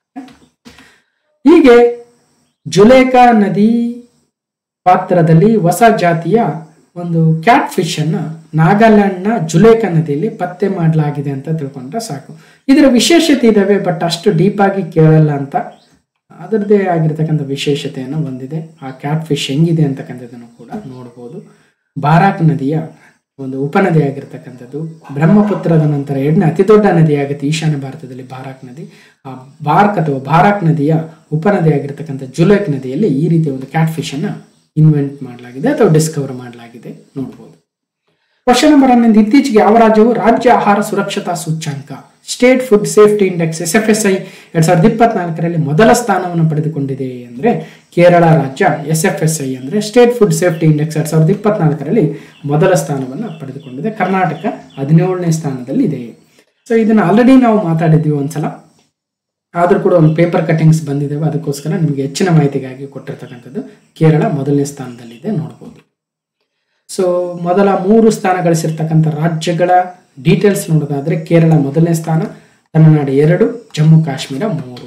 ಹೀಗೆ ಜುಲೇಕಾ ನದಿ ಪಾತ್ರದಲ್ಲಿ ಹೊಸ ಜಾತಿಯ ಒಂದು ಕ್ಯಾಟ್ ಫಿಶ್ ಅನ್ನ ನಾಗಾಲ್ಯಾಂಡ್ನ ಜುಲೇಕಾ ನದಿಯಲ್ಲಿ ಪತ್ತೆ ಮಾಡಲಾಗಿದೆ ಅಂತ ತಿಳ್ಕೊಂಡ್ರೆ ಸಾಕು ಇದರ ವಿಶೇಷತೆ ಇದಾವೆ ಬಟ್ ಅಷ್ಟು ಡೀಪ್ ಆಗಿ ಕೇಳಲ್ಲ ಅಂತ ಅದರದ್ದೇ ಆಗಿರ್ತಕ್ಕಂಥ ವಿಶೇಷತೆಯನ್ನು ಹೊಂದಿದೆ ಆ ಕ್ಯಾಟ್ ಫಿಶ್ ಹೆಂಗಿದೆ ಅಂತಕ್ಕಂಥದ್ದನ್ನು ಕೂಡ ನೋಡ್ಬೋದು ಬಾರಾಕ್ ನದಿಯ ಒಂದು ಉಪನದಿ ಆಗಿರ್ತಕ್ಕಂಥದ್ದು ಬ್ರಹ್ಮಪುತ್ರದ ನಂತರ ಎರಡನೇ ಅತಿ ದೊಡ್ಡ ನದಿ ಆಗುತ್ತೆ ಈಶಾನ್ಯ ಭಾರತದಲ್ಲಿ ಬಾರಾಕ್ ನದಿ ಆ ಬಾರ್ಕ್ ಅಥವಾ ಬಾರಾಕ್ ನದಿಯ ಉಪನದಿ ಆಗಿರ್ತಕ್ಕಂಥ ಜುಲೇಕ್ ನದಿಯಲ್ಲಿ ಈ ರೀತಿಯ ಒಂದು ಕ್ಯಾಟ್ ಫಿಶ್ ಅನ್ನ ಇನ್ವೆಂಟ್ ಮಾಡಲಾಗಿದೆ ಅಥವಾ ಡಿಸ್ಕವರ್ ಮಾಡಲಾಗಿದೆ ನೋಡ್ಬೋದು ಕ್ವಶನ್ ನಂಬರ್ ಹನ್ನೊಂದು ಇತ್ತೀಚೆಗೆ ಯಾವ ರಾಜ್ಯವು ರಾಜ್ಯ ಆಹಾರ ಸುರಕ್ಷತಾ ಸೂಚ್ಯಂಕ state food safety index S F S I ಎರಡ್ ಸಾವಿರದ ಇಪ್ಪತ್ನಾಲ್ಕರಲ್ಲಿ ಮೊದಲ ಸ್ಥಾನವನ್ನು ಪಡೆದುಕೊಂಡಿದೆ ಅಂದ್ರೆ ಕೇರಳ ರಾಜ್ಯ ಎಸ್ ಎಫ್ ಎಸ್ ಐ ಅಂದ್ರೆ ಸ್ಟೇಟ್ ಫುಡ್ ಸೇಫ್ಟಿ ಇಂಡೆಕ್ಸ್ ಎರಡ್ ಸಾವಿರದ ಇಪ್ಪತ್ನಾಲ್ಕರಲ್ಲಿ ಮೊದಲ ಸ್ಥಾನವನ್ನು ಪಡೆದುಕೊಂಡಿದೆ ಕರ್ನಾಟಕ ಹದಿನೇಳನೇ ಸ್ಥಾನದಲ್ಲಿ ಇದೆ ಸೊ ಇದನ್ನ ಆಲ್ರೆಡಿ ನಾವು ಮಾತಾಡಿದ್ವಿ ಒಂದ್ಸಲ ಆದರೂ ಕೂಡ ಒಂದು ಪೇಪರ್ ಕಟಿಂಗ್ಸ್ ಬಂದಿದ್ದಾವೆ ಅದಕ್ಕೋಸ್ಕರ ನಿಮಗೆ ಹೆಚ್ಚಿನ ಮಾಹಿತಿಗಾಗಿ ಕೊಟ್ಟಿರ್ತಕ್ಕಂಥದ್ದು ಕೇರಳ ಮೊದಲನೇ ಸ್ಥಾನದಲ್ಲಿದೆ ನೋಡ್ಬೋದು ಸೊ ಮೊದಲ ಮೂರು ಸ್ಥಾನ ಗಳಿಸಿರ್ತಕ್ಕಂಥ ರಾಜ್ಯಗಳ ಡೀಟೇಲ್ಸ್ ನೋಡೋದಾದ್ರೆ ಕೇರಳ ಮೊದಲನೇ ಸ್ಥಾನ ತಮಿಳುನಾಡು ಎರಡು ಜಮ್ಮು ಕಾಶ್ಮೀರ ಮೂರು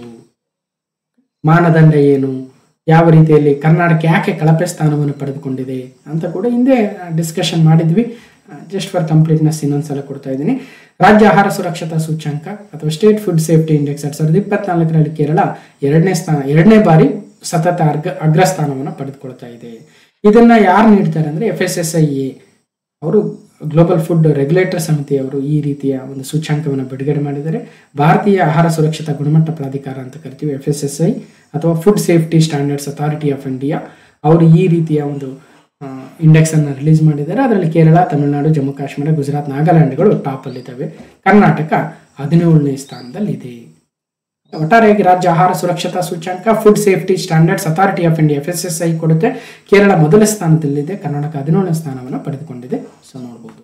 ಮಾನದಂಡ ಏನು ಯಾವ ರೀತಿಯಲ್ಲಿ ಕರ್ನಾಟಕ ಯಾಕೆ ಕಳಪೆ ಸ್ಥಾನವನ್ನು ಪಡೆದುಕೊಂಡಿದೆ ಅಂತ ಕೂಡ ಹಿಂದೆ ಡಿಸ್ಕಷನ್ ಮಾಡಿದ್ವಿ ಜಸ್ಟ್ ಫಾರ್ ಕಂಪ್ಲೀಟ್ನೆಸ್ ಇನ್ನೊಂದ್ಸಲ ಕೊಡ್ತಾ ಇದ್ದೀನಿ ರಾಜ್ಯ ಆಹಾರ ಸುರಕ್ಷತಾ ಸೂಚ್ಯಂಕ ಅಥವಾ ಸ್ಟೇಟ್ ಫುಡ್ ಸೇಫ್ಟಿ ಇಂಡೆಕ್ಸ್ ಎರಡ್ ಸಾವಿರದ ಇಪ್ಪತ್ನಾಲ್ಕರಲ್ಲಿ ಕೇರಳ ಎರಡನೇ ಸ್ಥಾನ ಎರಡನೇ ಬಾರಿ ಸತತ ಅರ್ಗ ಅಗ್ರಸ್ಥಾನವನ್ನು ಪಡೆದುಕೊಳ್ತಾ ಇದೆ ಇದನ್ನ ಯಾರು ನೀಡ್ತಾರೆ ಅಂದ್ರೆ F S S I A ಅವರು ಗ್ಲೋಬಲ್ ಫುಡ್ ರೆಗ್ಯುಲೇಟರ್ ಸಮಿತಿಯವರು ಈ ರೀತಿಯ ಒಂದು ಸೂಚ್ಯಾಂಕವನ್ನು ಬಿಡುಗಡೆ ಮಾಡಿದ್ದಾರೆ ಭಾರತೀಯ ಆಹಾರ ಸುರಕ್ಷತಾ ಗುಣಮಟ್ಟ ಪ್ರಾಧಿಕಾರ ಅಂತ ಕರಿತೀವಿ ಎಫ್ ಎಸ್ ಎಸ್ ಐ ಅಥವಾ food safety standards authority of India ಅವರು ಈ ರೀತಿಯ ಒಂದು ಇಂಡೆಕ್ಸ್ ಅನ್ನು ರಿಲೀಸ್ ಮಾಡಿದ್ದಾರೆ ಅದರಲ್ಲಿ ಕೇರಳ ತಮಿಳುನಾಡು ಜಮ್ಮು ಕಾಶ್ಮೀರ ಗುಜರಾತ್ ನಾಗಾಲ್ಯಾಂಡ್ಗಳು ಟಾಪ್ ಅಲ್ಲಿದ್ದಾವೆ ಕರ್ನಾಟಕ ಹದಿನೇಳನೇ ಸ್ಥಾನದಲ್ಲಿದೆ ಒಟ್ಟಾರೆಯಾಗಿ ರಾಜ್ಯ ಆಹಾರ ಸುರಕ್ಷತಾ ಸೂಚ್ಯಂಕ food safety standards authority of India F S S I ಕೊಡುತ್ತೆ ಕೇರಳ ಮೊದಲ ಸ್ಥಾನದಲ್ಲಿದೆ ಕರ್ನಾಟಕ ಹದಿನೇಳನೇ ಸ್ಥಾನವನ್ನು ಪಡೆದುಕೊಂಡಿದೆ ಸೊ ನೋಡಬಹುದು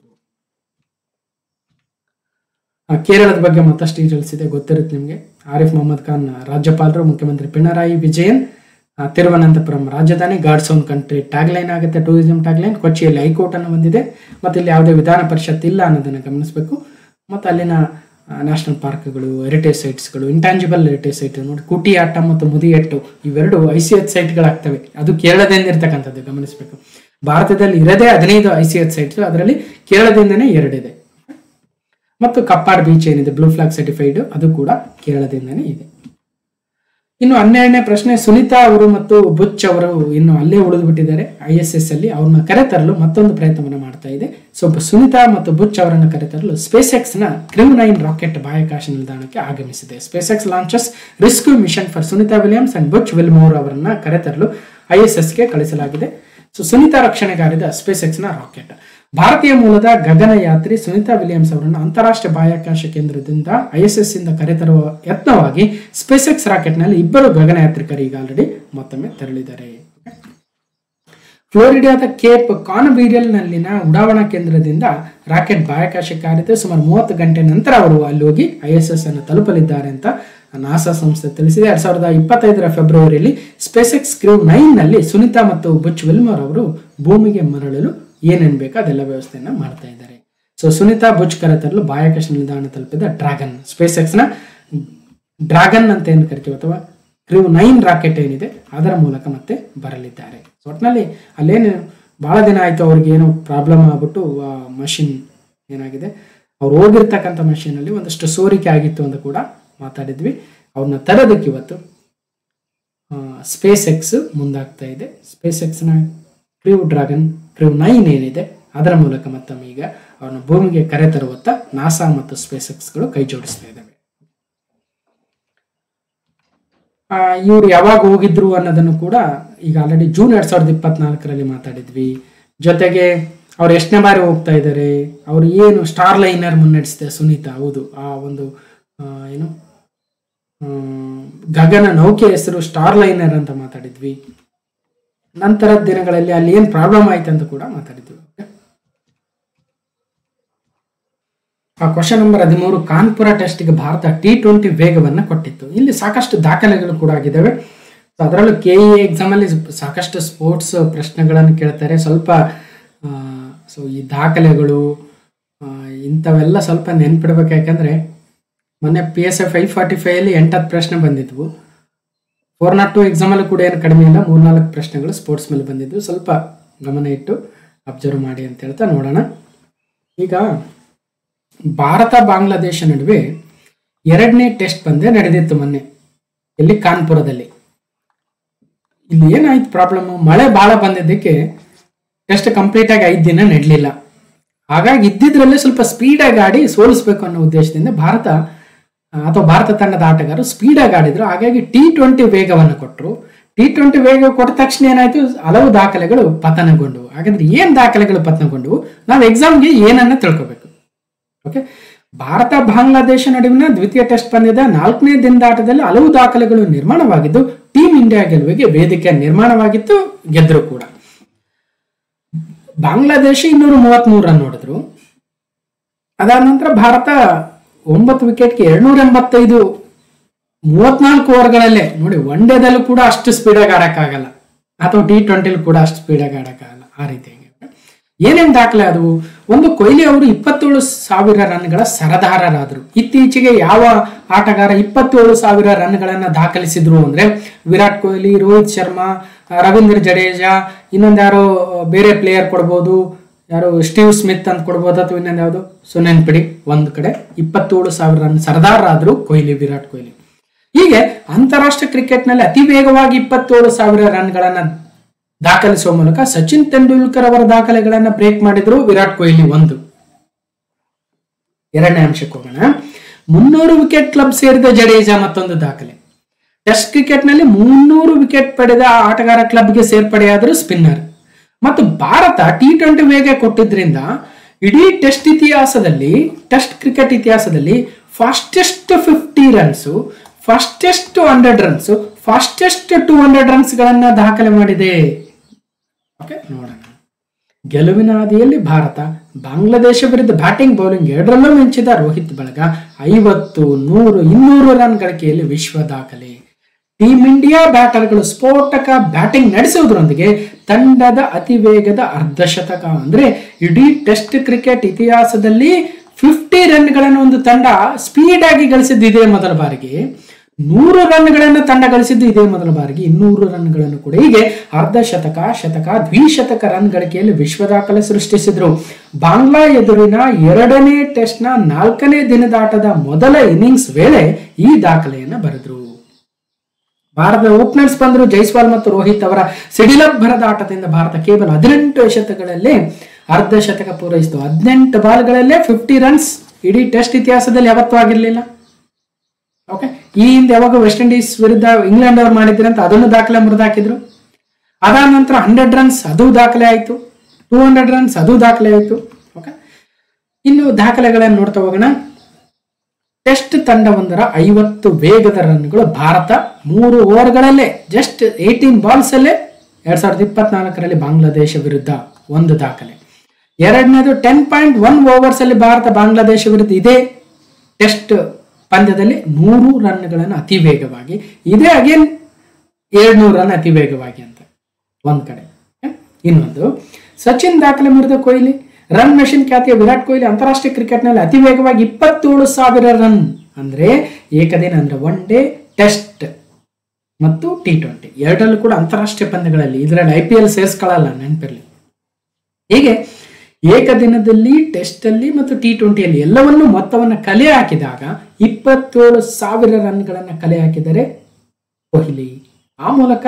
ಆ, ಕೇರಳದ ಬಗ್ಗೆ ಮತ್ತಷ್ಟು ಡೀಟೇಲ್ಸ್ ಇದೆ ಗೊತ್ತಿರುತ್ತೆ ನಿಮಗೆ ಆರಿಫ್ ಮೊಹಮ್ಮದ್ ಖಾನ್ ರಾಜ್ಯಪಾಲರು ಮುಖ್ಯಮಂತ್ರಿ ಪಿಣರಾಯಿ ವಿಜಯನ್ ಆ, ತಿರುವನಂತಪುರಂ ರಾಜಧಾನಿ ಗಾಡ್ಸ್ ಓನ್ ಕಂಟ್ರಿ ಟ್ಯಾಗ್ಲೈನ್ ಆಗುತ್ತೆ ಟೂರಿಸಂ ಟ್ಯಾಗ್ಲೈನ್ ಕೊಚ್ಚಿಯಲ್ಲಿ ಹೈಕೋರ್ಟ್ ಅನ್ನು ಹೊಂದಿದೆ ಮತ್ತು ಇಲ್ಲಿ ಯಾವುದೇ ವಿಧಾನ ಪರಿಷತ್ ಇಲ್ಲ ಅನ್ನೋದನ್ನು ಗಮನಿಸಬೇಕು ಮತ್ತು ಅಲ್ಲಿನ ನ್ಯಾಷನಲ್ ಪಾರ್ಕ್ಗಳು ಹೆರಿಟೇಜ್ ಸೈಟ್ಸ್ಗಳು ಇಂಟ್ಯಾಂಜಿಬಲ್ ಹೆರಿಟೇಜ್ ಸೈಟ್ ನೋಡಿ ಕುಟಿಯಾಟ ಮತ್ತು ಮುದಿಯಟ್ಟು ಇವೆರಡು ಐ ಸಿ ಎಚ್ ಸೈಟ್ಗಳಾಗ್ತವೆ ಅದು ಕೇರಳದಿಂದ ಇರ್ತಕ್ಕಂಥದ್ದು ಗಮನಿಸಬೇಕು ಭಾರತದಲ್ಲಿ ಇರದೇ ಹದಿನೈದು ಐ ಸಿ ಎಚ್ ಸೈಟ್ಸ್ ಅದರಲ್ಲಿ ಕೇರಳದಿಂದನೇ ಎರಡಿದೆ ಮತ್ತು ಕಪ್ಪಾಡ್ ಬೀಚ್ ಏನಿದೆ ಬ್ಲೂ ಫ್ಲಾಗ್ ಸರ್ಟಿಫೈಡ್ ಅದು ಕೂಡ ಕೇರಳದಿಂದನೇ ಇದೆ ಇನ್ನು ಹನ್ನೆರಡನೇ ಪ್ರಶ್ನೆ ಸುನೀತಾ ಅವರು ಮತ್ತು ಬುಚ್ ಅವರು ಇನ್ನು ಅಲ್ಲೇ ಉಳಿದು ಬಿಟ್ಟಿದ್ದಾರೆ ಐ ಎಸ್ ಎಸ್ ಅಲ್ಲಿ ಅವ್ರನ್ನ ಕರೆತರಲು ಮತ್ತೊಂದು ಪ್ರಯತ್ನವನ್ನು ಮಾಡ್ತಾ ಇದೆ ಸೊ ಸುನೀತಾ ಮತ್ತು ಬುಚ್ ಅವರನ್ನು ಕರೆತರಲು ಸ್ಪೇಸ್ ಎಕ್ಸ್ ನ ಕ್ರಿವ್ ನೈನ್ ರಾಕೆಟ್ ಬಾಹ್ಯಾಕಾಶ ನಿಲ್ದಾಣಕ್ಕೆ ಆಗಮಿಸಿದೆ SpaceX launches rescue mission for Sunita Williams and Butch Wilmore ಅವರನ್ನ ಕರೆತರಲು ಐ ಎಸ್ ಎಸ್ಗೆ ಕಳಿಸಲಾಗಿದೆ ಸೊ ಸುನೀತಾ ರಕ್ಷಣೆಗಾರಿದ ಸ್ಪೇಸ್ ಎಕ್ಸ್ ನ ರಾಕೆಟ್ ಭಾರತೀಯ ಮೂಲದ ಗಗನಯಾತ್ರಿ ಸುನೀತಾ ವಿಲಿಯಮ್ಸ್ ಅವರನ್ನು ಅಂತಾರಾಷ್ಟ್ರೀಯ ಬಾಹ್ಯಾಕಾಶ ಕೇಂದ್ರದಿಂದ ಐಎಸ್ಎಸ್ ಇಂದ ಕರೆತರುವ ಯತ್ನವಾಗಿ ಸ್ಪೇಸ್ ಎಕ್ಸ್ ರಾಕೆಟ್ ನಲ್ಲಿ ಇಬ್ಬರು ಗಗನಯಾತ್ರಿಕರು ಈಗ ಆಲ್ರೆಡಿ ಮತ್ತೊಮ್ಮೆ ತೆರಳಿದ್ದಾರೆ ಫ್ಲೋರಿಡಾದ ಕೇಪ್ ಕಾನ್ವೀರಿಯಲ್ ನಲ್ಲಿನ ಉಡಾವಣಾ ಕೇಂದ್ರದಿಂದ ರಾಕೆಟ್ ಬಾಹ್ಯಾಕಾಶಕ್ಕೆ ಹಾರಿದೆ ಸುಮಾರು ಮೂವತ್ತು ಗಂಟೆ ನಂತರ ಅವರು ಅಲ್ಲಿ ಹೋಗಿ ಐ ಎಸ್ ಎಸ್ ಅನ್ನು ತಲುಪಲಿದ್ದಾರೆ ಅಂತ ನಾಸಾ ಸಂಸ್ಥೆ ತಿಳಿಸಿದೆ ಎರಡ್ ಸಾವಿರದ ಇಪ್ಪತ್ತೈದರ ಫೆಬ್ರವರಿಯಲ್ಲಿ ಸ್ಪೇಸ್ ಎಕ್ಸ್ ಕ್ರೂ ನೈನ್ ನಲ್ಲಿ ಸುನಿತಾ ಮತ್ತು ಬುಚ್ ವಿಲ್ಮರ್ ಅವರು ಭೂಮಿಗೆ ಮರಳಲು ಏನೇನ್ ಬೇಕೋ ಅದೆಲ್ಲ ವ್ಯವಸ್ಥೆಯನ್ನ ಮಾಡ್ತಾ ಇದ್ದಾರೆ ಸೊ ಸುನಿತಾ ಬುಚ್ ಕರೆತರಲು ಬಾಹ್ಯಾಕಾಶ ನಿಲ್ದಾಣ ತಲುಪಿದ ಡ್ರ್ಯಾಗನ್ ಸ್ಪೇಸ್ ಎಕ್ಸ್ ನ ಡ್ರ್ಯಾಗನ್ ಅಂತ ಏನು ಕರಿತೀವಿ ಅಥವಾ ಕ್ರೂ ನೈನ್ ರಾಕೆಟ್ ಏನಿದೆ ಅದರ ಮೂಲಕ ಮತ್ತೆ ಬರಲಿದ್ದಾರೆ ಸೊ ಒಟ್ಟಿನಲ್ಲಿ ಅಲ್ಲೇನು ಬಹಳ ದಿನ ಆಯ್ತು ಅವ್ರಿಗೆ ಏನೋ ಪ್ರಾಬ್ಲಮ್ ಆಗ್ಬಿಟ್ಟು ಆ ಮಷಿನ್ ಏನಾಗಿದೆ ಅವ್ರು ಹೋಗಿರ್ತಕ್ಕಂಥ machine ಅಲ್ಲಿ ಒಂದಷ್ಟು ಸೋರಿಕೆ ಆಗಿತ್ತು ಅಂತ ಕೂಡ ಮಾತಾಡಿದ್ವಿ ಅವ್ರನ್ನ ತರೋದಕ್ಕೆ ಇವತ್ತು ಸ್ಪೇಸ್ ಎಕ್ಸ್ ಮುಂದಾಗ್ತಾ ಇದೆ ಸ್ಪೇಸ್ ಎಕ್ಸ್ನ ಕ್ರಿವ್ ಡ್ರ್ಯಾಗನ್ ಕ್ರಿವ್ ನೈನ್ ಏನಿದೆ ಅದರ ಮೂಲಕ ಮತ್ತೊಮ್ಮೆ ಈಗ ಅವನು ಭೂಮಿಗೆ ಕರೆತರುವತ್ತ ನಾಸಾ ಮತ್ತು ಸ್ಪೇಸ್ ಎಕ್ಸ್ಗಳು ಕೈ ಜೋಡಿಸ್ತಾ ಇದ್ದಾವೆ ಇವರು ಯಾವಾಗ ಹೋಗಿದ್ರು ಅನ್ನೋದನ್ನು ಕೂಡ ಈಗ ಆಲ್ರೆಡಿ ಜೂನ್ ಎರಡ್ ಸಾವಿರದ ಇಪ್ಪತ್ನಾಲ್ಕರಲ್ಲಿ ಮಾತಾಡಿದ್ವಿ ಜೊತೆಗೆ ಅವ್ರು ಎಷ್ಟನೇ ಬಾರಿ ಹೋಗ್ತಾ ಇದ್ದಾರೆ ಅವ್ರು ಏನು ಸ್ಟಾರ್ ಲೈನರ್ ಮುನ್ನಡೆಸಿದೆ ಸುನೀತಾ ಹೌದು ಆ ಒಂದು ಆ, ಏನು ಹ್ಮ್, ಗಗನ ನೌಕೆ ಹೆಸರು ಸ್ಟಾರ್ ಲೈನರ್ ಅಂತ ಮಾತಾಡಿದ್ವಿ ನಂತರದ ದಿನಗಳಲ್ಲಿ ಅಲ್ಲಿ ಏನು ಪ್ರಾಬ್ಲಮ್ ಆಯ್ತು ಅಂತ ಕೂಡ ಮಾತಾಡಿದ್ವಿ Okay? ಆ ಕ್ವಶನ್ ನಂಬರ್ ಹದಿಮೂರು ಕಾನ್ಪುರ ಟೆಸ್ಟ್ಗೆ ಭಾರತ ಟಿ ಟ್ವೆಂಟಿ ವೇಗವನ್ನು ಕೊಟ್ಟಿತ್ತು ಇಲ್ಲಿ ಸಾಕಷ್ಟು ದಾಖಲೆಗಳು ಕೂಡ ಆಗಿದ್ದಾವೆ ಸೊ ಅದರಲ್ಲೂ ಕೆ ಇ ಎಕ್ಸಾಮಲ್ಲಿ ಸಾಕಷ್ಟು ಸ್ಪೋರ್ಟ್ಸ್ ಪ್ರಶ್ನೆಗಳನ್ನು ಕೇಳ್ತಾರೆ ಸ್ವಲ್ಪ ಸೊ ಈ ದಾಖಲೆಗಳು ಆ, ಇಂಥವೆಲ್ಲ ಸ್ವಲ್ಪ ನೆನ್ಪಿಡ್ಬೇಕು ಯಾಕಂದ್ರೆ ಮೊನ್ನೆ P S F five forty ಫೈವಲ್ಲಿ ಎಂಟತ್ತು ಪ್ರಶ್ನೆ ಬಂದಿದ್ವು ಫೋರ್ ನಾಟ್ ಟು ಎಕ್ಸಾಮಲ್ಲೂ ಕೂಡ ಏನು ಕಡಿಮೆ ಇಲ್ಲ ಮೂರ್ನಾಲ್ಕು ಪ್ರಶ್ನೆಗಳು ಸ್ಪೋರ್ಟ್ಸ್ ಮೇಲೆ ಬಂದಿದ್ವು ಸ್ವಲ್ಪ ಗಮನ ಇಟ್ಟು ಅಬ್ಸರ್ವ್ ಮಾಡಿ ಅಂತ ಹೇಳ್ತಾ ನೋಡೋಣ ಈಗ ಭಾರತ ಬಾಂಗ್ಲಾದೇಶ ನಡುವೆ ಎರಡನೇ ಟೆಸ್ಟ್ ಪಂದ್ಯ ನಡೆದಿತ್ತು ಮೊನ್ನೆ ಇಲ್ಲಿ ಕಾನ್ಪುರದಲ್ಲಿ ಇಲ್ಲಿ ಏನಾಯ್ತು ಪ್ರಾಬ್ಲಮ್ ಮಳೆ ಬಹಳ ಬಂದಿದ್ದಕ್ಕೆ ಟೆಸ್ಟ್ ಕಂಪ್ಲೀಟ್ ಆಗಿ ಐದು ದಿನ ನಡಲಿಲ್ಲ ಹಾಗಾಗಿ ಇದ್ದಿದ್ರಲ್ಲೇ ಸ್ವಲ್ಪ ಸ್ಪೀಡಾಗಿ ಆಡಿ ಸೋಲಿಸ್ಬೇಕು ಅನ್ನೋ ಉದ್ದೇಶದಿಂದ ಭಾರತ ಆ, ಅಥವಾ ಭಾರತ ತಂಡದ ಆಟಗಾರರು ಸ್ಪೀಡಾಗಿ ಆಡಿದ್ರು ಹಾಗಾಗಿ ಟಿ ಟ್ವೆಂಟಿ ವೇಗವನ್ನು ಕೊಟ್ಟರು ಟಿ ಟ್ವೆಂಟಿ ವೇಗ ಕೊಟ್ಟ ತಕ್ಷಣ ಏನಾಯ್ತು ಹಲವು ದಾಖಲೆಗಳು ಪತನಗೊಂಡವು ಹಾಗಾದ್ರೆ ಏನ್ ದಾಖಲೆಗಳು ಪತನಗೊಂಡವು ನಾವು ಎಕ್ಸಾಮ್ಗೆ ಏನನ್ನ ತಿಳ್ಕೊಬೇಕು ಓಕೆ ಭಾರತ ಬಾಂಗ್ಲಾದೇಶ ನಡುವಿನ ದ್ವಿತೀಯ ಟೆಸ್ಟ್ ಪಂದ್ಯದ ನಾಲ್ಕನೇ ದಿನದ ಆಟದಲ್ಲಿ ಹಲವು ದಾಖಲೆಗಳು ನಿರ್ಮಾಣವಾಗಿದ್ದು ಟೀಮ್ ಇಂಡಿಯಾ ಗೆಲುವಿಗೆ ವೇದಿಕೆ ನಿರ್ಮಾಣವಾಗಿತ್ತು ಗೆದ್ರು ಕೂಡ ಬಾಂಗ್ಲಾದೇಶ ಇನ್ನೂರ ಮೂವತ್ಮೂರು ರನ್ ನೋಡಿದ್ರು ಅದಾದ ನಂತರ ಭಾರತ ಒಂಬತ್ತು ವಿಕೆಟ್ಗೆ ಎರಡ್ನೂರ ಎಂಬತ್ತೈದು ಮೂವತ್ನಾಲ್ಕು ಓವರ್ಗಳಲ್ಲೇ ನೋಡಿ ಒನ್ ಡೇದಲ್ಲೂ ಕೂಡ ಅಷ್ಟು ಸ್ಪೀಡಾಗಿ ಆಡಕ್ಕಾಗಲ್ಲ ಅಥವಾ ಟಿ ಟ್ವೆಂಟಿಲಿ ಕೂಡ ಅಷ್ಟು ಸ್ಪೀಡಾಗಿ ಆಡಕ್ಕಾಗಲ್ಲ ಆ ರೀತಿ ಏನೇನ್ ದಾಖಲೆ ಆದವು ಒಂದು ಕೊಹ್ಲಿ ಅವರು ಇಪ್ಪತ್ತೇಳು ಸಾವಿರ ರನ್ಗಳ ಸರದಾರರಾದರು ಇತ್ತೀಚೆಗೆ ಯಾವ ಆಟಗಾರ ಇಪ್ಪತ್ತೇಳು ಸಾವಿರ ರನ್ಗಳನ್ನ ದಾಖಲಿಸಿದ್ರು ಅಂದ್ರೆ ವಿರಾಟ್ ಕೊಹ್ಲಿ ರೋಹಿತ್ ಶರ್ಮಾ ರವೀಂದ್ರ ಜಡೇಜಾ ಇನ್ನೊಂದು ಯಾರೋ ಬೇರೆ ಪ್ಲೇಯರ್ ಕೊಡ್ಬೋದು ಯಾರು ಸ್ಟೀವ್ ಸ್ಮಿತ್ ಅಂತ ಕೊಡ್ಬೋದು ಅಥವಾ ಇನ್ನೊಂದು ಯಾವುದು ಸೊ ನೆನ್ಪಿಡಿ ಒಂದು ಕಡೆ ಇಪ್ಪತ್ತೇಳು ಸಾವಿರ ರನ್ ಸರದಾರರಾದ್ರು ಕೊಹ್ಲಿ ವಿರಾಟ್ ಕೊಹ್ಲಿ ಹೀಗೆ ಅಂತಾರಾಷ್ಟ್ರೀಯ ಕ್ರಿಕೆಟ್ನಲ್ಲಿ ಅತಿ ವೇಗವಾಗಿ ಇಪ್ಪತ್ತೇಳು ಸಾವಿರ ರನ್ಗಳನ್ನ ದಾಖಲಿಸುವ ಮೂಲಕ ಸಚಿನ್ ತೆಂಡೂಲ್ಕರ್ ಅವರ ದಾಖಲೆಗಳನ್ನ ಬ್ರೇಕ್ ಮಾಡಿದ್ರು ವಿರಾಟ್ ಕೊಹ್ಲಿ ಒಂದು ಎರಡನೇ ಅಂಶಕ್ಕೆ ಹೋಗೋಣ ಮುನ್ನೂರು ವಿಕೆಟ್ ಕ್ಲಬ್ ಸೇರಿದ ಜಡೇಜಾ ಮತ್ತೊಂದು ದಾಖಲೆ ಟೆಸ್ಟ್ ಕ್ರಿಕೆಟ್ನಲ್ಲಿ ಮುನ್ನೂರು ವಿಕೆಟ್ ಪಡೆದ ಆಟಗಾರ ಕ್ಲಬ್ಗೆ ಸೇರ್ಪಡೆಯಾದರು ಸ್ಪಿನ್ನರ್ ಮತ್ತು ಭಾರತ ಟಿ ಟ್ವೆಂಟಿ ವೇಗ ಕೊಟ್ಟಿದ್ರಿಂದ ಇಡೀ ಟೆಸ್ಟ್ ಇತಿಹಾಸದಲ್ಲಿ ಟೆಸ್ಟ್ ಕ್ರಿಕೆಟ್ ಇತಿಹಾಸದಲ್ಲಿ fastest fifty runs fastest hundred runs fastest two hundred runs ಗಳನ್ನ ದಾಖಲೆ ಮಾಡಿದೆ ಓಕೆ ನೋಡೋಣ ಗೆಲುವಿನ ಹಾದಿಯಲ್ಲಿ ಭಾರತ ಬಾಂಗ್ಲಾದೇಶ ವಿರುದ್ಧ ಬ್ಯಾಟಿಂಗ್ ಬೌಲಿಂಗ್ ಎರಡರಲ್ಲೂ ಮಿಂಚಿದ ರೋಹಿತ್ ಬಳಗ ಐವತ್ತು ನೂರು ಇನ್ನೂರು ರನ್ ಗಳಿಕೆಯಲ್ಲಿ ವಿಶ್ವ ದಾಖಲೆ ಟೀಮ್ ಇಂಡಿಯಾ ಬ್ಯಾಟರ್ಗಳು ಸ್ಫೋಟಕ ಬ್ಯಾಟಿಂಗ್ ನಡೆಸುವುದರೊಂದಿಗೆ ತಂಡದ ಅತಿ ವೇಗದ ಅರ್ಧಶತಕ ಅಂದ್ರೆ ಇಡೀ ಟೆಸ್ಟ್ ಕ್ರಿಕೆಟ್ ಇತಿಹಾಸದಲ್ಲಿ ಫಿಫ್ಟಿ ರನ್ಗಳನ್ನು ಒಂದು ತಂಡ ಸ್ಪೀಡ್ ಆಗಿ ಗಳಿಸಿದ್ದು ಇದೇ ಮೊದಲ ಬಾರಿಗೆ ನೂರು ರನ್ಗಳನ್ನು ತಂಡ ಗಳಿಸಿದ್ದು ಇದೇ ಮೊದಲ ಬಾರಿಗೆ ಇನ್ನೂರು ರನ್ಗಳನ್ನು ಕೂಡ ಹೀಗೆ ಅರ್ಧ ಶತಕ ಶತಕ ದ್ವಿಶತಕ ರನ್ ಗಳಿಕೆಯಲ್ಲಿ ವಿಶ್ವ ದಾಖಲೆ ಸೃಷ್ಟಿಸಿದ್ರು ಬಾಂಗ್ಲಾ ಎದುರಿನ ಎರಡನೇ ಟೆಸ್ಟ್ನ ನಾಲ್ಕನೇ ದಿನದ ಆಟದ ಮೊದಲ ಇನ್ನಿಂಗ್ಸ್ ವೇಳೆ ಈ ದಾಖಲೆಯನ್ನ ಬರೆದ್ರು ಭಾರತದ ಓಪನರ್ಸ್ ಬಂದರು ಜೈಸ್ವಾಲ್ ಮತ್ತು ರೋಹಿತ್ ಅವರ ಸಿಡಿಲಬ್ಬರದ ಆಟದಿಂದ ಭಾರತ ಕೇವಲ ಹದಿನೆಂಟು ಎಸೆತಗಳಲ್ಲಿ ಅರ್ಧ ಶತಕ ಪೂರೈಸಿತು ಹದಿನೆಂಟು ಬಾಲ್ಗಳಲ್ಲೇ ಫಿಫ್ಟಿ ರನ್ಸ್ ಇಡೀ ಟೆಸ್ಟ್ ಇತಿಹಾಸದಲ್ಲಿ ಯಾವತ್ತೂ ಆಗಿರಲಿಲ್ಲ ಓಕೆ ಈ ಹಿಂದೆ ಯಾವಾಗ ವೆಸ್ಟ್ ಇಂಡೀಸ್ ವಿರುದ್ಧ ಇಂಗ್ಲೆಂಡ್ ಅವ್ರು ಮಾಡಿದ್ರಂತ ಅದನ್ನು ದಾಖಲೆ ಮುರಿದಾಕಿದ್ರು ಅದಾದ ನಂತರ ಹಂಡ್ರೆಡ್ ರನ್ಸ್ ಅದು ದಾಖಲೆ ಆಯಿತು ಟೂ ಹಂಡ್ರೆಡ್ ರನ್ಸ್ ಅದು ದಾಖಲೆ ಆಯಿತು ಓಕೆ ಇನ್ನು ದಾಖಲೆಗಳನ್ನು ನೋಡ್ತಾ ಹೋಗೋಣ ಟೆಸ್ಟ್ ತಂಡವೊಂದರ ಐವತ್ತು ವೇಗದ ರನ್ಗಳು ಭಾರತ ಮೂರು ಓವರ್ಗಳಲ್ಲೇ ಜಸ್ಟ್ ಏಯ್ಟೀನ್ ಬಾಲ್ಸ್ ಅಲ್ಲೇ ಎರಡ್ ಸಾವಿರದ ಇಪ್ಪತ್ನಾಲ್ಕರಲ್ಲಿ ಬಾಂಗ್ಲಾದೇಶ ವಿರುದ್ಧ ಒಂದು ದಾಖಲೆ ಎರಡನೇದು ಟೆನ್ ಪಾಯಿಂಟ್ ಒನ್ ಓವರ್ಸ್ ಅಲ್ಲಿ ಭಾರತ ಬಾಂಗ್ಲಾದೇಶ ವಿರುದ್ಧ ಇದೇ ಟೆಸ್ಟ್ ಪಂದ್ಯದಲ್ಲಿ ನೂರು ರನ್ಗಳನ್ನು ಅತಿ ವೇಗವಾಗಿ ಇದೇ ಅಗೇನ್ ಏಳ್ನೂರು ರನ್ ಅತಿ ವೇಗವಾಗಿ ಅಂತ ಒಂದ್ ಕಡೆ ಇನ್ನೊಂದು ಸಚಿನ್ ದಾಖಲೆ ಮುರಿದ ಕೊಹ್ಲಿ ರನ್ ಮೆಷಿನ್ ಖ್ಯಾತಿಯ ವಿರಾಟ್ ಕೊಹ್ಲಿ ಅಂತಾರಾಷ್ಟ್ರೀಯ ಕ್ರಿಕೆಟ್ನಲ್ಲಿ ಅತಿ ವೇಗವಾಗಿ ಇಪ್ಪತ್ತೇಳು ಸಾವಿರ ರನ್ ಅಂದ್ರೆ ಏಕದಿನ ಅಂದ್ರೆ ಒನ್ ಡೇ ಟೆಸ್ಟ್ ಮತ್ತು ಟಿ ಟ್ವೆಂಟಿ ಎರಡರಲ್ಲೂ ಕೂಡ ಅಂತಾರಾಷ್ಟ್ರೀಯ ಪಂದ್ಯಗಳಲ್ಲಿ ಇದರಲ್ಲಿ ಐ ಪಿ ಎಲ್ ಸೇರಿಸ್ಕೊಳ್ಳಲ್ಲ ನೆನಪಿರಲಿ ಹೀಗೆ ಏಕದಿನದಲ್ಲಿ ಟೆಸ್ಟ್ ಅಲ್ಲಿ ಮತ್ತು ಟಿ ಟ್ವೆಂಟಿಯಲ್ಲಿ ಎಲ್ಲವನ್ನೂ ಮೊತ್ತವನ್ನು ಕಲೆ ಹಾಕಿದಾಗ ಇಪ್ಪತ್ತೇಳು ಸಾವಿರ ರನ್ಗಳನ್ನು ಕಲೆ ಹಾಕಿದರೆ ಕೊಹ್ಲಿ ಆ ಮೂಲಕ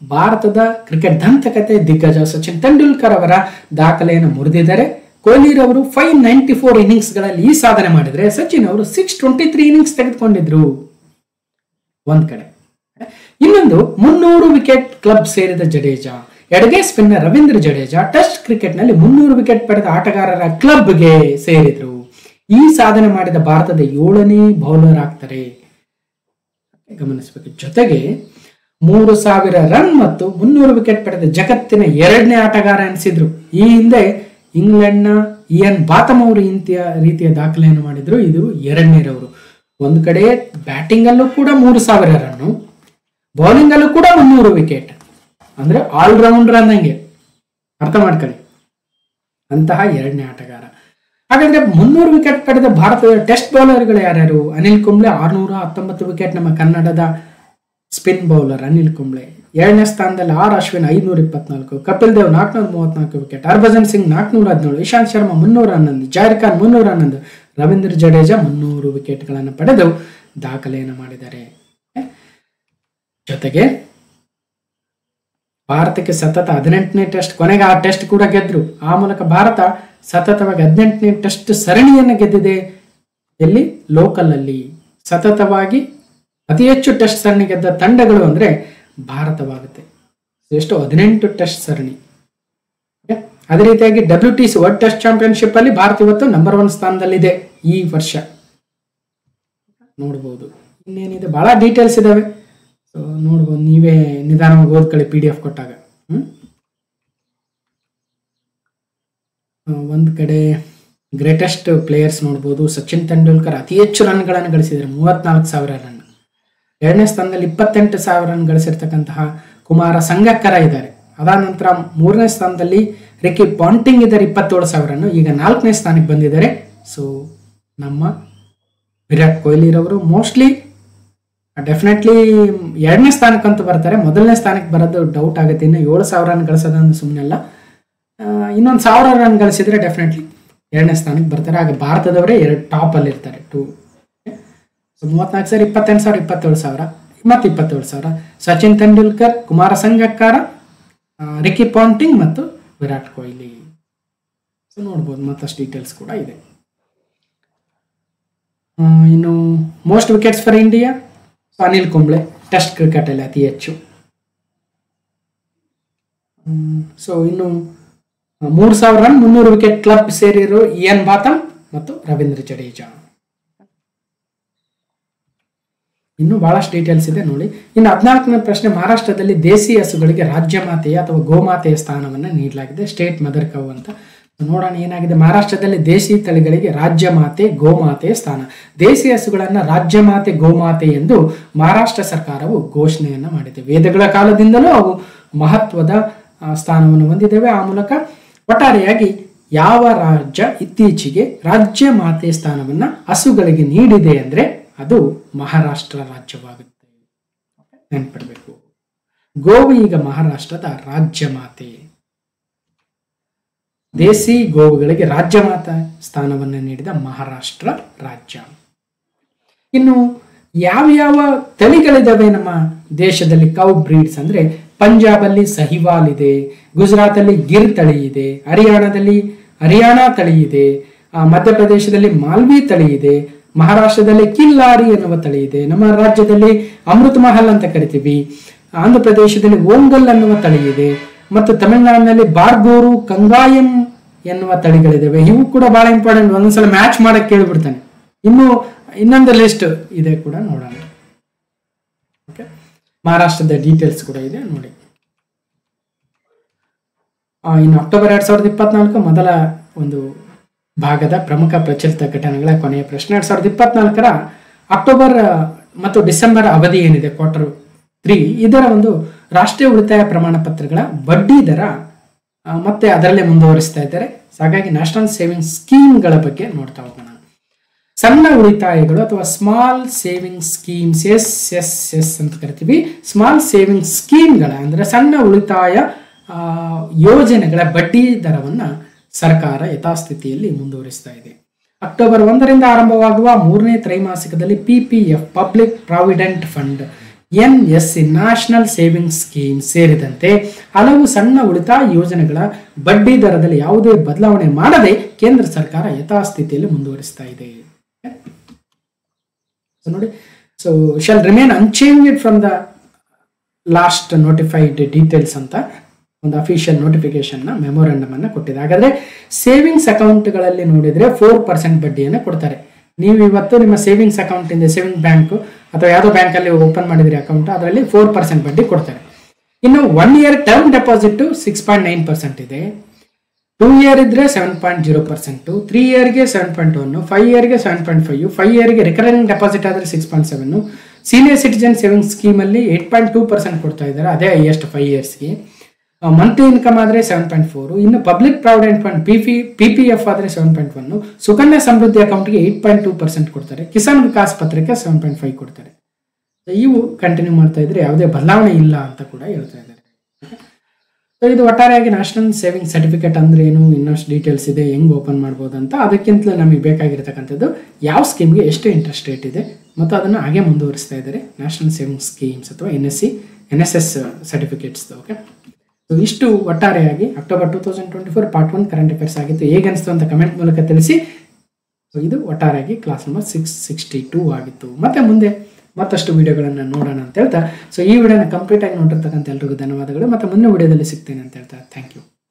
ಭಾರತದ ಕ್ರಿಕೆಟ್ ದಂತಕತೆ ದಿಗ್ಗಜ ಸಚಿನ್ ತೆಂಡೂಲ್ಕರ್ ಅವರ ದಾಖಲೆಯನ್ನು ಮುರಿದಿದ್ದಾರೆ ಕೊಹ್ಲಿರವರು ಫೈವ್ ನೈಂಟಿ ಫೋರ್ ಇನ್ನಿಂಗ್ಸ್ಗಳಲ್ಲಿ ಈ ಸಾಧನೆ ಮಾಡಿದರೆ ಸಚಿನ್ ಅವರು ಸಿಕ್ಸ್ ಟ್ವೆಂಟಿ ತ್ರೀ ಇನ್ನಿಂಗ್ಸ್ ತೆಗೆದುಕೊಂಡಿದ್ರು ಒಂದ್ ಕಡೆ ಇನ್ನೊಂದು ಮುನ್ನೂರು ವಿಕೆಟ್ ಕ್ಲಬ್ ಸೇರಿದ ಜಡೇಜಾ ಎಡಗೈ ಸ್ಪಿನ್ನರ್ ರವೀಂದ್ರ ಜಡೇಜಾ ಟೆಸ್ಟ್ ಕ್ರಿಕೆಟ್ನಲ್ಲಿ ಮುನ್ನೂರು ವಿಕೆಟ್ ಪಡೆದ ಆಟಗಾರರ ಕ್ಲಬ್ಗೆ ಸೇರಿದ್ರು ಈ ಸಾಧನೆ ಮಾಡಿದ ಭಾರತದ ಏಳನೇ ಬೌಲರ್ ಆಗ್ತಾರೆ ಗಮನಿಸಬೇಕು ಜೊತೆಗೆ ಮೂರು ಸಾವಿರ ರನ್ ಮತ್ತು ಮುನ್ನೂರು ವಿಕೆಟ್ ಪಡೆದ ಜಗತ್ತಿನ ಎರಡನೇ ಆಟಗಾರ ಎನಿಸಿದ್ರು ಈ ಹಿಂದೆ ಇಂಗ್ಲೆಂಡ್ನ ಇಯನ್ ಬಾತಮ್ ಅವರು ಇಂತಿಯ ರೀತಿಯ ದಾಖಲೆಯನ್ನು ಮಾಡಿದ್ರು ಇದು ಎರಡನೇರವರು ಒಂದು ಕಡೆ ಬ್ಯಾಟಿಂಗ್ ಅಲ್ಲೂ ಕೂಡ ಮೂರು ಸಾವಿರ ರನ್ನು ಬೌಲಿಂಗ್ ಅಲ್ಲೂ ಕೂಡ ಮುನ್ನೂರು ವಿಕೆಟ್ ಅಂದ್ರೆ ಆಲ್ರೌಂಡರ್ ಅಂದಂಗೆ ಅರ್ಥ ಮಾಡ್ಕೊಳ್ಳಿ ಅಂತಹ ಎರಡನೇ ಆಟಗಾರ ಹಾಗಾದ್ರೆ ಮುನ್ನೂರು ವಿಕೆಟ್ ಪಡೆದ ಭಾರತದ ಟೆಸ್ಟ್ ಬೌಲರ್ಗಳು ಯಾರ್ಯಾರು ಅನಿಲ್ ಕುಂಬ್ಳೆ ಆರ್ನೂರ ಹತ್ತೊಂಬತ್ತು ವಿಕೆಟ್ ನಮ್ಮ ಕನ್ನಡದ ಸ್ಪಿನ್ ಬೌಲರ್ ಅನಿಲ್ ಕುಂಬ್ಳೆ ಎರಡನೇ ಸ್ಥಾನದಲ್ಲಿ ಆರ್ ಅಶ್ವಿನ್ ಐನೂರ ಇಪ್ಪತ್ನಾಲ್ಕು ಕಪಿಲ್ ದೇವ್ ನಾಲ್ಕುನೂರ ಮೂವತ್ನಾಲ್ಕು ವಿಕೆಟ್ ಹರ್ಭಜನ್ ಸಿಂಗ್ ನಾಲ್ಕುನೂರ ಹದಿನೇಳು ಇಶಾಂತ್ ಶರ್ಮಾ ಮುನ್ನೂರ ಹನ್ನೊಂದು ಜಾಹಿರ್ ಖಾನ್ ಮುನ್ನೂರ ಹನ್ನೊಂದು ರವೀಂದ್ರ ಜಡೇಜಾ ಮುನ್ನೂರು ವಿಕೆಟ್ಗಳನ್ನು ಪಡೆದು ದಾಖಲೆಯನ್ನು ಮಾಡಿದ್ದಾರೆ ಜೊತೆಗೆ ಭಾರತಕ್ಕೆ ಸತತ ಹದಿನೆಂಟನೇ ಟೆಸ್ಟ್ ಕೊನೆಗೆ ಆ ಟೆಸ್ಟ್ ಕೂಡ ಗೆದ್ರು ಆ ಮೂಲಕ ಭಾರತ ಸತತವಾಗಿ ಹದಿನೆಂಟನೇ ಟೆಸ್ಟ್ ಸರಣಿಯನ್ನು ಗೆದ್ದಿದೆ ಎಲ್ಲಿ ಲೋಕಲ್ ಅಲ್ಲಿ ಸತತವಾಗಿ ಅತಿ ಹೆಚ್ಚು ಟೆಸ್ಟ್ ಸರಣಿ ಗೆದ್ದ ತಂಡಗಳು ಅಂದ್ರೆ ಭಾರತವಾಗುತ್ತೆ ಎಷ್ಟು ಹದಿನೆಂಟು ಟೆಸ್ಟ್ ಸರಣಿ Okay? ಅದೇ ರೀತಿಯಾಗಿ W T C world test championship ಅಲ್ಲಿ ಭಾರತ ಇವತ್ತು ನಂಬರ್ ಒನ್ ಸ್ಥಾನದಲ್ಲಿದೆ ಈ ವರ್ಷ ನೋಡ್ಬೋದು ಇನ್ನೇನಿದೆ ಬಹಳ ಡೀಟೇಲ್ಸ್ ಇದಾವೆ ಸೊ ನೋಡ್ಬೋದು ನೀವೇ ನಿಧಾನವಾಗಿ ಓದ್ಕೊಳ್ಳಿ ಪಿ ಡಿ ಎಫ್ ಕೊಟ್ಟಾಗ ಹ್ಮ್ ಆ, ಒಂದ್ ಕಡೆ ಗ್ರೇಟೆಸ್ಟ್ ಪ್ಲೇಯರ್ಸ್ ನೋಡ್ಬೋದು ಸಚಿನ್ ತೆಂಡೂಲ್ಕರ್ ಅತಿ ಹೆಚ್ಚು ರನ್ಗಳನ್ನು ಗಳಿಸಿದ್ದಾರೆ ಮೂವತ್ನಾಲ್ಕು ಸಾವಿರ ರನ್ ಎರಡನೇ ಸ್ಥಾನದಲ್ಲಿ ಇಪ್ಪತ್ತೆಂಟು ಸಾವಿರ ರನ್ ಗಳಿಸಿರ್ತಕ್ಕಂತಹ ಕುಮಾರ ಸಂಗಕ್ಕರ ಇದ್ದಾರೆ ಅದಾದ ನಂತರ ಮೂರನೇ ಸ್ಥಾನದಲ್ಲಿ ರಿಕಿ ಪಾಂಟಿಂಗ್ ಇದ್ದಾರೆ ಇಪ್ಪತ್ತೇಳು ಸಾವಿರ ರನ್ ಈಗ ನಾಲ್ಕನೇ ಸ್ಥಾನಕ್ಕೆ ಬಂದಿದ್ದಾರೆ ಸೊ ನಮ್ಮ ವಿರಾಟ್ ಕೊಹ್ಲಿರವರು ಮೋಸ್ಟ್ಲಿ ಡೆಫಿನೆಟ್ಲಿ ಎರಡನೇ ಸ್ಥಾನಕ್ಕಂತೂ ಬರ್ತಾರೆ ಮೊದಲನೇ ಸ್ಥಾನಕ್ಕೆ ಬರೋದು ಡೌಟ್ ಆಗುತ್ತೆ ಇನ್ನು ಏಳು ಸಾವಿರ ರನ್ ಗಳಿಸೋದಂದ್ರೆ ಸುಮ್ಮನೆಲ್ಲ ಇನ್ನೊಂದು ಸಾವಿರ ರನ್ ಗಳಿಸಿದ್ರೆ ಡೆಫಿನೆಟ್ಲಿ ಎರಡನೇ ಸ್ಥಾನಕ್ಕೆ ಬರ್ತಾರೆ ಆಗ ಭಾರತದವರೇ ಎರಡು ಟಾಪ್ ಅಲ್ಲಿ ಇರ್ತಾರೆ ಟೂ ಸೊ ಮೂವತ್ನಾಲ್ಕು ಸಾವಿರ ಇಪ್ಪತ್ತೆಂಟು ಸಾವಿರ ಇಪ್ಪತ್ತೇಳು ಸಾವಿರ ಮತ್ತೆ ಇಪ್ಪತ್ತೇಳು ಸಾವಿರ ಸಚಿನ್ ತೆಂಡೂಲ್ಕರ್ ಕುಮಾರ ಸಂಗಕ್ಕಾರ ಆ, ರಿಕಿ ಪಾಂಟಿಂಗ್ ಮತ್ತು ವಿರಾಟ್ ಕೊಹ್ಲಿ ಸೊ ನೋಡ್ಬೋದು ಮತ್ತಷ್ಟು ಡೀಟೇಲ್ಸ್ ಕೂಡ ಇದೆ ಆ, ಇನ್ನು most wickets for India Anil Kumble test ಕ್ರಿಕೆಟಲ್ಲಿ ಅತಿ ಹೆಚ್ಚು ಸೊ ಇನ್ನು ಮೂರು ಸಾವಿರ ರನ್ ಮುನ್ನೂರು ವಿಕೆಟ್ ಕ್ಲಬ್ ಸೇರಿರೋ ಇಯನ್ ಬಾತಮ್ ಮತ್ತು ರವೀಂದ್ರ ಜಡೇಜಾ ಇನ್ನು ಬಹಳಷ್ಟು ಡೀಟೇಲ್ಸ್ ಇದೆ ನೋಡಿ ಇನ್ನು ಹದಿನಾಲ್ಕನೇ ಪ್ರಶ್ನೆ ಮಹಾರಾಷ್ಟ್ರದಲ್ಲಿ ದೇಸಿ ಹಸುಗಳಿಗೆ ರಾಜ್ಯ ಮಾತೆಯ ಅಥವಾ ಗೋಮಾತೆಯ ಸ್ಥಾನವನ್ನು ನೀಡಲಾಗಿದೆ ಸ್ಟೇಟ್ ಮದರ್ ಕವ್ ಅಂತ ನೋಡೋಣ ಏನಾಗಿದೆ ಮಹಾರಾಷ್ಟ್ರದಲ್ಲಿ ದೇಸಿ ತಳಿಗಳಿಗೆ ರಾಜ್ಯ ಮಾತೆ ಗೋಮಾತೆಯ ಸ್ಥಾನ ದೇಸಿ ಹಸುಗಳನ್ನ ರಾಜ್ಯ ಮಾತೆ ಗೋಮಾತೆ ಎಂದು ಮಹಾರಾಷ್ಟ್ರ ಸರ್ಕಾರವು ಘೋಷಣೆಯನ್ನ ಮಾಡಿದೆ ವೇದಗಳ ಕಾಲದಿಂದಲೂ ಅವು ಮಹತ್ವದ ಆ, ಸ್ಥಾನವನ್ನು ಹೊಂದಿದ್ದೇವೆ ಆ ಮೂಲಕ ಒಟ್ಟಾರೆಯಾಗಿ ಯಾವ ರಾಜ್ಯ ಇತ್ತೀಚೆಗೆ ರಾಜ್ಯ ಮಾತೆ ಸ್ಥಾನವನ್ನ ಹಸುಗಳಿಗೆ ನೀಡಿದೆ ಅಂದ್ರೆ ಅದು ಮಹಾರಾಷ್ಟ್ರ ರಾಜ್ಯವಾಗುತ್ತೆ ನೆನ್ಪಿಡ್ಬೇಕು ಗೋವು ಈಗ ಮಹಾರಾಷ್ಟ್ರದ ರಾಜ್ಯ ಮಾತೆ ದೇಸಿ ಗೋವುಗಳಿಗೆ ರಾಜ್ಯ ಮಾತಾ ಸ್ಥಾನವನ್ನು ನೀಡಿದ ಮಹಾರಾಷ್ಟ್ರ ರಾಜ್ಯ ಇನ್ನು ಯಾವ ಯಾವ ತಳಿಗಳಿದಾವೆ ನಮ್ಮ ದೇಶದಲ್ಲಿ ಕೌ ಬ್ರೀಡ್ಸ್ ಅಂದ್ರೆ ಪಂಜಾಬಲ್ಲಿ ಸಹಿವಾಲ್ ಇದೆ ಗುಜರಾತಲ್ಲಿ ಗಿರ್ ತಳಿ ಇದೆ ಹರಿಯಾಣದಲ್ಲಿ ಹರಿಯಾಣ ತಳಿ ಇದೆ ಆ, ಮಧ್ಯಪ್ರದೇಶದಲ್ಲಿ ಮಾಲ್ವಿ ತಳಿ ಇದೆ ಮಹಾರಾಷ್ಟ್ರದಲ್ಲಿ ಕಿಲ್ಲಾರಿ ಎನ್ನುವ ತಳಿ ಇದೆ ನಮ್ಮ ರಾಜ್ಯದಲ್ಲಿ ಅಮೃತ್ ಮಹಲ್ ಅಂತ ಕರಿತೀವಿ ಆಂಧ್ರ ಪ್ರದೇಶದಲ್ಲಿ ಓಂಗಲ್ ಅನ್ನುವ ತಳಿ ಇದೆ ಮತ್ತು ತಮಿಳುನಾಡಿನಲ್ಲಿ ಬಾರ್ಗೋರು ಕಂಗಾಯಂ ಎನ್ನುವ ತಳಿಗಳಿದಾವೆ ಇವು ಕೂಡ ಬಹಳ ಇಂಪಾರ್ಟೆಂಟ್ ಒಂದೊಂದ್ಸಲ ಮ್ಯಾಚ್ ಮಾಡಕ್ ಕೇಳ್ಬಿಡ್ತಾನೆ ಇನ್ನು ಇನ್ನೊಂದು ಲಿಸ್ಟ್ ಇದೆ ಕೂಡ ನೋಡೋಣ ಓಕೆ ಮಹಾರಾಷ್ಟ್ರದ ಡೀಟೇಲ್ಸ್ ಕೂಡ ಇದೆ ನೋಡಿ ಆ, ಇನ್ನು ಅಕ್ಟೋಬರ್ ಎರಡ್ ಸಾವಿರದ ಇಪ್ಪತ್ನಾಲ್ಕು ಮೊದಲ ಒಂದು ಭಾಗದ ಪ್ರಮುಖ ಪ್ರಚಲಿತ ಘಟನೆಗಳ ಕೊನೆಯ ಪ್ರಶ್ನೆ ಎರಡ್ ಸಾವಿರದ ಇಪ್ಪತ್ನಾಲ್ಕರ ಅಕ್ಟೋಬರ್ ಆ, ಮತ್ತು ಡಿಸೆಂಬರ್ ಅವಧಿ ಏನಿದೆ ಕ್ವಾರ್ಟರ್ ತ್ರೀ ಇದರ ಒಂದು ರಾಷ್ಟ್ರೀಯ ಉಳಿತಾಯ ಪ್ರಮಾಣ ಪತ್ರಗಳ ಬಡ್ಡಿ ದರ ಆ, ಮತ್ತೆ ಅದರಲ್ಲೇ ಮುಂದುವರಿಸ್ತಾ ಇದ್ದಾರೆ ಸೊ ಹಾಗಾಗಿ ನ್ಯಾಷನಲ್ ಸೇವಿಂಗ್ ಸ್ಕೀಮ್ಗಳ ಬಗ್ಗೆ ನೋಡ್ತಾ ಹೋಗೋಣ ಸಣ್ಣ ಉಳಿತಾಯಗಳು ಅಥವಾ small saving schemes S S S ಅಂತ ಕರಿತೀವಿ ಸ್ಮಾಲ್ ಸೇವಿಂಗ್ ಸ್ಕೀಮ್ಗಳ ಅಂದ್ರೆ ಸಣ್ಣ ಉಳಿತಾಯ ಆ, ಯೋಜನೆಗಳ ಬಡ್ಡಿ ದರವನ್ನ ಸರ್ಕಾರ ಯಥಾಸ್ಥಿತಿಯಲ್ಲಿ ಮುಂದುವರಿಸ್ತಾ ಇದೆ ಅಕ್ಟೋಬರ್ ಒಂದರಿಂದ ಆರಂಭವಾಗುವ ಮೂರನೇ ತ್ರೈಮಾಸಿಕದಲ್ಲಿ P P F public provident fund N S C national savings scheme ಸೇರಿದಂತೆ ಹಲವು ಸಣ್ಣ ಉಳಿತಾಯ ಯೋಜನೆಗಳ ಬಡ್ಡಿ ದರದಲ್ಲಿ ಯಾವುದೇ ಬದಲಾವಣೆ ಮಾಡದೆ ಕೇಂದ್ರ ಸರ್ಕಾರ ಯಥಾಸ್ಥಿತಿಯಲ್ಲಿ ಮುಂದುವರಿಸ್ತಾ ಇದೆ ಸೊ ನೋಡಿ so shall remain unchange from the last notified details ಅಂತ ಒಂದು ಅಫಿಷಿಯಲ್ ನೋಟಿಫಿಕೇಶನ್ನ ಮೆಮೊರಂಡಮ್ ಅನ್ನು ಕೊಟ್ಟಿದೆ ಹಾಗಾದ್ರೆ ಸೇವಿಂಗ್ಸ್ ಅಕೌಂಟ್ಗಳಲ್ಲಿ ನೋಡಿದ್ರೆ ಫೋರ್ ಪರ್ಸೆಂಟ್ ಬಡ್ಡಿಯನ್ನು ಕೊಡ್ತಾರೆ ನೀವು ಇವತ್ತು ನಿಮ್ಮ ಸೇವಿಂಗ್ಸ್ ಅಕೌಂಟ್ ಇಂದ ಸೇವಿಂಗ್ ಬ್ಯಾಂಕ್ ಅಥವಾ ಯಾವುದೋ ಬ್ಯಾಂಕಲ್ಲಿ ಓಪನ್ ಮಾಡಿದ್ರಿ ಅಕೌಂಟ್ ಅದರಲ್ಲಿ ಫೋರ್ ಪರ್ಸೆಂಟ್ ಬಡ್ಡಿ ಕೊಡ್ತಾರೆ ಇನ್ನು one year term deposit six point nine percent ಇದೆ ಟೂ ಇಯರ್ ಇದ್ರೆ seven point zero percent three ಇಯರ್ಗೆ ಸೆವೆನ್ ಪಾಯಿಂಟ್ ಒನ್ ಫೈವ್ ಇಯರ್ಗೆ ಸೆವೆನ್ ಪಾಯಿಂಟ್ ಫೈವ್ ಫೈವ್ ಇಯರ್ಗೆ ರಿಕರಿಂಗ್ ಡೆಪಾಸಿಟ್ ಆದರೆ six point seven senior citizen savings ಸ್ಕೀಮಲ್ಲಿ eight point two percent ಕೊಡ್ತಾ ಇದ್ದಾರೆ ಅದೇ ಹೈಯೆಸ್ಟ್ ಫೈವ್ ಇಯರ್ಸ್ಗೆ ಮಂತ್ಲಿ ಇನ್ಕಮ್ ಆದರೆ ಸೆವೆನ್ ಪಾಯಿಂಟ್ ಫೋರ್ ಇನ್ನು public provident fund P P P P F ಆದರೆ seven point one Sukanya Samriddhi ಅಕೌಂಟ್ಗೆ ಏಟ್ ಪಾಯಿಂಟ್ ಟೂ ಪರ್ಸೆಂಟ್ ಕೊಡ್ತಾರೆ ಕಿಸಾನ್ ವಿಕಾಸ್ ಪತ್ರಕ್ಕೆ ಸೆವೆನ್ ಪಾಯಿಂಟ್ ಫೈವ್ ಕೊಡ್ತಾರೆ ಇವು ಕಂಟಿನ್ಯೂ ಮಾಡ್ತಾ ಇದ್ರೆ ಯಾವುದೇ ಬದಲಾವಣೆ ಇಲ್ಲ ಅಂತ ಕೂಡ ಹೇಳ್ತಾ ಇದ್ದಾರೆ ಸೊ ಇದು ಒಟ್ಟಾರೆಯಾಗಿ ನ್ಯಾಷನಲ್ ಸೇವಿಂಗ್ ಸರ್ಟಿಫಿಕೇಟ್ ಅಂದ್ರೆ ಏನು ಇನ್ನಷ್ಟು ಡೀಟೇಲ್ಸ್ ಇದೆ ಹೆಂಗ್ ಓಪನ್ ಮಾಡ್ಬೋದು ಅಂತ ಅದಕ್ಕಿಂತಲೂ ನಮಗೆ ಬೇಕಾಗಿರ್ತಕ್ಕಂಥದ್ದು ಯಾವ ಸ್ಕೀಮ್ಗೆ ಎಷ್ಟು ಇಂಟ್ರೆಸ್ಟ್ ರೇಟ್ ಇದೆ ಮತ್ತು ಅದನ್ನು ಹಾಗೆ ಮುಂದುವರಿಸ್ತಾ ಇದ್ದಾರೆ ನ್ಯಾಷನಲ್ ಸೇವಿಂಗ್ ಸ್ಕೀಮ್ಸ್ ಅಥವಾ N S C N S S certificates okay so ಇಷ್ಟು ಒಟ್ಟಾರೆಯಾಗಿ October two thousand twenty four part one current affairs ಆಗಿತ್ತು ಹೇಗೆ ಅನಿಸ್ತು ಅಂತ ಕಮೆಂಟ್ ಮೂಲಕ ತಿಳಿಸಿ ಸೊ ಇದು ಒಟ್ಟಾರೆಯಾಗಿ class number six sixty two ಆಗಿತ್ತು ಮತ್ತೆ ಮುಂದೆ ಮತ್ತಷ್ಟು ವಿಡಿಯೋಗಳನ್ನು ನೋಡೋಣ ಅಂತ ಹೇಳ್ತಾ ಸೊ ಈ ವಿಡಿಯೋನ ಕಂಪ್ಲೀಟ್ ಆಗಿ ನೋಡಿರ್ತಕ್ಕಂಥ ಎಲ್ರಿಗೂ ಧನ್ಯವಾದಗಳು ಮತ್ತೆ ಮುಂದೆ ವಿಡಿಯೋದಲ್ಲಿ ಸಿಗ್ತೇನೆ ಅಂತ ಹೇಳ್ತಾ ಥ್ಯಾಂಕ್ ಯು